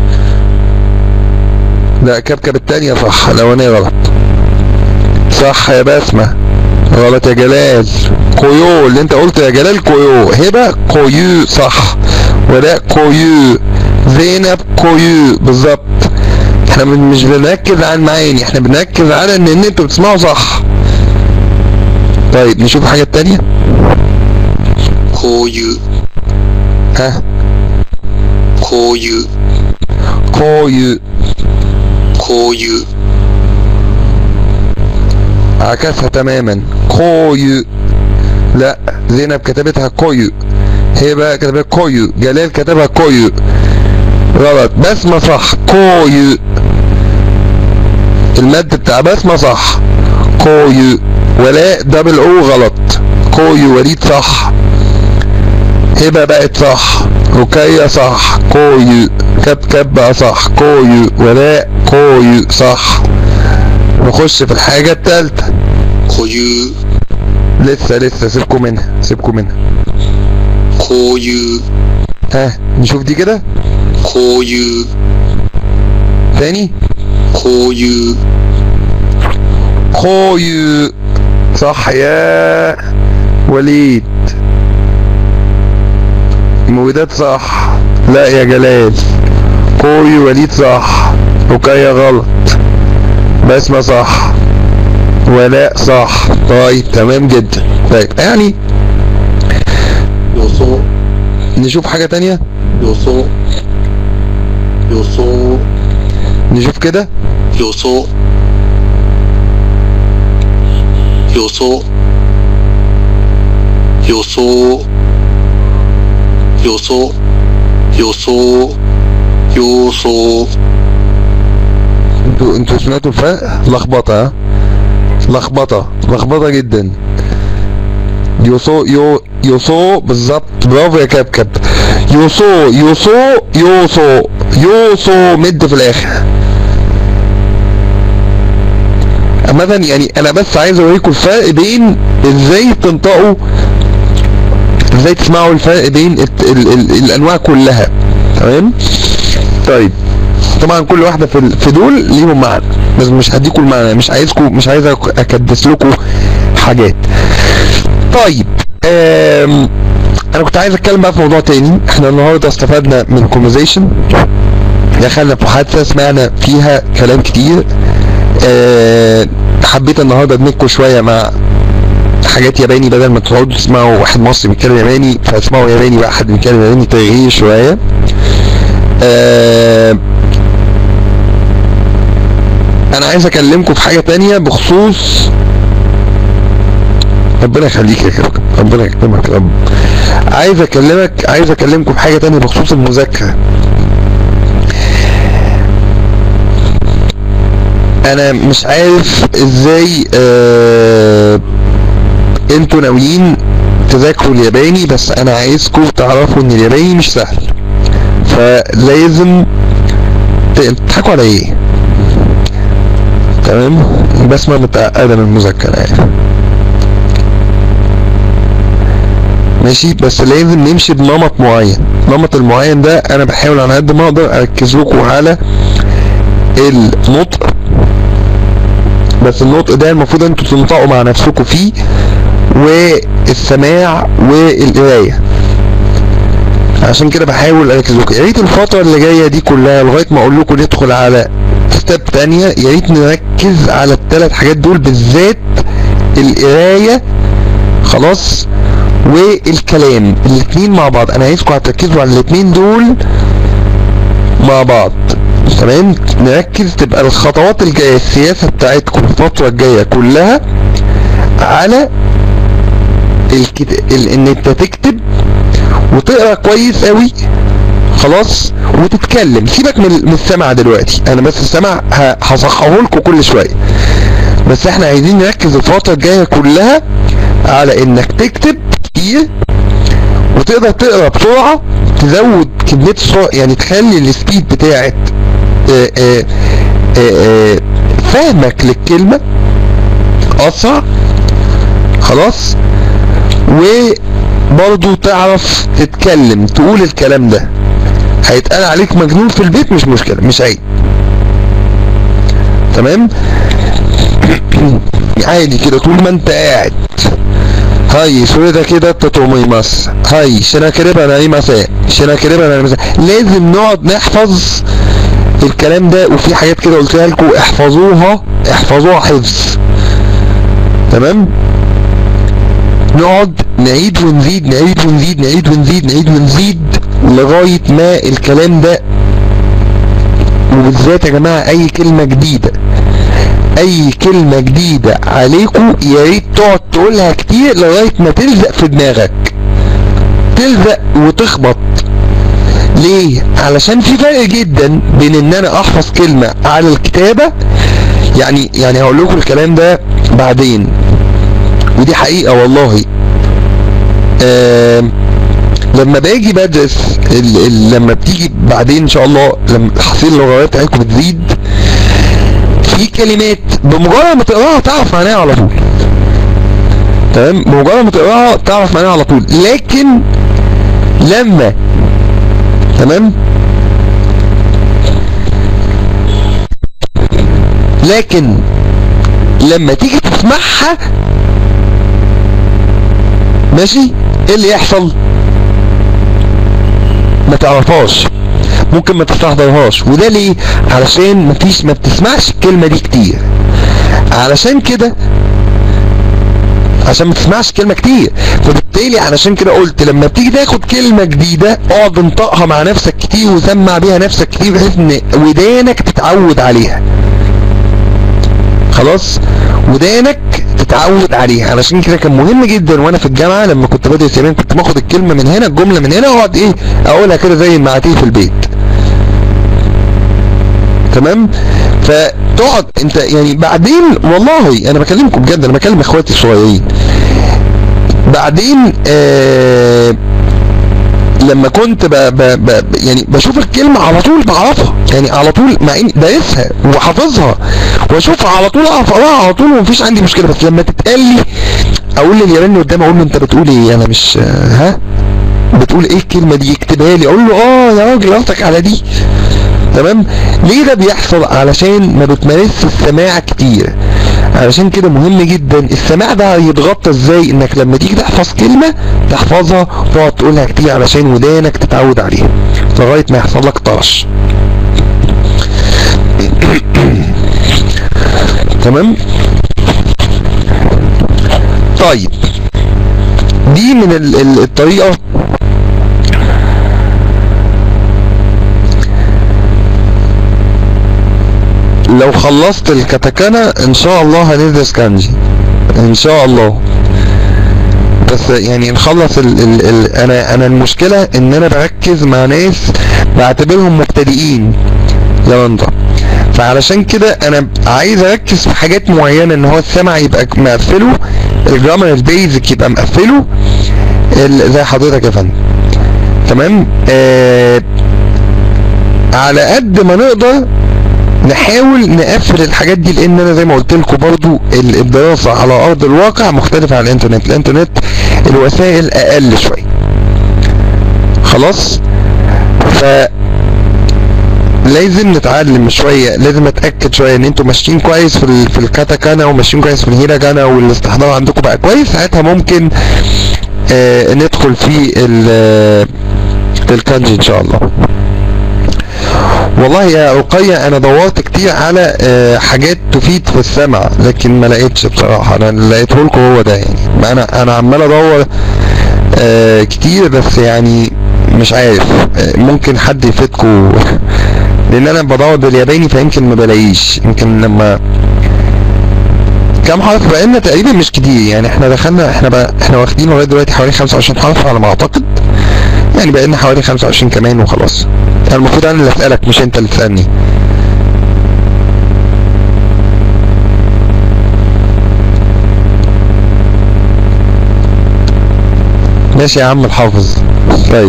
لا كبكب التانية صح الاولانية غلط صح يا بسمة غلط يا جلال كويو اللي انت قلت يا جلال كويو هبة كويو صح ولاء كويو زينب كويو بالظبط احنا من- مش بنركز على المعاني احنا بنركز على ان ان انتوا بتسمعوا صح طيب نشوف حاجة تانية こういう ها こういうこういうこういう عكسها تماما كويو لا زينب كتبتها كويو هي بقى كتبتها كويو جلال كتبها كويو غلط بسمة صح كويو المد بتاع بسمة صح كويو ولاء دبل او غلط كويو وليد صح هبة بقت صح ركية صح كويو كبكب بقى صح كويو ولاء كويو صح نخش في الحاجة التالتة こういう لسه لسه سيبكم منها سيبكم منها こういう ها نشوف دي كده こういう تاني こういう كويو صح يا وليد مودات صح لا يا جلال كويو وليد صح ركية غلط بسمة صح ولاء صح طيب تمام جدا طيب يعني 予想 نشوف حاجة تانية 予想予想 نشوف كده 予想予想予想予想予想予想 انتوا انتوا سمعتوا الفرق لخبطه ها لخبطه لخبطه جدا يوصو يو يوصو بالظبط برافو يا كبكب يوصو يوصو يوصو يوصو مد في الاخر عامة يعني انا بس عايز اوريكم الفرق بين ازاي تنطقوا ازاي تسمعوا الفرق بين الت- ال ال الانواع كلها تمام طيب طبعا كل واحده في ال- في دول ليهم معنى بس مش هديكم المعنى مش عايزكم مش عايز أك- اكدس لكم حاجات طيب آم، انا كنت عايز اتكلم بقى في موضوع تاني احنا النهارده استفدنا من كونفرزيشن دخلنا في محادثه سمعنا فيها كلام كتير آه، حبيت النهارده ادمجكم شويه مع حاجات ياباني بدل ما تقعدوا تسمعوا واحد مصري بيتكلم ياباني فاسمعوا ياباني بقى حد بيتكلم ياباني تغيير شويه آه، انا عايز اكلمكم في حاجه تانية بخصوص ربنا يخليك يا كابتن ربنا يكرمك يا رب عايز اكلمك عايز اكلمكم في حاجه تانية بخصوص المذاكره انا مش عارف ازاي آه انتوا ناويين تذاكروا الياباني بس انا عايزكم تعرفوا ان الياباني مش سهل فلازم ت- تضحكوا على ايه تمام بسمة متعقدة من المذاكرة يعني ماشي بس لازم نمشي بنمط معين النمط المعين ده انا بحاول على قد ما اقدر اركز لكم على النطق بس النطق ده المفروض انتوا تنطقوا مع نفسكم فيه والسماع والقرايه عشان كده بحاول اركز لكم يا ريت الفتره اللي جايه دي كلها لغايه ما اقول لكم ندخل على ستيب تانية يا ريت نركز على الثلاث حاجات دول بالذات القرايه خلاص والكلام الاثنين مع بعض انا عايزكم هتركزوا على الاثنين دول مع بعض تمام نركز تبقى الخطوات الجايه السياسه بتاعتكم الفتره الجايه كلها على الكت... ال... ان انت تكتب وتقرا كويس قوي خلاص وتتكلم سيبك من من السمع دلوقتي انا بس السمع ه- هصححه لكم كل شويه بس احنا عايزين نركز الفتره الجايه كلها على انك تكتب كتير وتقدر تقرا بسرعه تزود كميه السرعه يعني تخلي السبيد بتاعت آه، آه، آه، آه، فهمك للكلمه اسرع خلاص وبرضو تعرف تتكلم تقول الكلام ده هيتقال عليك مجنون في البيت مش مشكلة مش عيب تمام عادي كده طول ما انت قاعد هاي سوري كده تتوميماس هاي شناكريبا نايماسا شناكريبا نايماسا لازم نقعد نحفظ الكلام ده وفي حاجات كده قلتها لكم احفظوها احفظوها حفظ تمام نقعد نعيد ونزيد نعيد ونزيد نعيد ونزيد نعيد ونزيد لغاية ما الكلام ده وبالذات يا جماعة اي كلمة جديدة اي كلمة جديدة عليكم يا ريت تقعد تقولها كتير لغاية ما تلزق في دماغك تلزق وتخبط ليه علشان في فرق جدا بين ان انا احفظ كلمة على الكتابة يعني يعني هقول لكم الكلام ده بعدين ودي حقيقة والله آم، لما باجي بدرس ال ال لما بتيجي بعدين ان شاء الله لما تحصيل اللغويات بتاعتكم بتزيد في كلمات بمجرد ما تقراها تعرف معناها على طول تمام بمجرد ما تقراها تعرف معناها على طول لكن لما تمام لكن لما تيجي تسمعها ماشي ايه اللي يحصل ما تعرفهاش ممكن ما تستحضرهاش وده ليه علشان مفيش ما بتسمعش الكلمة دي كتير علشان كده عشان ما تسمعش كلمة كتير فبالتالي علشان كده قلت لما بتيجي تاخد كلمة جديدة اقعد انطقها مع نفسك كتير وسمع بيها نفسك كتير بحيث ان ودانك تتعود عليها خلاص ودانك تتعود عليها علشان كده كان مهم جدا وانا في الجامعة لما كنت بدرس يابان كنت باخد الكلمة من هنا الجملة من هنا واقعد ايه اقولها كده زي المعاتيه في البيت تمام فتقعد انت يعني بعدين والله انا بكلمكم بجد انا بكلم اخواتي الصغيرين بعدين آه لما كنت ب ب ب يعني بشوف الكلمة على طول بعرفها يعني على طول مع اني دارسها وحافظها واشوفها على طول اعرف اقراها على طول ومفيش عندي مشكلة بس لما تتقال لي اقول للياباني قدامي اقول له انت بتقول ايه انا مش آه، ها بتقول ايه الكلمة دي يكتبها لي اقول له اه يا راجل قصدك على دي تمام ليه ده بيحصل علشان ما بتمارسش السماع كتير علشان كده مهم جدا السماع ده يتغطى ازاي انك لما تيجي تحفظ كلمة تحفظها وتقعد تقولها كتير علشان ودانك تتعود عليها لغاية ما يحصل لك طرش تمام طيب دي من ال- ال- الطريقة لو خلصت الكاتاكانا ان شاء الله هندرس كانجي ان شاء الله بس يعني نخلص ال ال ال انا انا المشكلة ان انا بركز مع ناس بعتبرهم مبتدئين يا رندا فعلشان كده انا عايز اركز في حاجات معينة ان هو السمع يبقى مقفله الجرامر البيزك يبقى مقفله ال- زي حضرتك يا فندم تمام آه على قد ما نقدر نحاول نقفل الحاجات دي لان انا زي ما قلت لكم برضو ال- الدراسة على ارض الواقع مختلفة عن الانترنت الانترنت الوسائل اقل شوية خلاص ف لازم نتعلم شوية لازم اتأكد شوية ان انتوا ماشيين كويس في ال... في الكاتاكانا وماشيين كويس في الهيراجانا والاستحضار عندكم بقى كويس ساعتها ممكن آه ندخل في ال... آه، الكانجي ان شاء الله والله يا رقية انا دورت كتير على آه، حاجات تفيد في السمع لكن ما لقيتش بصراحة انا اللي لقيته لكم هو ده يعني ما انا انا عمال ادور آه، كتير بس يعني مش عارف آه، ممكن حد يفيدكم لان انا بدور بالياباني فيمكن ما بلاقيش يمكن لما كم حرف بقالنا تقريبا مش كتير يعني احنا دخلنا احنا بقى احنا واخدين لغايه دلوقتي حوالي 25 حرف على ما اعتقد يعني بقالنا حوالي 25 كمان وخلاص يعني المفروض انا اللي اسالك مش انت اللي تسالني ماشي يا عم الحافظ طيب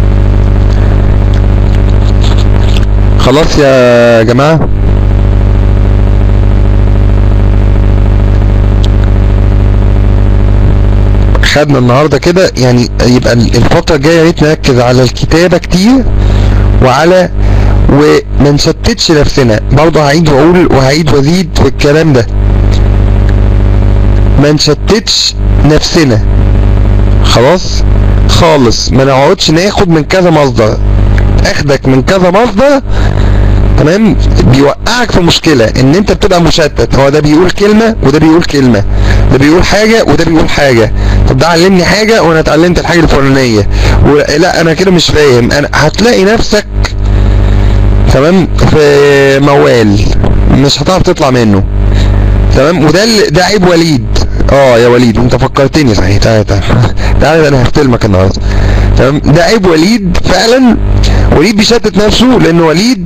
خلاص يا جماعة خدنا النهاردة كده يعني يبقى الفترة الجاية يا ريت نركز على الكتابة كتير وعلى وما نشتتش نفسنا برضه هعيد واقول وهعيد وازيد في الكلام ده ما نشتتش نفسنا خلاص خالص ما نقعدش ناخد من كذا مصدر اخدك من كذا مصدر تمام بيوقعك في مشكلة ان انت بتبقى مشتت هو ده بيقول كلمة وده بيقول كلمة ده بيقول حاجة وده بيقول حاجة طب ده علمني حاجة وانا اتعلمت الحاجة الفلانية ولا انا كده مش فاهم انا هتلاقي نفسك تمام في موال مش هتعرف تطلع منه تمام وده ال- ده عيب وليد اه يا وليد انت فكرتني صحيح تعالى تعالى تعالى انا هستلمك النهارده تمام ده عيب وليد فعلا وليد بيشتت نفسه لان وليد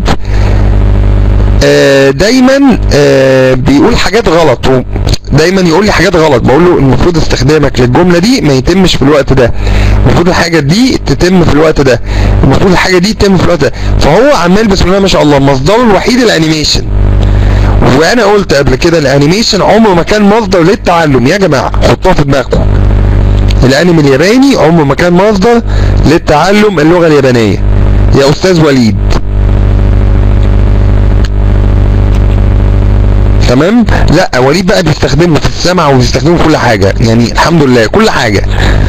آه، دايما آه، بيقول حاجات غلط و- دايما يقول لي حاجات غلط بقول له المفروض استخدامك للجمله دي ما يتمش في الوقت ده المفروض الحاجه دي تتم في الوقت ده المفروض الحاجه دي تتم في الوقت ده فهو عمال بسم الله ما شاء الله مصدره الوحيد الانيميشن وانا قلت قبل كده الانيميشن عمره ما كان مصدر للتعلم يا جماعه حطوها في دماغكم الانمي الياباني عمره ما كان مصدر للتعلم اللغه اليابانيه يا استاذ وليد تمام لا وليد بقى بيستخدمه في السمع وبيستخدمه في كل حاجه يعني الحمد لله كل حاجه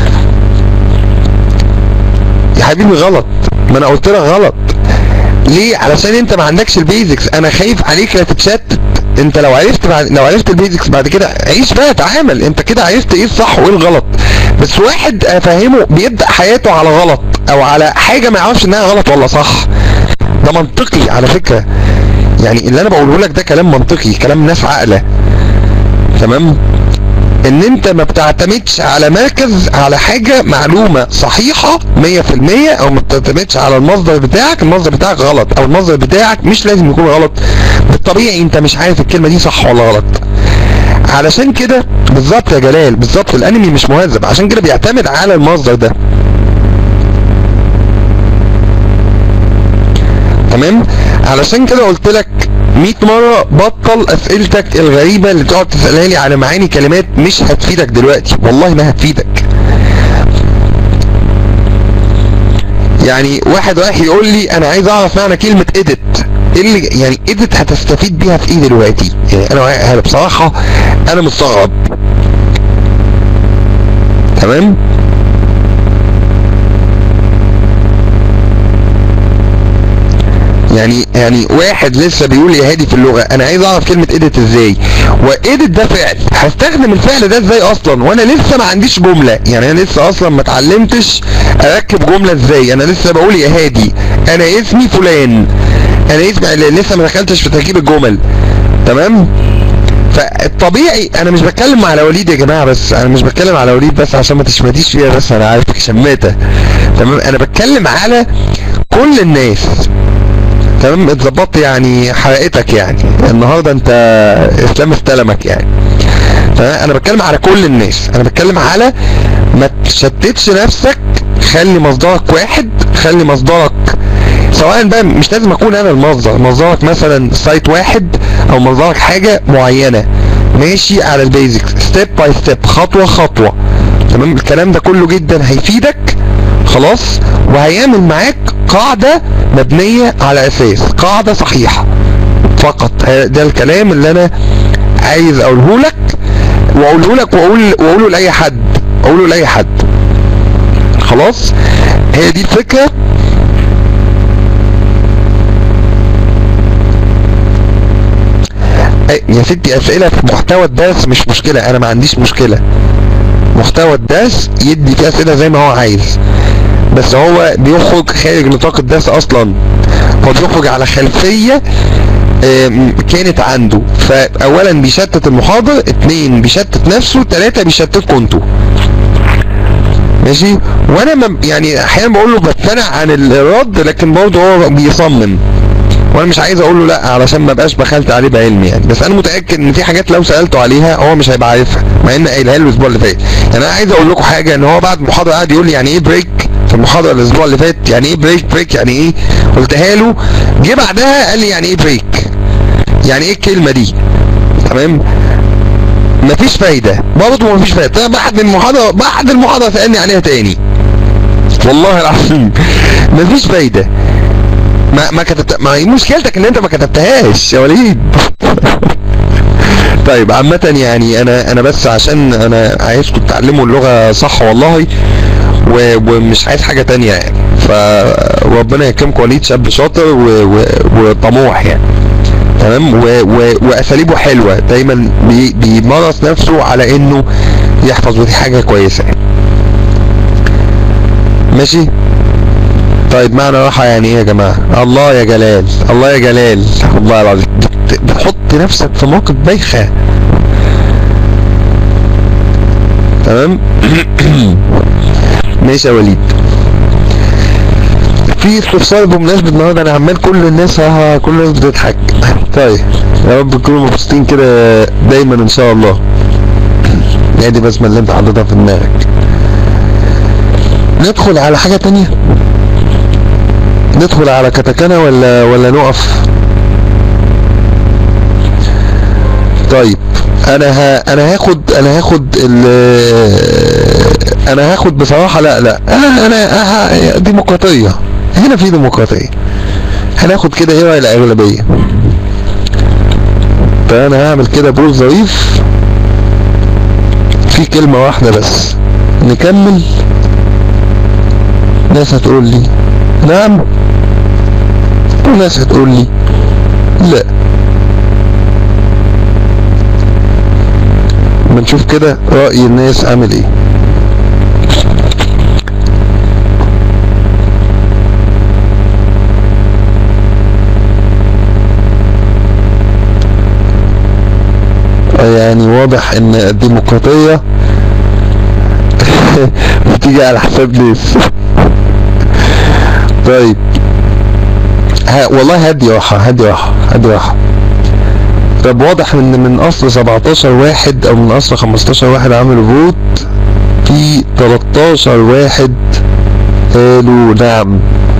يا حبيبي غلط ما انا قلت لك غلط ليه علشان انت ما عندكش البيزكس انا خايف عليك لا تتشتت انت لو عرفت بعد لو عرفت البيزكس بعد كده عيش بقى تعامل انت كده عرفت ايه الصح وايه الغلط بس واحد افهمه بيبدا حياته على غلط او على حاجه ما يعرفش انها غلط ولا صح ده منطقي على فكره يعني اللي انا بقوله لك ده كلام منطقي كلام ناس عاقله تمام ان انت ما بتعتمدش على مركز على حاجة معلومة صحيحة 100% او ما بتعتمدش على المصدر بتاعك المصدر بتاعك غلط او المصدر بتاعك مش لازم يكون غلط بالطبيعي انت مش عارف الكلمة دي صح ولا غلط علشان كده بالظبط يا جلال بالظبط الانمي مش مهذب عشان كده بيعتمد على المصدر ده تمام علشان كده قلت لك 100 مرة بطل اسئلتك الغريبة اللي تقعد تسألها لي على معاني كلمات مش هتفيدك دلوقتي والله ما هتفيدك يعني واحد رايح يقول لي انا عايز اعرف معنى كلمة اديت ايه اللي يعني اديت هتستفيد بيها في ايه دلوقتي يعني انا انا بصراحة انا مستغرب تمام يعني يعني واحد لسه بيقول يا هادي في اللغه انا عايز اعرف كلمه اديت ازاي واديت ده فعل هستخدم الفعل ده ازاي اصلا وانا لسه ما عنديش جمله يعني انا لسه اصلا ما اتعلمتش اركب جمله ازاي انا لسه بقول يا هادي انا اسمي فلان انا اسمي لسه ما دخلتش في تركيب الجمل تمام فالطبيعي انا مش بتكلم على وليد يا جماعه بس انا مش بتكلم على وليد بس عشان ما تشمتيش فيها بس انا عارفك شماته تمام انا بتكلم على كل الناس تمام اتظبطت يعني حلقتك يعني النهارده انت اسلام استلمك يعني تمام انا بتكلم على كل الناس انا بتكلم على ما تشتتش نفسك خلي مصدرك واحد خلي مصدرك سواء بقى مش لازم اكون انا المصدر مصدرك مثلا سايت واحد او مصدرك حاجه معينه ماشي على البيزكس ستيب باي ستيب خطوه خطوه تمام الكلام ده كله جدا هيفيدك خلاص وهيعمل معاك قاعدة مبنية على اساس قاعدة صحيحة فقط ده الكلام اللي انا عايز اقوله لك واقوله لك واقول واقوله لاي حد اقوله لاي حد خلاص هي دي الفكرة يا ستي اسئلة في محتوى الدرس مش مشكلة انا ما عنديش مشكلة محتوى الدرس يدي فيه اسئلة زي ما هو عايز بس هو بيخرج خارج نطاق الدرس اصلا هو بيخرج على خلفية كانت عنده فاولا بيشتت المحاضر اتنين بيشتت نفسه تلاتة بيشتتكم انتوا ماشي وانا يعني احيانا بقول له بقتنع عن الرد لكن برضه هو بيصمم وانا مش عايز اقول له لا علشان ما بقاش بخلت عليه بعلمي يعني بس انا متاكد ان في حاجات لو سالته عليها هو مش هيبقى عارفها مع ان قايلها له الاسبوع اللي فات يعني انا عايز اقول لكم حاجه ان هو بعد المحاضره قاعد يقول لي يعني ايه بريك في المحاضره الاسبوع اللي فات يعني ايه بريك بريك يعني ايه قلتها له جه بعدها قال لي يعني ايه بريك يعني ايه الكلمه دي تمام مفيش فايده برضه مفيش فايده بعد المحاضره بعد المحاضره سالني عليها تاني والله العظيم مفيش فايده ما ما كتبت ما هي مشكلتك ان انت ما كتبتهاش يا وليد طيب عامة يعني انا انا بس عشان انا عايزكم تتعلموا اللغة صح والله ومش عايز حاجة تانية يعني فربنا يكرمكم وليد شاب شاطر وطموح يعني تمام واساليبه حلوة دايما بي بيمارس نفسه على انه يحفظ ودي حاجة كويسة يعني ماشي طيب معنى راحة يعني ايه يا جماعة الله يا جلال الله يا جلال والله العظيم بت- بتحط نفسك في موقف بايخة تمام ماشي يا وليد في استفسار بمناسبة النهارده انا عمال كل الناس ها كل الناس بتضحك طيب يا رب تكونوا مبسوطين كده دايما ان شاء الله هي دي بسمة اللي انت حاططها في دماغك ندخل على حاجة تانية ندخل على كتكنة ولا ولا نقف طيب انا ها انا هاخد انا هاخد ال انا هاخد بصراحة لا لا انا انا ها- ديمقراطية هنا في ديمقراطية هناخد كده ايه رأي الاغلبية فانا هعمل كده بول ظريف في كلمة واحدة بس نكمل ناس هتقول لي نعم وناس هتقول لي لا بنشوف كده رأي الناس عامل ايه آه يعني واضح ان الديمقراطية بتيجي على حساب ناس طيب ها والله هدي راحة هدي راحة هدي راحة طب واضح ان من اصل 17 واحد او من اصل 15 واحد عملوا فوت في 13 واحد قالوا نعم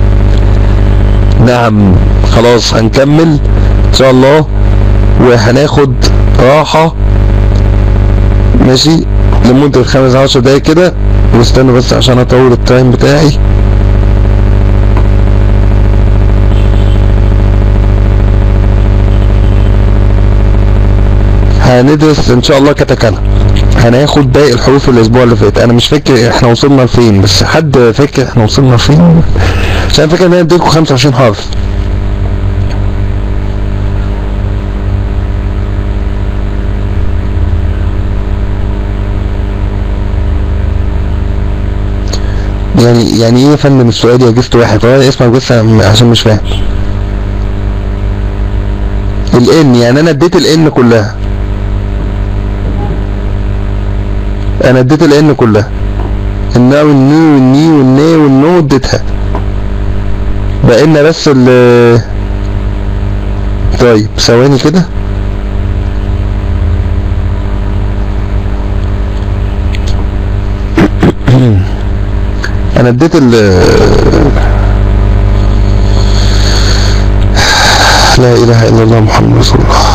نعم خلاص هنكمل ان شاء الله وهناخد راحة ماشي لمدة خمس عشر دقايق كده واستنوا بس عشان اطول التايم بتاعي هندرس ان شاء الله كتكنة هناخد باقي الحروف الاسبوع اللي فات انا مش فاكر احنا وصلنا لفين بس حد فاكر احنا وصلنا لفين عشان فاكر ان انا اديتكم 25 حرف يعني يعني ايه يا فندم السؤال يا جست واحد غير اسمك بس عشان مش فاهم الان يعني انا اديت الان كلها انا اديت الان كلها النا والني والني والنا والنو اديتها بقى لنا بس ال طيب ثواني كده انا اديت ال لا اله الا الله محمد رسول الله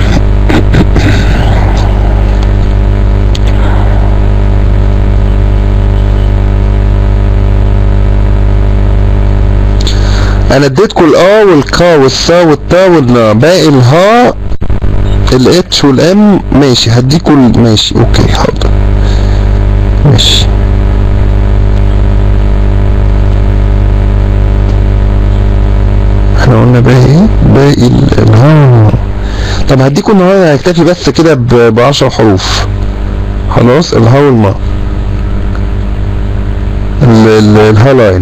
انا اديتكم الاه والكا والسا والتا والنا باقي الها الاتش والام ماشي هديكوا ال- ماشي اوكي حاضر ماشي احنا قلنا باقي ايه باقي ال- الها طب هديكوا النهارده هكتفي بس كده ب- بعشر حروف خلاص الها والما ال- ال- الها لاين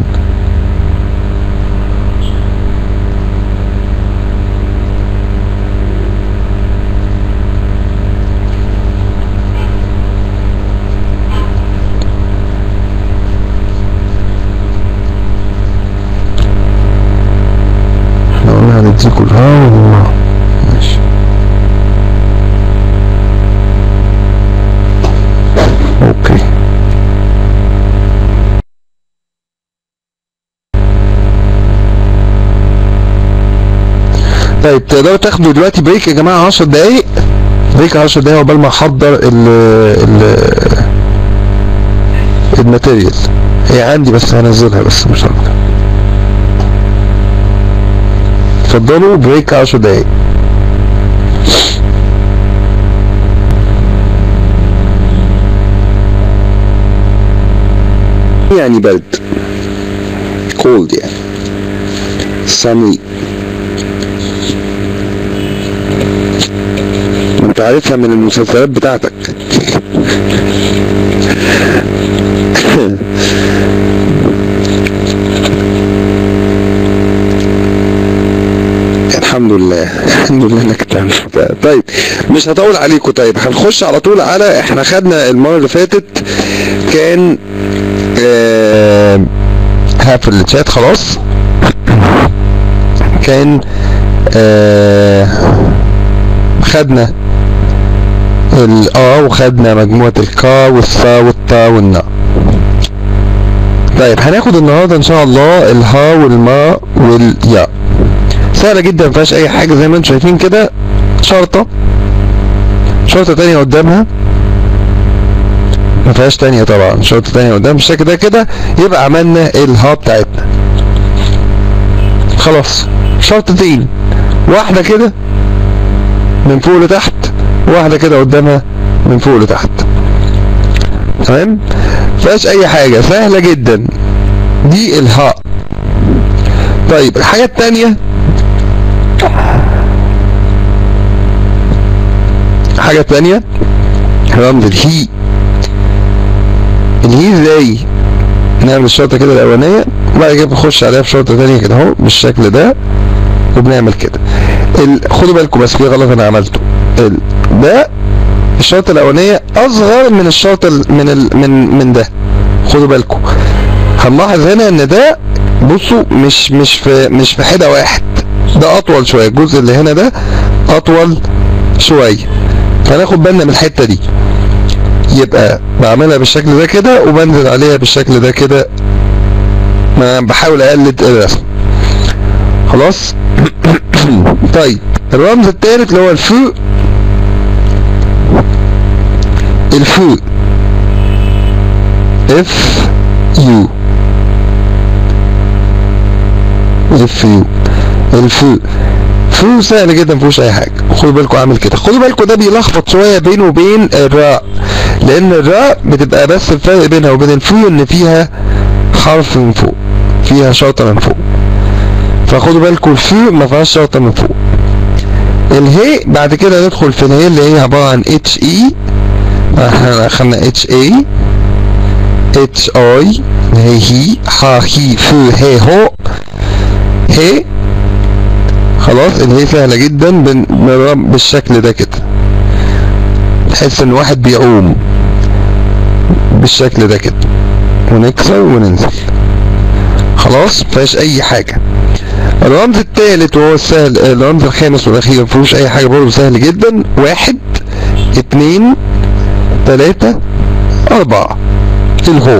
احنا قلنا هنديكوا الها والما ماشي اوكي طيب تقدروا تاخدوا دلوقتي بريك يا جماعة 10 دقايق بريك 10 دقايق عقبال ما احضر ال ال الماتيريال هي عندي بس هنزلها بس مش اكتر اتفضلوا بريك 10 دقايق يعني برد cold يعني sunny انت عارفها من المسلسلات بتاعتك الحمد لله الحمد لله انك تعمل طيب مش هطول عليكم طيب هنخش على طول على احنا خدنا المره اللي فاتت كان آه هقفل الشات خلاص كان آه خدنا الآ وخدنا مجموعة الكا والصا والطا والنا طيب هناخد النهاردة ان شاء الله الها والما واليا سهلة جدا مفيهاش اي حاجة زي ما انتم شايفين كده شرطة شرطة تانية قدامها مفيهاش تانية طبعا شرطة تانية قدام بالشكل ده كده يبقى عملنا الها بتاعتنا خلاص شرطتين واحدة كده من فوق لتحت واحدة كده قدامها من فوق لتحت تمام مفيهاش اي حاجة سهلة جدا دي الهاء طيب الحاجة التانية حاجة تانية رمز الهي الهي ازاي نعمل الشرطة كده الأولانية وبعد كده بنخش عليها في شرطة تانية كده اهو بالشكل ده وبنعمل كده ال... خدوا بالكم بس في غلط انا عملته ال... ده الشرطة الأولانية أصغر من الشرطة ال... من ال... من من ده خدوا بالكم هنلاحظ هنا إن ده بصوا مش مش في مش في حدة واحد ده أطول شوية الجزء اللي هنا ده أطول شوية فناخد بالنا من الحتة دي يبقى بعملها بالشكل ده كده وبنزل عليها بالشكل ده كده ما بحاول اقلد الرسم خلاص طيب الرمز الثالث اللي هو الفو الفو اف يو اف يو الفو فو سهل جدا مفيهوش اي حاجه خدوا بالكم عامل كده خدوا بالكم ده بيلخبط شويه بينه وبين الراء لان الراء بتبقى بس الفرق بينها وبين الفو ان فيها حرف من فوق فيها شرطه من فوق فخدوا بالكم الفو ما فيهاش شرطه من فوق الهي بعد كده ندخل في الهي اللي هي عباره عن اتش اي احنا اخدنا اتش اي اتش اي هي هي ها هي فو هي هو هي خلاص الهي سهلة جدا بن- بالشكل ده كده تحس ان واحد بيعوم بالشكل ده كده ونكسر وننزل خلاص مفيهاش اي حاجة الرمز الثالث وهو السهل الرمز الخامس والاخير مفيهوش اي حاجة برضه سهل جدا واحد اتنين تلاتة اربعة الهو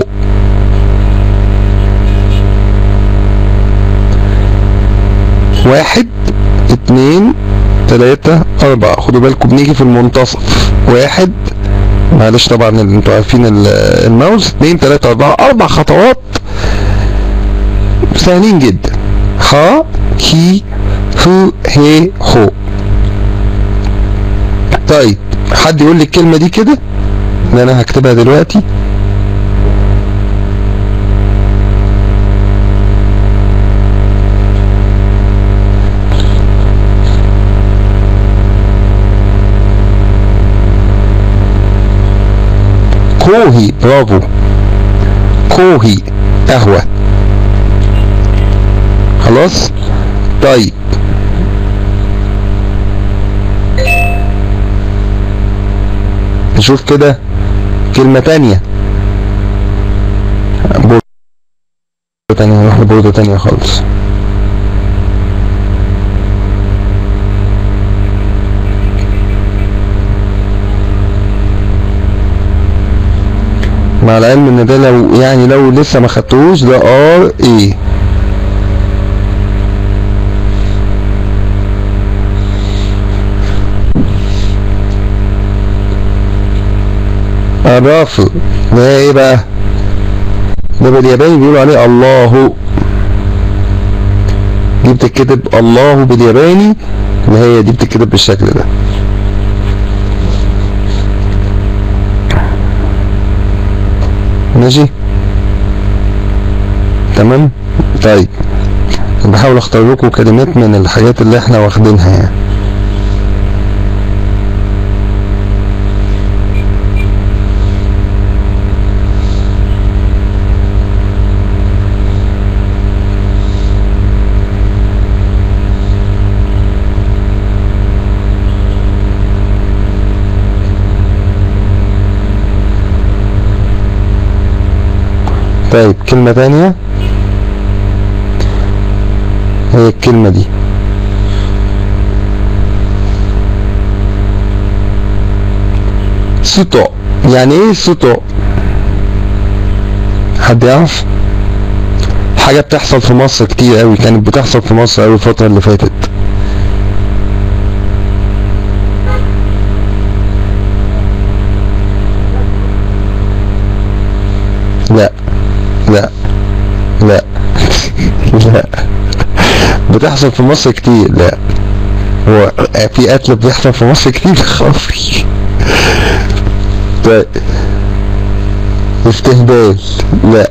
واحد اتنين تلاتة اربعة خدوا بالكم بنيجي في المنتصف واحد معلش طبعا ال- انتوا عارفين ال- الماوس اتنين تلاتة اربعة اربع خطوات سهلين جدا ها هي هو هي هو طيب حد يقول لي الكلمة دي كده اللي انا هكتبها دلوقتي كوهي برافو كوهي قهوة خلاص طيب نشوف كده كلمة تانية بوردة تانية نروح لبوردة تانية خالص مع العلم ان ده لو يعني لو لسه ما خدتوش ده ار ايه الرافض ده ايه بقى ده بالياباني بيقولوا عليه الله دي بتتكتب الله بالياباني اللي هي دي بتتكتب بالشكل ده ماشي تمام طيب بحاول اختار لكم كلمات من الحاجات اللي احنا واخدينها يعني طيب كلمة تانية هي الكلمة دي سوتو يعني ايه سوتو حد يعرف حاجة بتحصل في مصر كتير قوي كانت بتحصل في مصر قوي الفترة اللي فاتت لا لا لا لا بتحصل في مصر كتير لا هو في قتل بيحصل في مصر كتير خافي طيب استهبال لا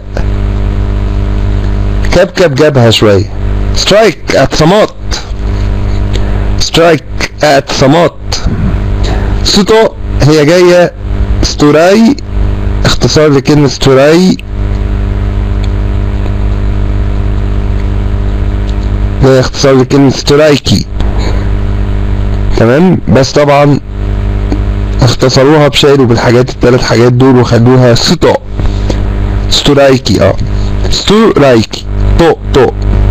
كبكب جابها شوية سترايك ات صمات سترايك ات صمات سوتو هي جاية ستوراي اختصار لكلمة ستوراي هي اختصار لكلمة ستورايكي تمام بس طبعا اختصروها بشالوا بالحاجات الثلاث حاجات دول وخلوها سوتو ستورايكي اه ستورايكي تو تو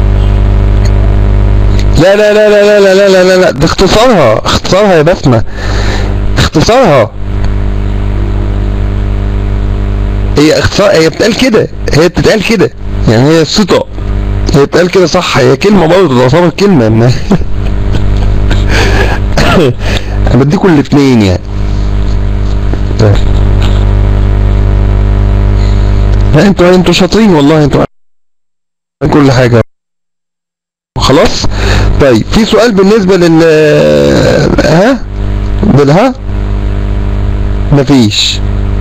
لا لا لا لا لا لا لا لا لا لا ده اختصارها اختصارها يا بسمة اختصارها هي اختصار هي بتقال كده هي بتتقال كده يعني هي سوتو هي بتقال كده صح هي كلمة برضه تعتبر كلمة إن- انا بديكوا الاتنين يعني طيب. لا انتوا انتوا شاطرين والله انتوا عارفين كل حاجة خلاص طيب في سؤال بالنسبة لل ها بالها مفيش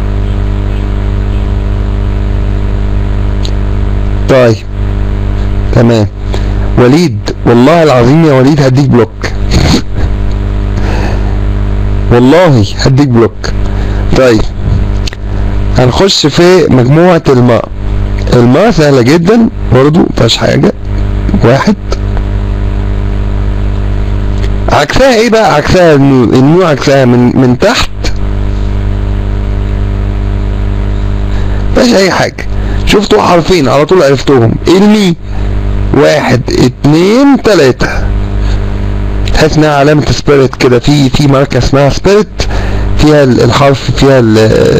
طيب تمام وليد والله العظيم يا وليد هديك بلوك والله هديك بلوك طيب هنخش في مجموعة الماء الماء سهلة جدا برضو مفيهاش حاجة واحد عكسها ايه بقى عكسها النو النو عكسها من من تحت مفيهاش اي حاجة شفتوا حرفين على طول عرفتهم المي واحد اتنين تلاتة تحس انها علامة سبيريت كده في في ماركة اسمها سبيريت فيها ال- الحرف فيها ال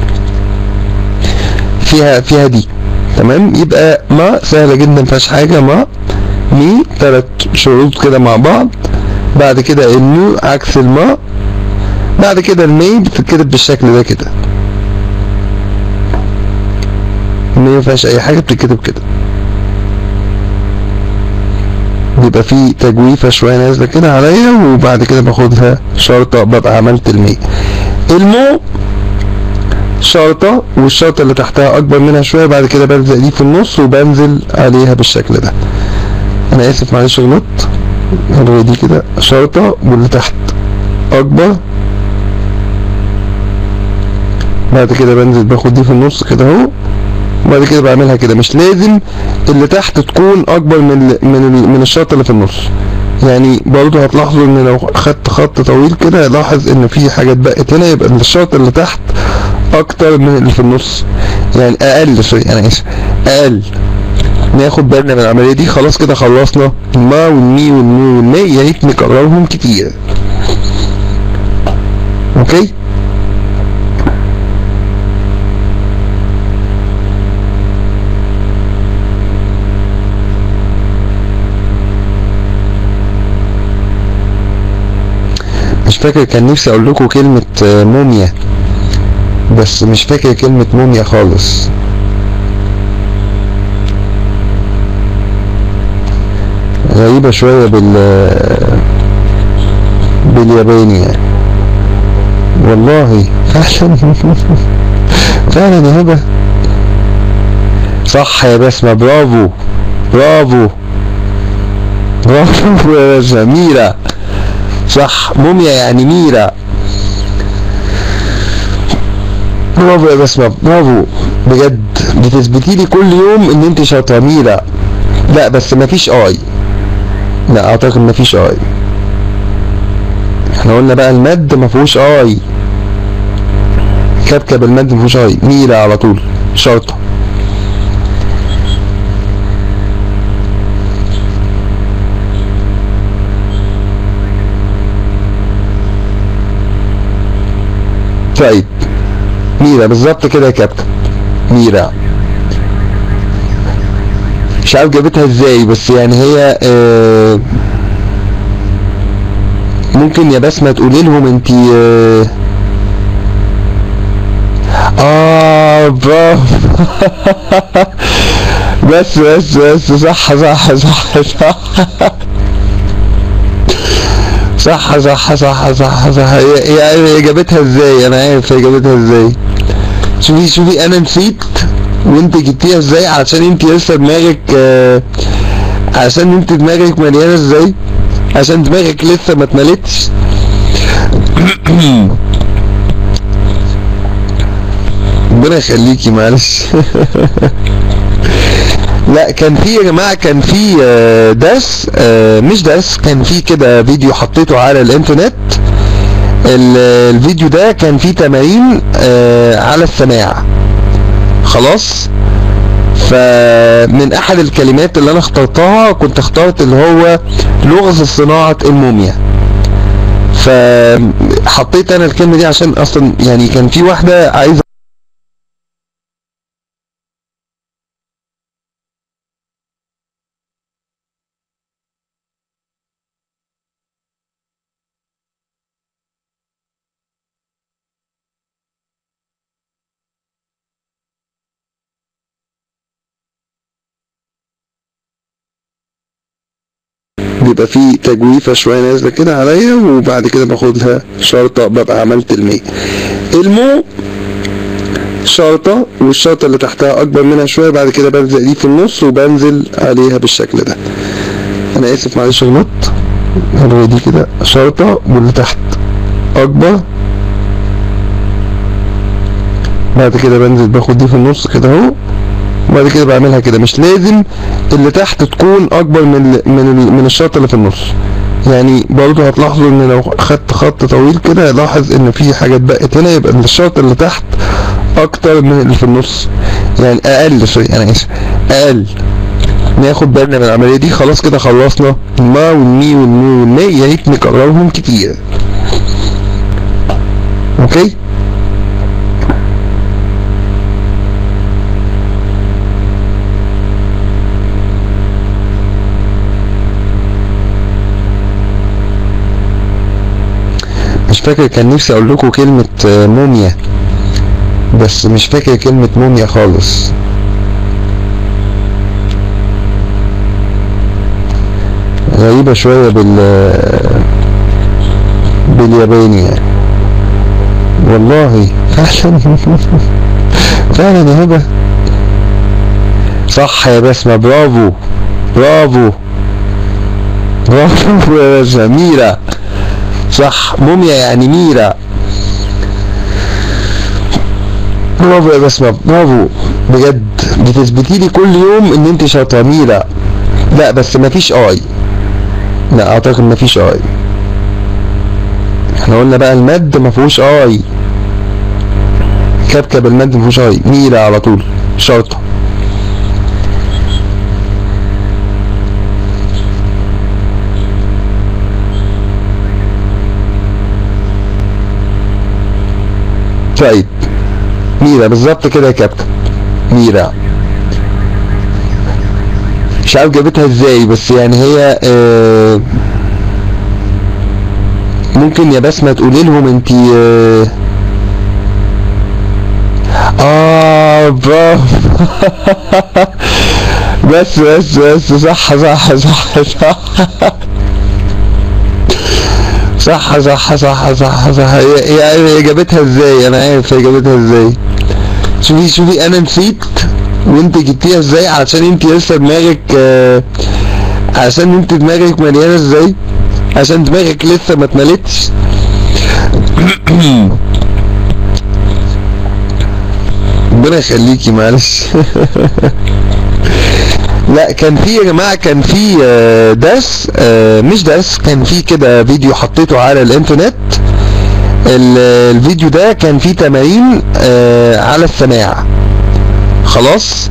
فيها فيها دي تمام يبقى ما سهلة جدا مفيهاش حاجة ما مي تلات شروط كده مع بعض بعد كده النو عكس الما بعد كده المي بتتكتب بالشكل ده كده المي مفيهاش اي حاجة بتتكتب كده بيبقى في تجويفة شوية نازلة كده عليا وبعد كده باخدها شرطة ببقى عملت المي المو شرطة والشرطة اللي تحتها أكبر منها شوية بعد كده بلزق دي في النص وبنزل عليها بالشكل ده أنا آسف معلش غلطت الغي دي كده شرطة واللي تحت أكبر بعد كده بنزل باخد دي في النص كده اهو وبعد كده بعملها كده مش لازم اللي تحت تكون اكبر من ال- من ال- من الشرطه اللي في النص يعني برضه هتلاحظوا ان لو خدت خط طويل كده هلاحظ ان في حاجات بقت هنا يبقى الشرطه اللي تحت اكتر من اللي في النص يعني اقل سوري انا اسف اقل ناخد بالنا من العمليه دي خلاص كده خلصنا ما والمي والمي والمي يا ريت نكررهم كتير اوكي مش فاكر كان نفسي اقول لكم كلمة آه، موميا بس مش فاكر كلمة موميا خالص غريبة شوية بال بالياباني يعني والله فعلا فعلا يا هبة صح يا بسمة برافو برافو برافو يا بسمة ميرا صح موميا يعني ميرا برافو يا بسمة برافو بجد بتثبتي لي كل يوم ان انت شاطرة ميرا لا بس مفيش اي لا اعتقد مفيش اي احنا قلنا بقى المد مفيهوش اي كبكب المد مفيهوش اي ميرا على طول شرطة طيب ميرا بالظبط كده يا كابتن ميرا مش عارف جابتها ازاي بس يعني هي آه ممكن يا بسمة تقولي لهم انتي آه, اه برافو بس بس بس صح صح صح صح صح صح صح صح صح هي هي هي جابتها ازاي انا عارف هي جابتها ازاي شوفي شوفي انا نسيت وانت جبتيها ازاي عشان انت لسه دماغك آه عشان انت دماغك مليانه ازاي عشان دماغك لسه ما اتملتش ربنا يخليكي معلش لا كان في يا جماعه كان في آه، درس آه، مش درس كان في كده فيديو حطيته على الانترنت ال- الفيديو ده كان فيه تمارين آه، على السماع خلاص فمن احد الكلمات اللي انا اخترتها كنت اخترت اللي هو لغز صناعة الموميا فحطيت انا الكلمة دي عشان اصلا يعني كان في واحدة عايزة بيبقى في تجويفة شوية نازلة كده عليا وبعد كده باخد لها شرطة ببقى عملت المي المو شرطة والشرطة اللي تحتها أكبر منها شوية بعد كده بلزق دي في النص وبنزل عليها بالشكل ده أنا آسف معلش غلط هو دي كده شرطة واللي تحت أكبر بعد كده بنزل باخد دي في النص كده اهو وبعد كده بعملها كده مش لازم اللي تحت تكون اكبر من ال- من ال- من الشرط اللي في النص يعني برضه هتلاحظوا ان لو خدت خط طويل كده هلاحظ ان في حاجات بقت هنا يبقى الشرط اللي تحت اكتر من اللي في النص يعني اقل سوري انا اسف اقل ناخد بالنا من العمليه دي خلاص كده خلصنا الما والمي والمي والمي يا ريت نكررهم كتير اوكي مش فاكر كان نفسي اقول لكم كلمة آه، موميا بس مش فاكر كلمة موميا خالص غريبة شوية بال بالياباني يعني والله فعلا فعلا يا هبة صح يا بسمة برافو برافو برافو يا بسمة ميرا صح موميا يعني ميرا برافو يا بسمة برافو بجد بتثبتي لي كل يوم ان انت شاطرة ميرا لا بس مفيش اي لا اعتقد مفيش اي احنا قلنا بقى المد مفيهوش اي كبكب المد مفيهوش اي ميرا على طول شرطة طيب ميرا بالظبط كده يا كابتن ميرا مش عارف جابتها ازاي بس يعني هي آه ممكن يا بسمة تقولي لهم انتي آه, اه برافو بس بس بس صح صح صح صح صح صح صح صح صح هي هي هي جابتها ازاي انا عارف هي جابتها ازاي شوفي شوفي انا نسيت وانت جبتيها ازاي عشان انت لسه دماغك آه، عشان انت دماغك مليانه ازاي عشان دماغك لسه ما اتملتش ربنا يخليكي معلش لا كان في يا جماعه كان في آه، درس آه، مش درس كان في كده فيديو حطيته على الانترنت ال- الفيديو ده كان فيه تمارين آه، على السماع خلاص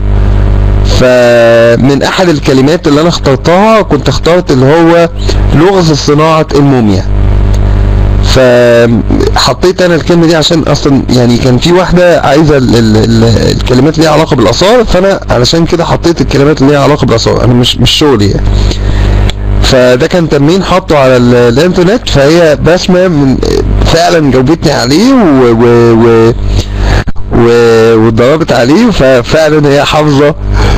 فمن احد الكلمات اللي انا اخترتها كنت اخترت اللي هو لغز صناعة الموميا فحطيت انا الكلمه دي عشان اصلا يعني كان في واحده عايزه ال ال ال الكلمات اللي ليها علاقه بالاثار فانا علشان كده حطيت الكلمات اللي ليها علاقه بالاثار انا مش مش شغلي يعني فده كان تمرين حاطه على ال- الانترنت فهي بسمه من فعلا جاوبتني عليه و, و, و و... واتدربت عليه ففعلا هي حافظه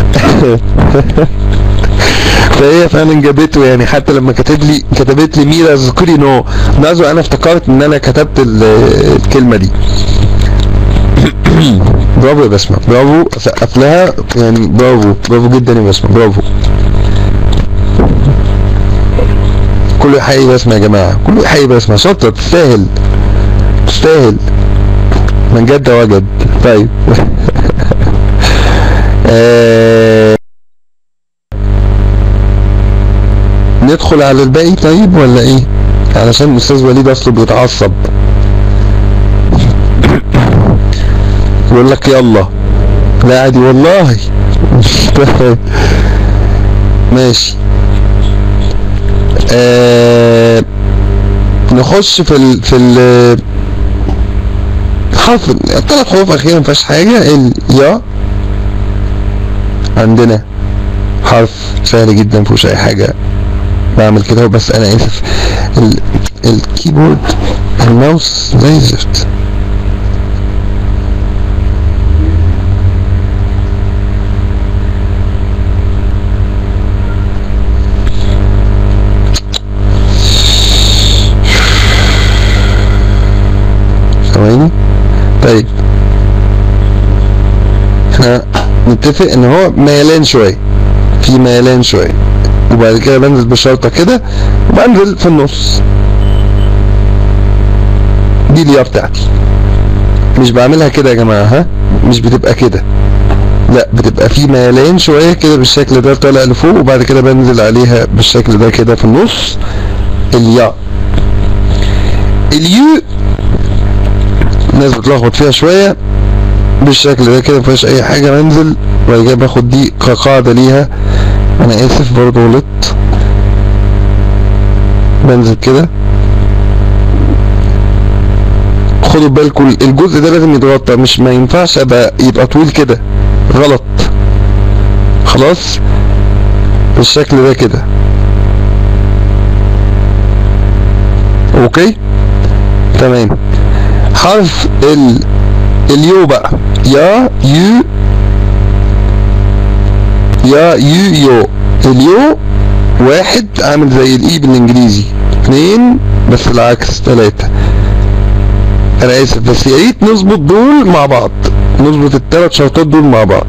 فهي فعلا جابته يعني حتى لما كتب لي كتبت لي ميرا ذكري نو نازو انا افتكرت ان انا كتبت ال- الكلمه دي برافو يا بسمه برافو سقف لها يعني برافو برافو جدا يا بسمه برافو كله يحيي بسمه يا جماعه كله يحيي بسمه شاطره تستاهل تستاهل من جد وجد طيب آه، ندخل على الباقي طيب ولا ايه علشان الاستاذ وليد اصله بيتعصب يقول لك يلا لا عادي والله طيب. ماشي آه نخش في ال في ال حرف الثلاث حروف اخيرا مفيهاش حاجه ال يا عندنا حرف سهل جدا مفيهوش اي حاجه بعمل كده بس انا اسف ال الكيبورد الماوس زي الزفت ثواني طيب احنا نتفق ان هو ميلان شويه في ميلان شويه وبعد كده بنزل بشرطه كده وبنزل في النص دي اليا بتاعتي مش بعملها كده يا جماعه ها مش بتبقى كده لا بتبقى في ميلان شويه كده بالشكل ده طالع لفوق وبعد كده بنزل عليها بالشكل ده كده في النص اليا اليو الناس بتلخبط فيها شويه بالشكل ده كده مفيهاش اي حاجه بنزل وبعد كده باخد دي كقاعده ليها انا اسف برضه غلطت بنزل كده خدوا بالكم الجزء ده لازم يتغطى مش ما ينفعش ابقى يبقى طويل كده غلط خلاص بالشكل ده كده اوكي تمام حرف ال اليو بقى يا يو يا يو يو اليو واحد عامل زي الاي بالانجليزي اتنين بس العكس تلاتة انا اسف بس يا ريت نظبط دول مع بعض نظبط التلات شرطات دول مع بعض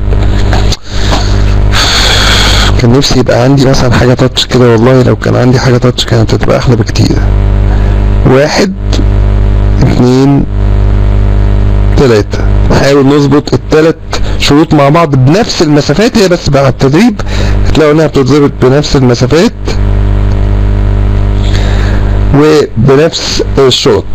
كان نفسي يبقى عندي مثلا حاجة تاتش كده والله لو كان عندي حاجة تاتش كانت هتبقى احلى بكتير واحد اتنين تلاتة نحاول نظبط التلات شروط مع بعض بنفس المسافات هي بس بعد التدريب هتلاقوا انها بتتظبط بنفس المسافات وبنفس الشروط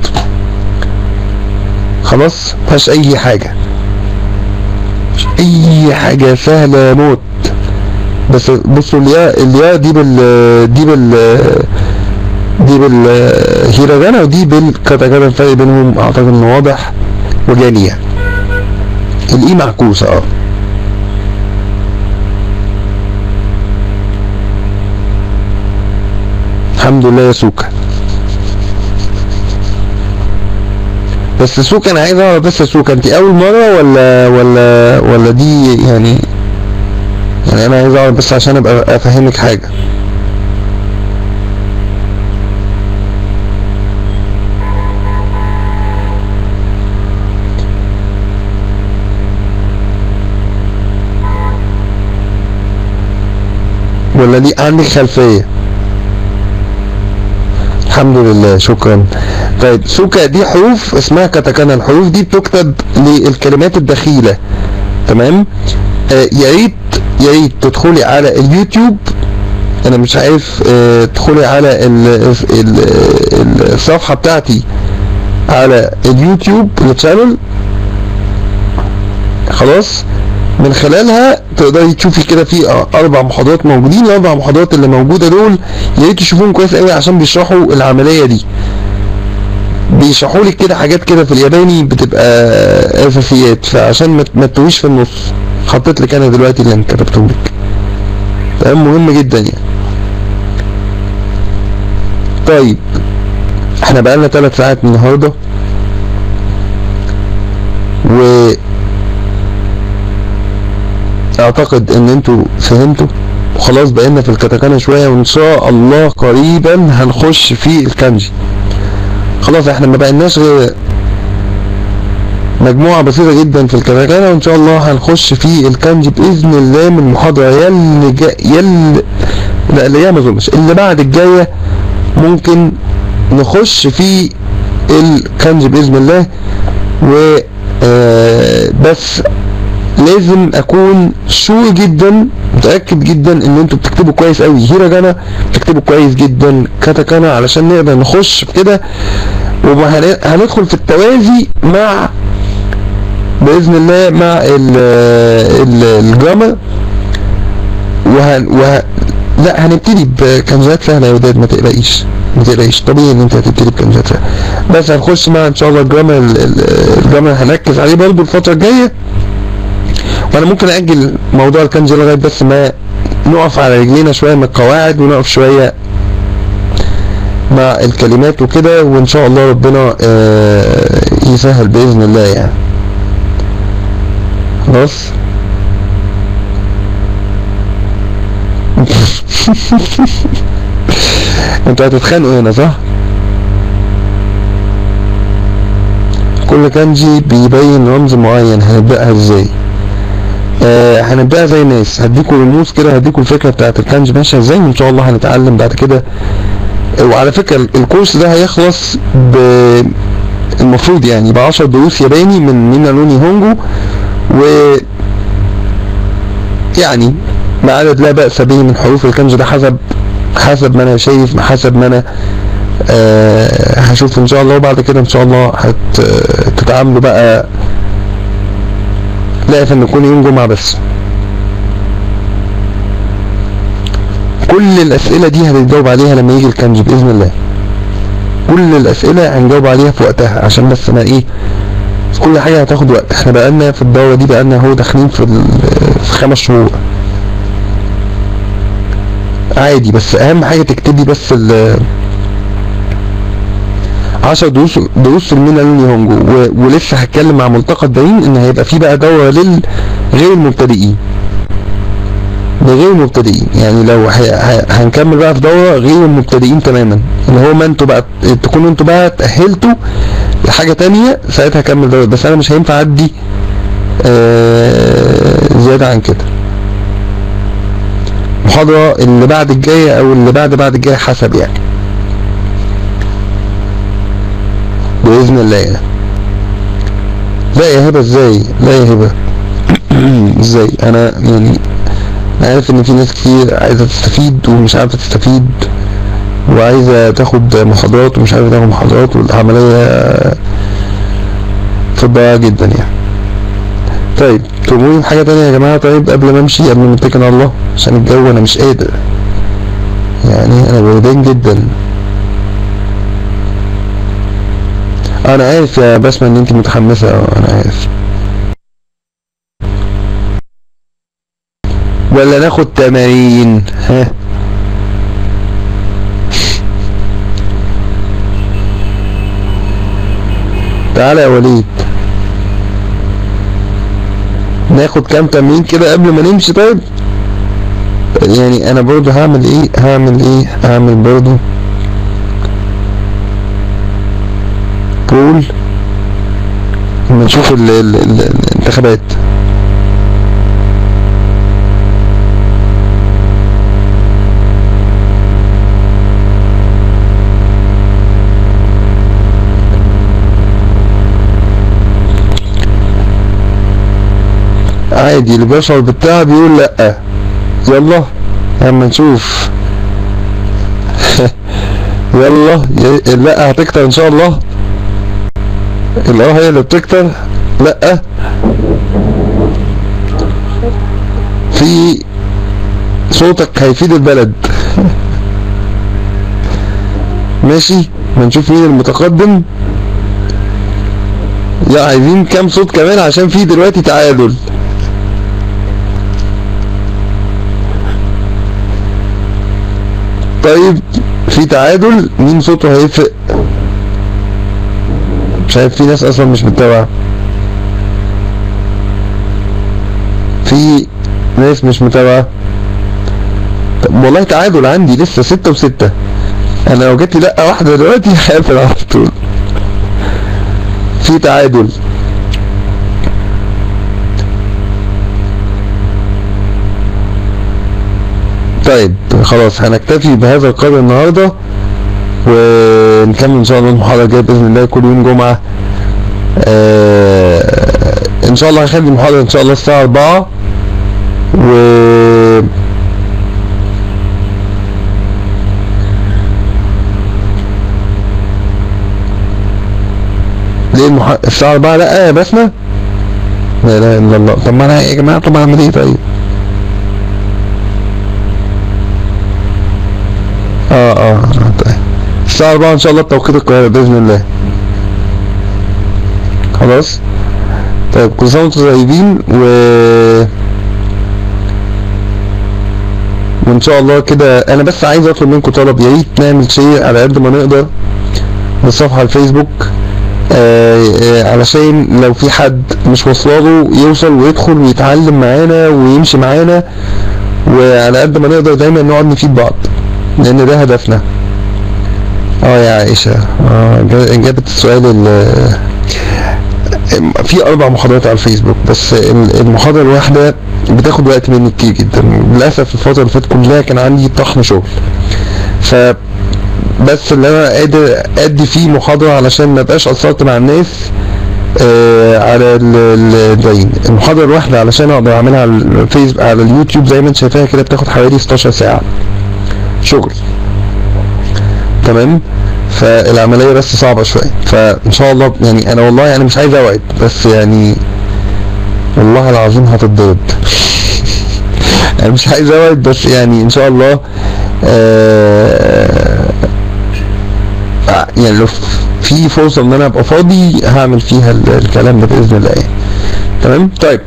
خلاص مفيهاش اي حاجة مفيش اي حاجة سهلة موت بس بصوا الياء الياء دي بال دي بال دي بالهيراغانا ودي بالكاتاكانا الفرق بينهم اعتقد انه واضح وجانية الاي معكوسة اه الحمد لله يا سوكا بس سوكا انا عايز اعرف بس يا سوكا انت اول مرة ولا ولا ولا دي يعني يعني انا عايز اعرف بس عشان ابقى افهمك حاجة ولا دي عندك خلفية الحمد لله شكرا طيب سوكا دي حروف اسمها كاتاكانا الحروف دي بتكتب للكلمات الدخيلة تمام آه يا ريت يا ريت تدخلي على اليوتيوب انا مش عارف آه تدخلي على ال ال ال الصفحة بتاعتي على اليوتيوب الشانل خلاص من خلالها تقدري تشوفي كده في اربع محاضرات موجودين الاربع محاضرات اللي موجوده دول يا ريت تشوفوهم كويس قوي عشان بيشرحوا العمليه دي بيشرحوا لك كده حاجات كده في الياباني بتبقى اساسيات فعشان ما ما تتوهيش في النص حطيت لك انا دلوقتي اللي كتبته لك تمام مهم جدا يعني طيب احنا بقالنا ثلاث ساعات النهارده و اعتقد ان انتوا فهمتوا وخلاص بقينا في الكتاكانا شويه وان شاء الله قريبا هنخش في الكانجي خلاص احنا ما بقيناش غير مجموعة بسيطة جدا في الكتاكانا وان شاء الله هنخش في الكانجي باذن الله من المحاضرة يلي جا يلي لا اللي جاية ما اظنش اللي بعد الجاية ممكن نخش في الكانجي باذن الله و آه، بس لازم اكون شور جدا متاكد جدا ان انتوا بتكتبوا كويس قوي هيراجانا بتكتبوا كويس جدا كاتاكانا علشان نقدر نخش في كده وهندخل في التوازي مع باذن الله مع ال ال الجرامر وهن وه... لا هنبتدي بكنزات سهله يا وداد ما تقلقيش ما تقلقيش طبيعي ان انت هتبتدي بكنزات سهله بس هنخش مع ان شاء الله الجرامر ال- ال- الجرامر هنركز عليه برضه الفتره الجايه وانا ممكن اجل موضوع الكنز لغايه بس ما نقف على رجلينا شويه من القواعد ونقف شويه مع الكلمات وكده وان شاء الله ربنا آه، يسهل باذن الله يعني خلاص انتوا هتتخانقوا هنا صح؟ كل كانجي بيبين رمز معين هنبدأها ازاي؟ آه هنبدأها زي الناس هديكوا رموز كده هديكوا الفكرة بتاعت الكانجي ماشية ازاي وان شاء الله هنتعلم بعد كده وعلى فكرة الكورس ده هيخلص ب المفروض يعني ب 10 دروس ياباني من مينا لوني هونجو و يعني بعدد لا بأس به من حروف الكنز ده حسب حسب ما انا شايف حسب ما انا آه هشوف ان شاء الله وبعد كده ان شاء الله هتتعاملوا بقى لا ان يكون يوم جمعة بس كل الاسئلة دي هنجاوب عليها لما يجي الكنز باذن الله كل الاسئلة هنجاوب عليها في وقتها عشان بس انا ايه كل حاجة هتاخد وقت احنا بقالنا في الدورة دي بقالنا هو داخلين في, ال- في خمس شهور عادي بس اهم حاجة تكتبي بس ال 10 دروس دروس المينا لوني هونجو و- ولسه هتكلم مع ملتقى الدارين ان هيبقى في بقى دورة للغير المبتدئين لغير المبتدئين يعني لو ه- ه- هنكمل بقى في دورة غير المبتدئين تماما اللي هو ما انتوا بقى تكونوا انتوا بقى تأهلتوا لحاجة تانية ساعتها هكمل دورة بس انا مش هينفع اعدي آه، زيادة عن كده المحاضرة اللي بعد الجاية او اللي بعد بعد الجاية حسب يعني بإذن الله يعني لا يا هبة ازاي لا يا هبة ازاي انا يعني أنا عارف ان في ناس كتير عايزة تستفيد ومش عارفة تستفيد وعايزة تاخد محاضرات ومش عارفة تاخد محاضرات والعملية في الضياع جدا يعني طيب تقولوا حاجة تانية يا جماعة طيب قبل ما امشي قبل ما اتكل على الله عشان الجو انا مش قادر يعني انا بردان جدا انا عارف يا بسمة ان انت متحمسة اه، انا عارف ولا ناخد تمارين ها تعالى يا وليد ناخد كام تمرين كده قبل ما نمشي طيب يعني انا برضو هعمل ايه هعمل ايه هعمل برضو بول لما نشوف ال ال ال الانتخابات عادي اللي بيشعر بالتعب بيقول لا يلا اما نشوف يلا ي- لا هتكتر ان شاء الله الاه هي اللي بتكتر لا في صوتك هيفيد البلد ماشي ما نشوف مين المتقدم يا عايزين كام صوت كمان عشان في دلوقتي تعادل طيب في تعادل مين صوته هيفرق مش عارف في ناس اصلا مش متابعه في ناس مش متابعه طب والله تعادل عندي لسه ستة وستة انا لو جات لي دقة واحدة دلوقتي هقفل على طول في تعادل طيب خلاص هنكتفي بهذا القدر النهارده ونكمل ان شاء الله المحاضرة الجاية بإذن الله كل يوم جمعة آه ان شاء الله هخلي المحاضرة ان شاء الله الساعة 4 و ليه المح... الساعة 4 لا يا بسمة لا اله الا الله طب ما انا يا جماعة طب اعمل ايه طيب اه اه طيب الساعة 4 ان شاء الله بتوقيت القاهرة بإذن الله خلاص طيب كل سنة وانتم طيبين و وان شاء الله كده انا بس عايز اطلب منكم طلب يا ريت نعمل شير على قد ما نقدر للصفحة الفيسبوك آه آه علشان لو في حد مش واصلاله يوصل ويدخل ويتعلم معانا ويمشي معانا وعلى قد ما نقدر دايما نقعد نفيد بعض لان ده هدفنا اه يا عائشة اه جا- جابت السؤال ال- في اربع محاضرات على الفيسبوك بس ال- المحاضرة الواحدة بتاخد وقت مني كتير جدا للاسف الفترة اللي فاتت كلها كان عندي طحن شغل ف بس اللي انا قادر ادي فيه محاضرة علشان ما بقاش قصرت مع الناس آه على ال- ال- الباقيين المحاضرة الواحدة علشان اقدر اعملها على الفيسبوك على اليوتيوب زي ما انت شايفاها كده بتاخد حوالي 16 ساعة شغل تمام فالعملية بس صعبة شوية فان شاء الله يعني انا والله يعني مش عايز اوعد بس يعني والله العظيم هتتضرب انا مش عايز اوعد بس يعني ان شاء الله آه يعني لو في فرصة ان انا ابقى فاضي هعمل فيها ال- الكلام ده باذن الله يعني تمام طيب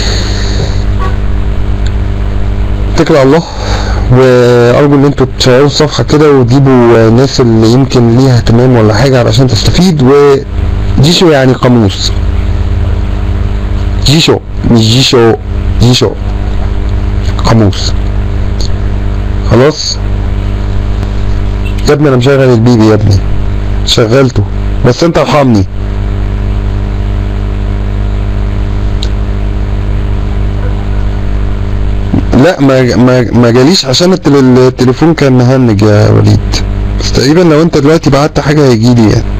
اتكل على الله وارجو ان انتوا تشيروا الصفحة كده وتجيبوا ناس اللي يمكن ليها اهتمام ولا حاجة علشان تستفيد وجيشو يعني قاموس جيشو مش جيشو جيشو قاموس خلاص يا ابني انا مشغل البيبي يا ابني شغلته بس انت ارحمني لا ما ما ما جاليش عشان التل- التليفون كان مهنج يا وليد بس تقريبا لو انت دلوقتي بعت حاجه هيجيلي يعني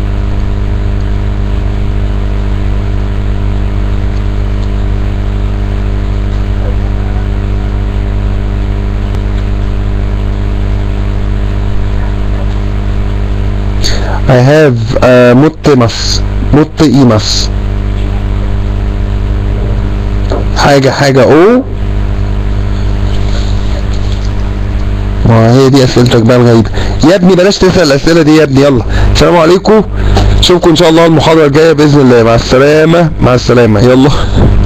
I have uh, متمس مت إيمس حاجة حاجة او ما هي دي اسئلتك بقى الغريبة يا ابني بلاش تسأل الاسئلة دي يا ابني يلا السلام عليكم اشوفكم ان شاء الله المحاضرة الجاية باذن الله مع السلامة مع السلامة يلا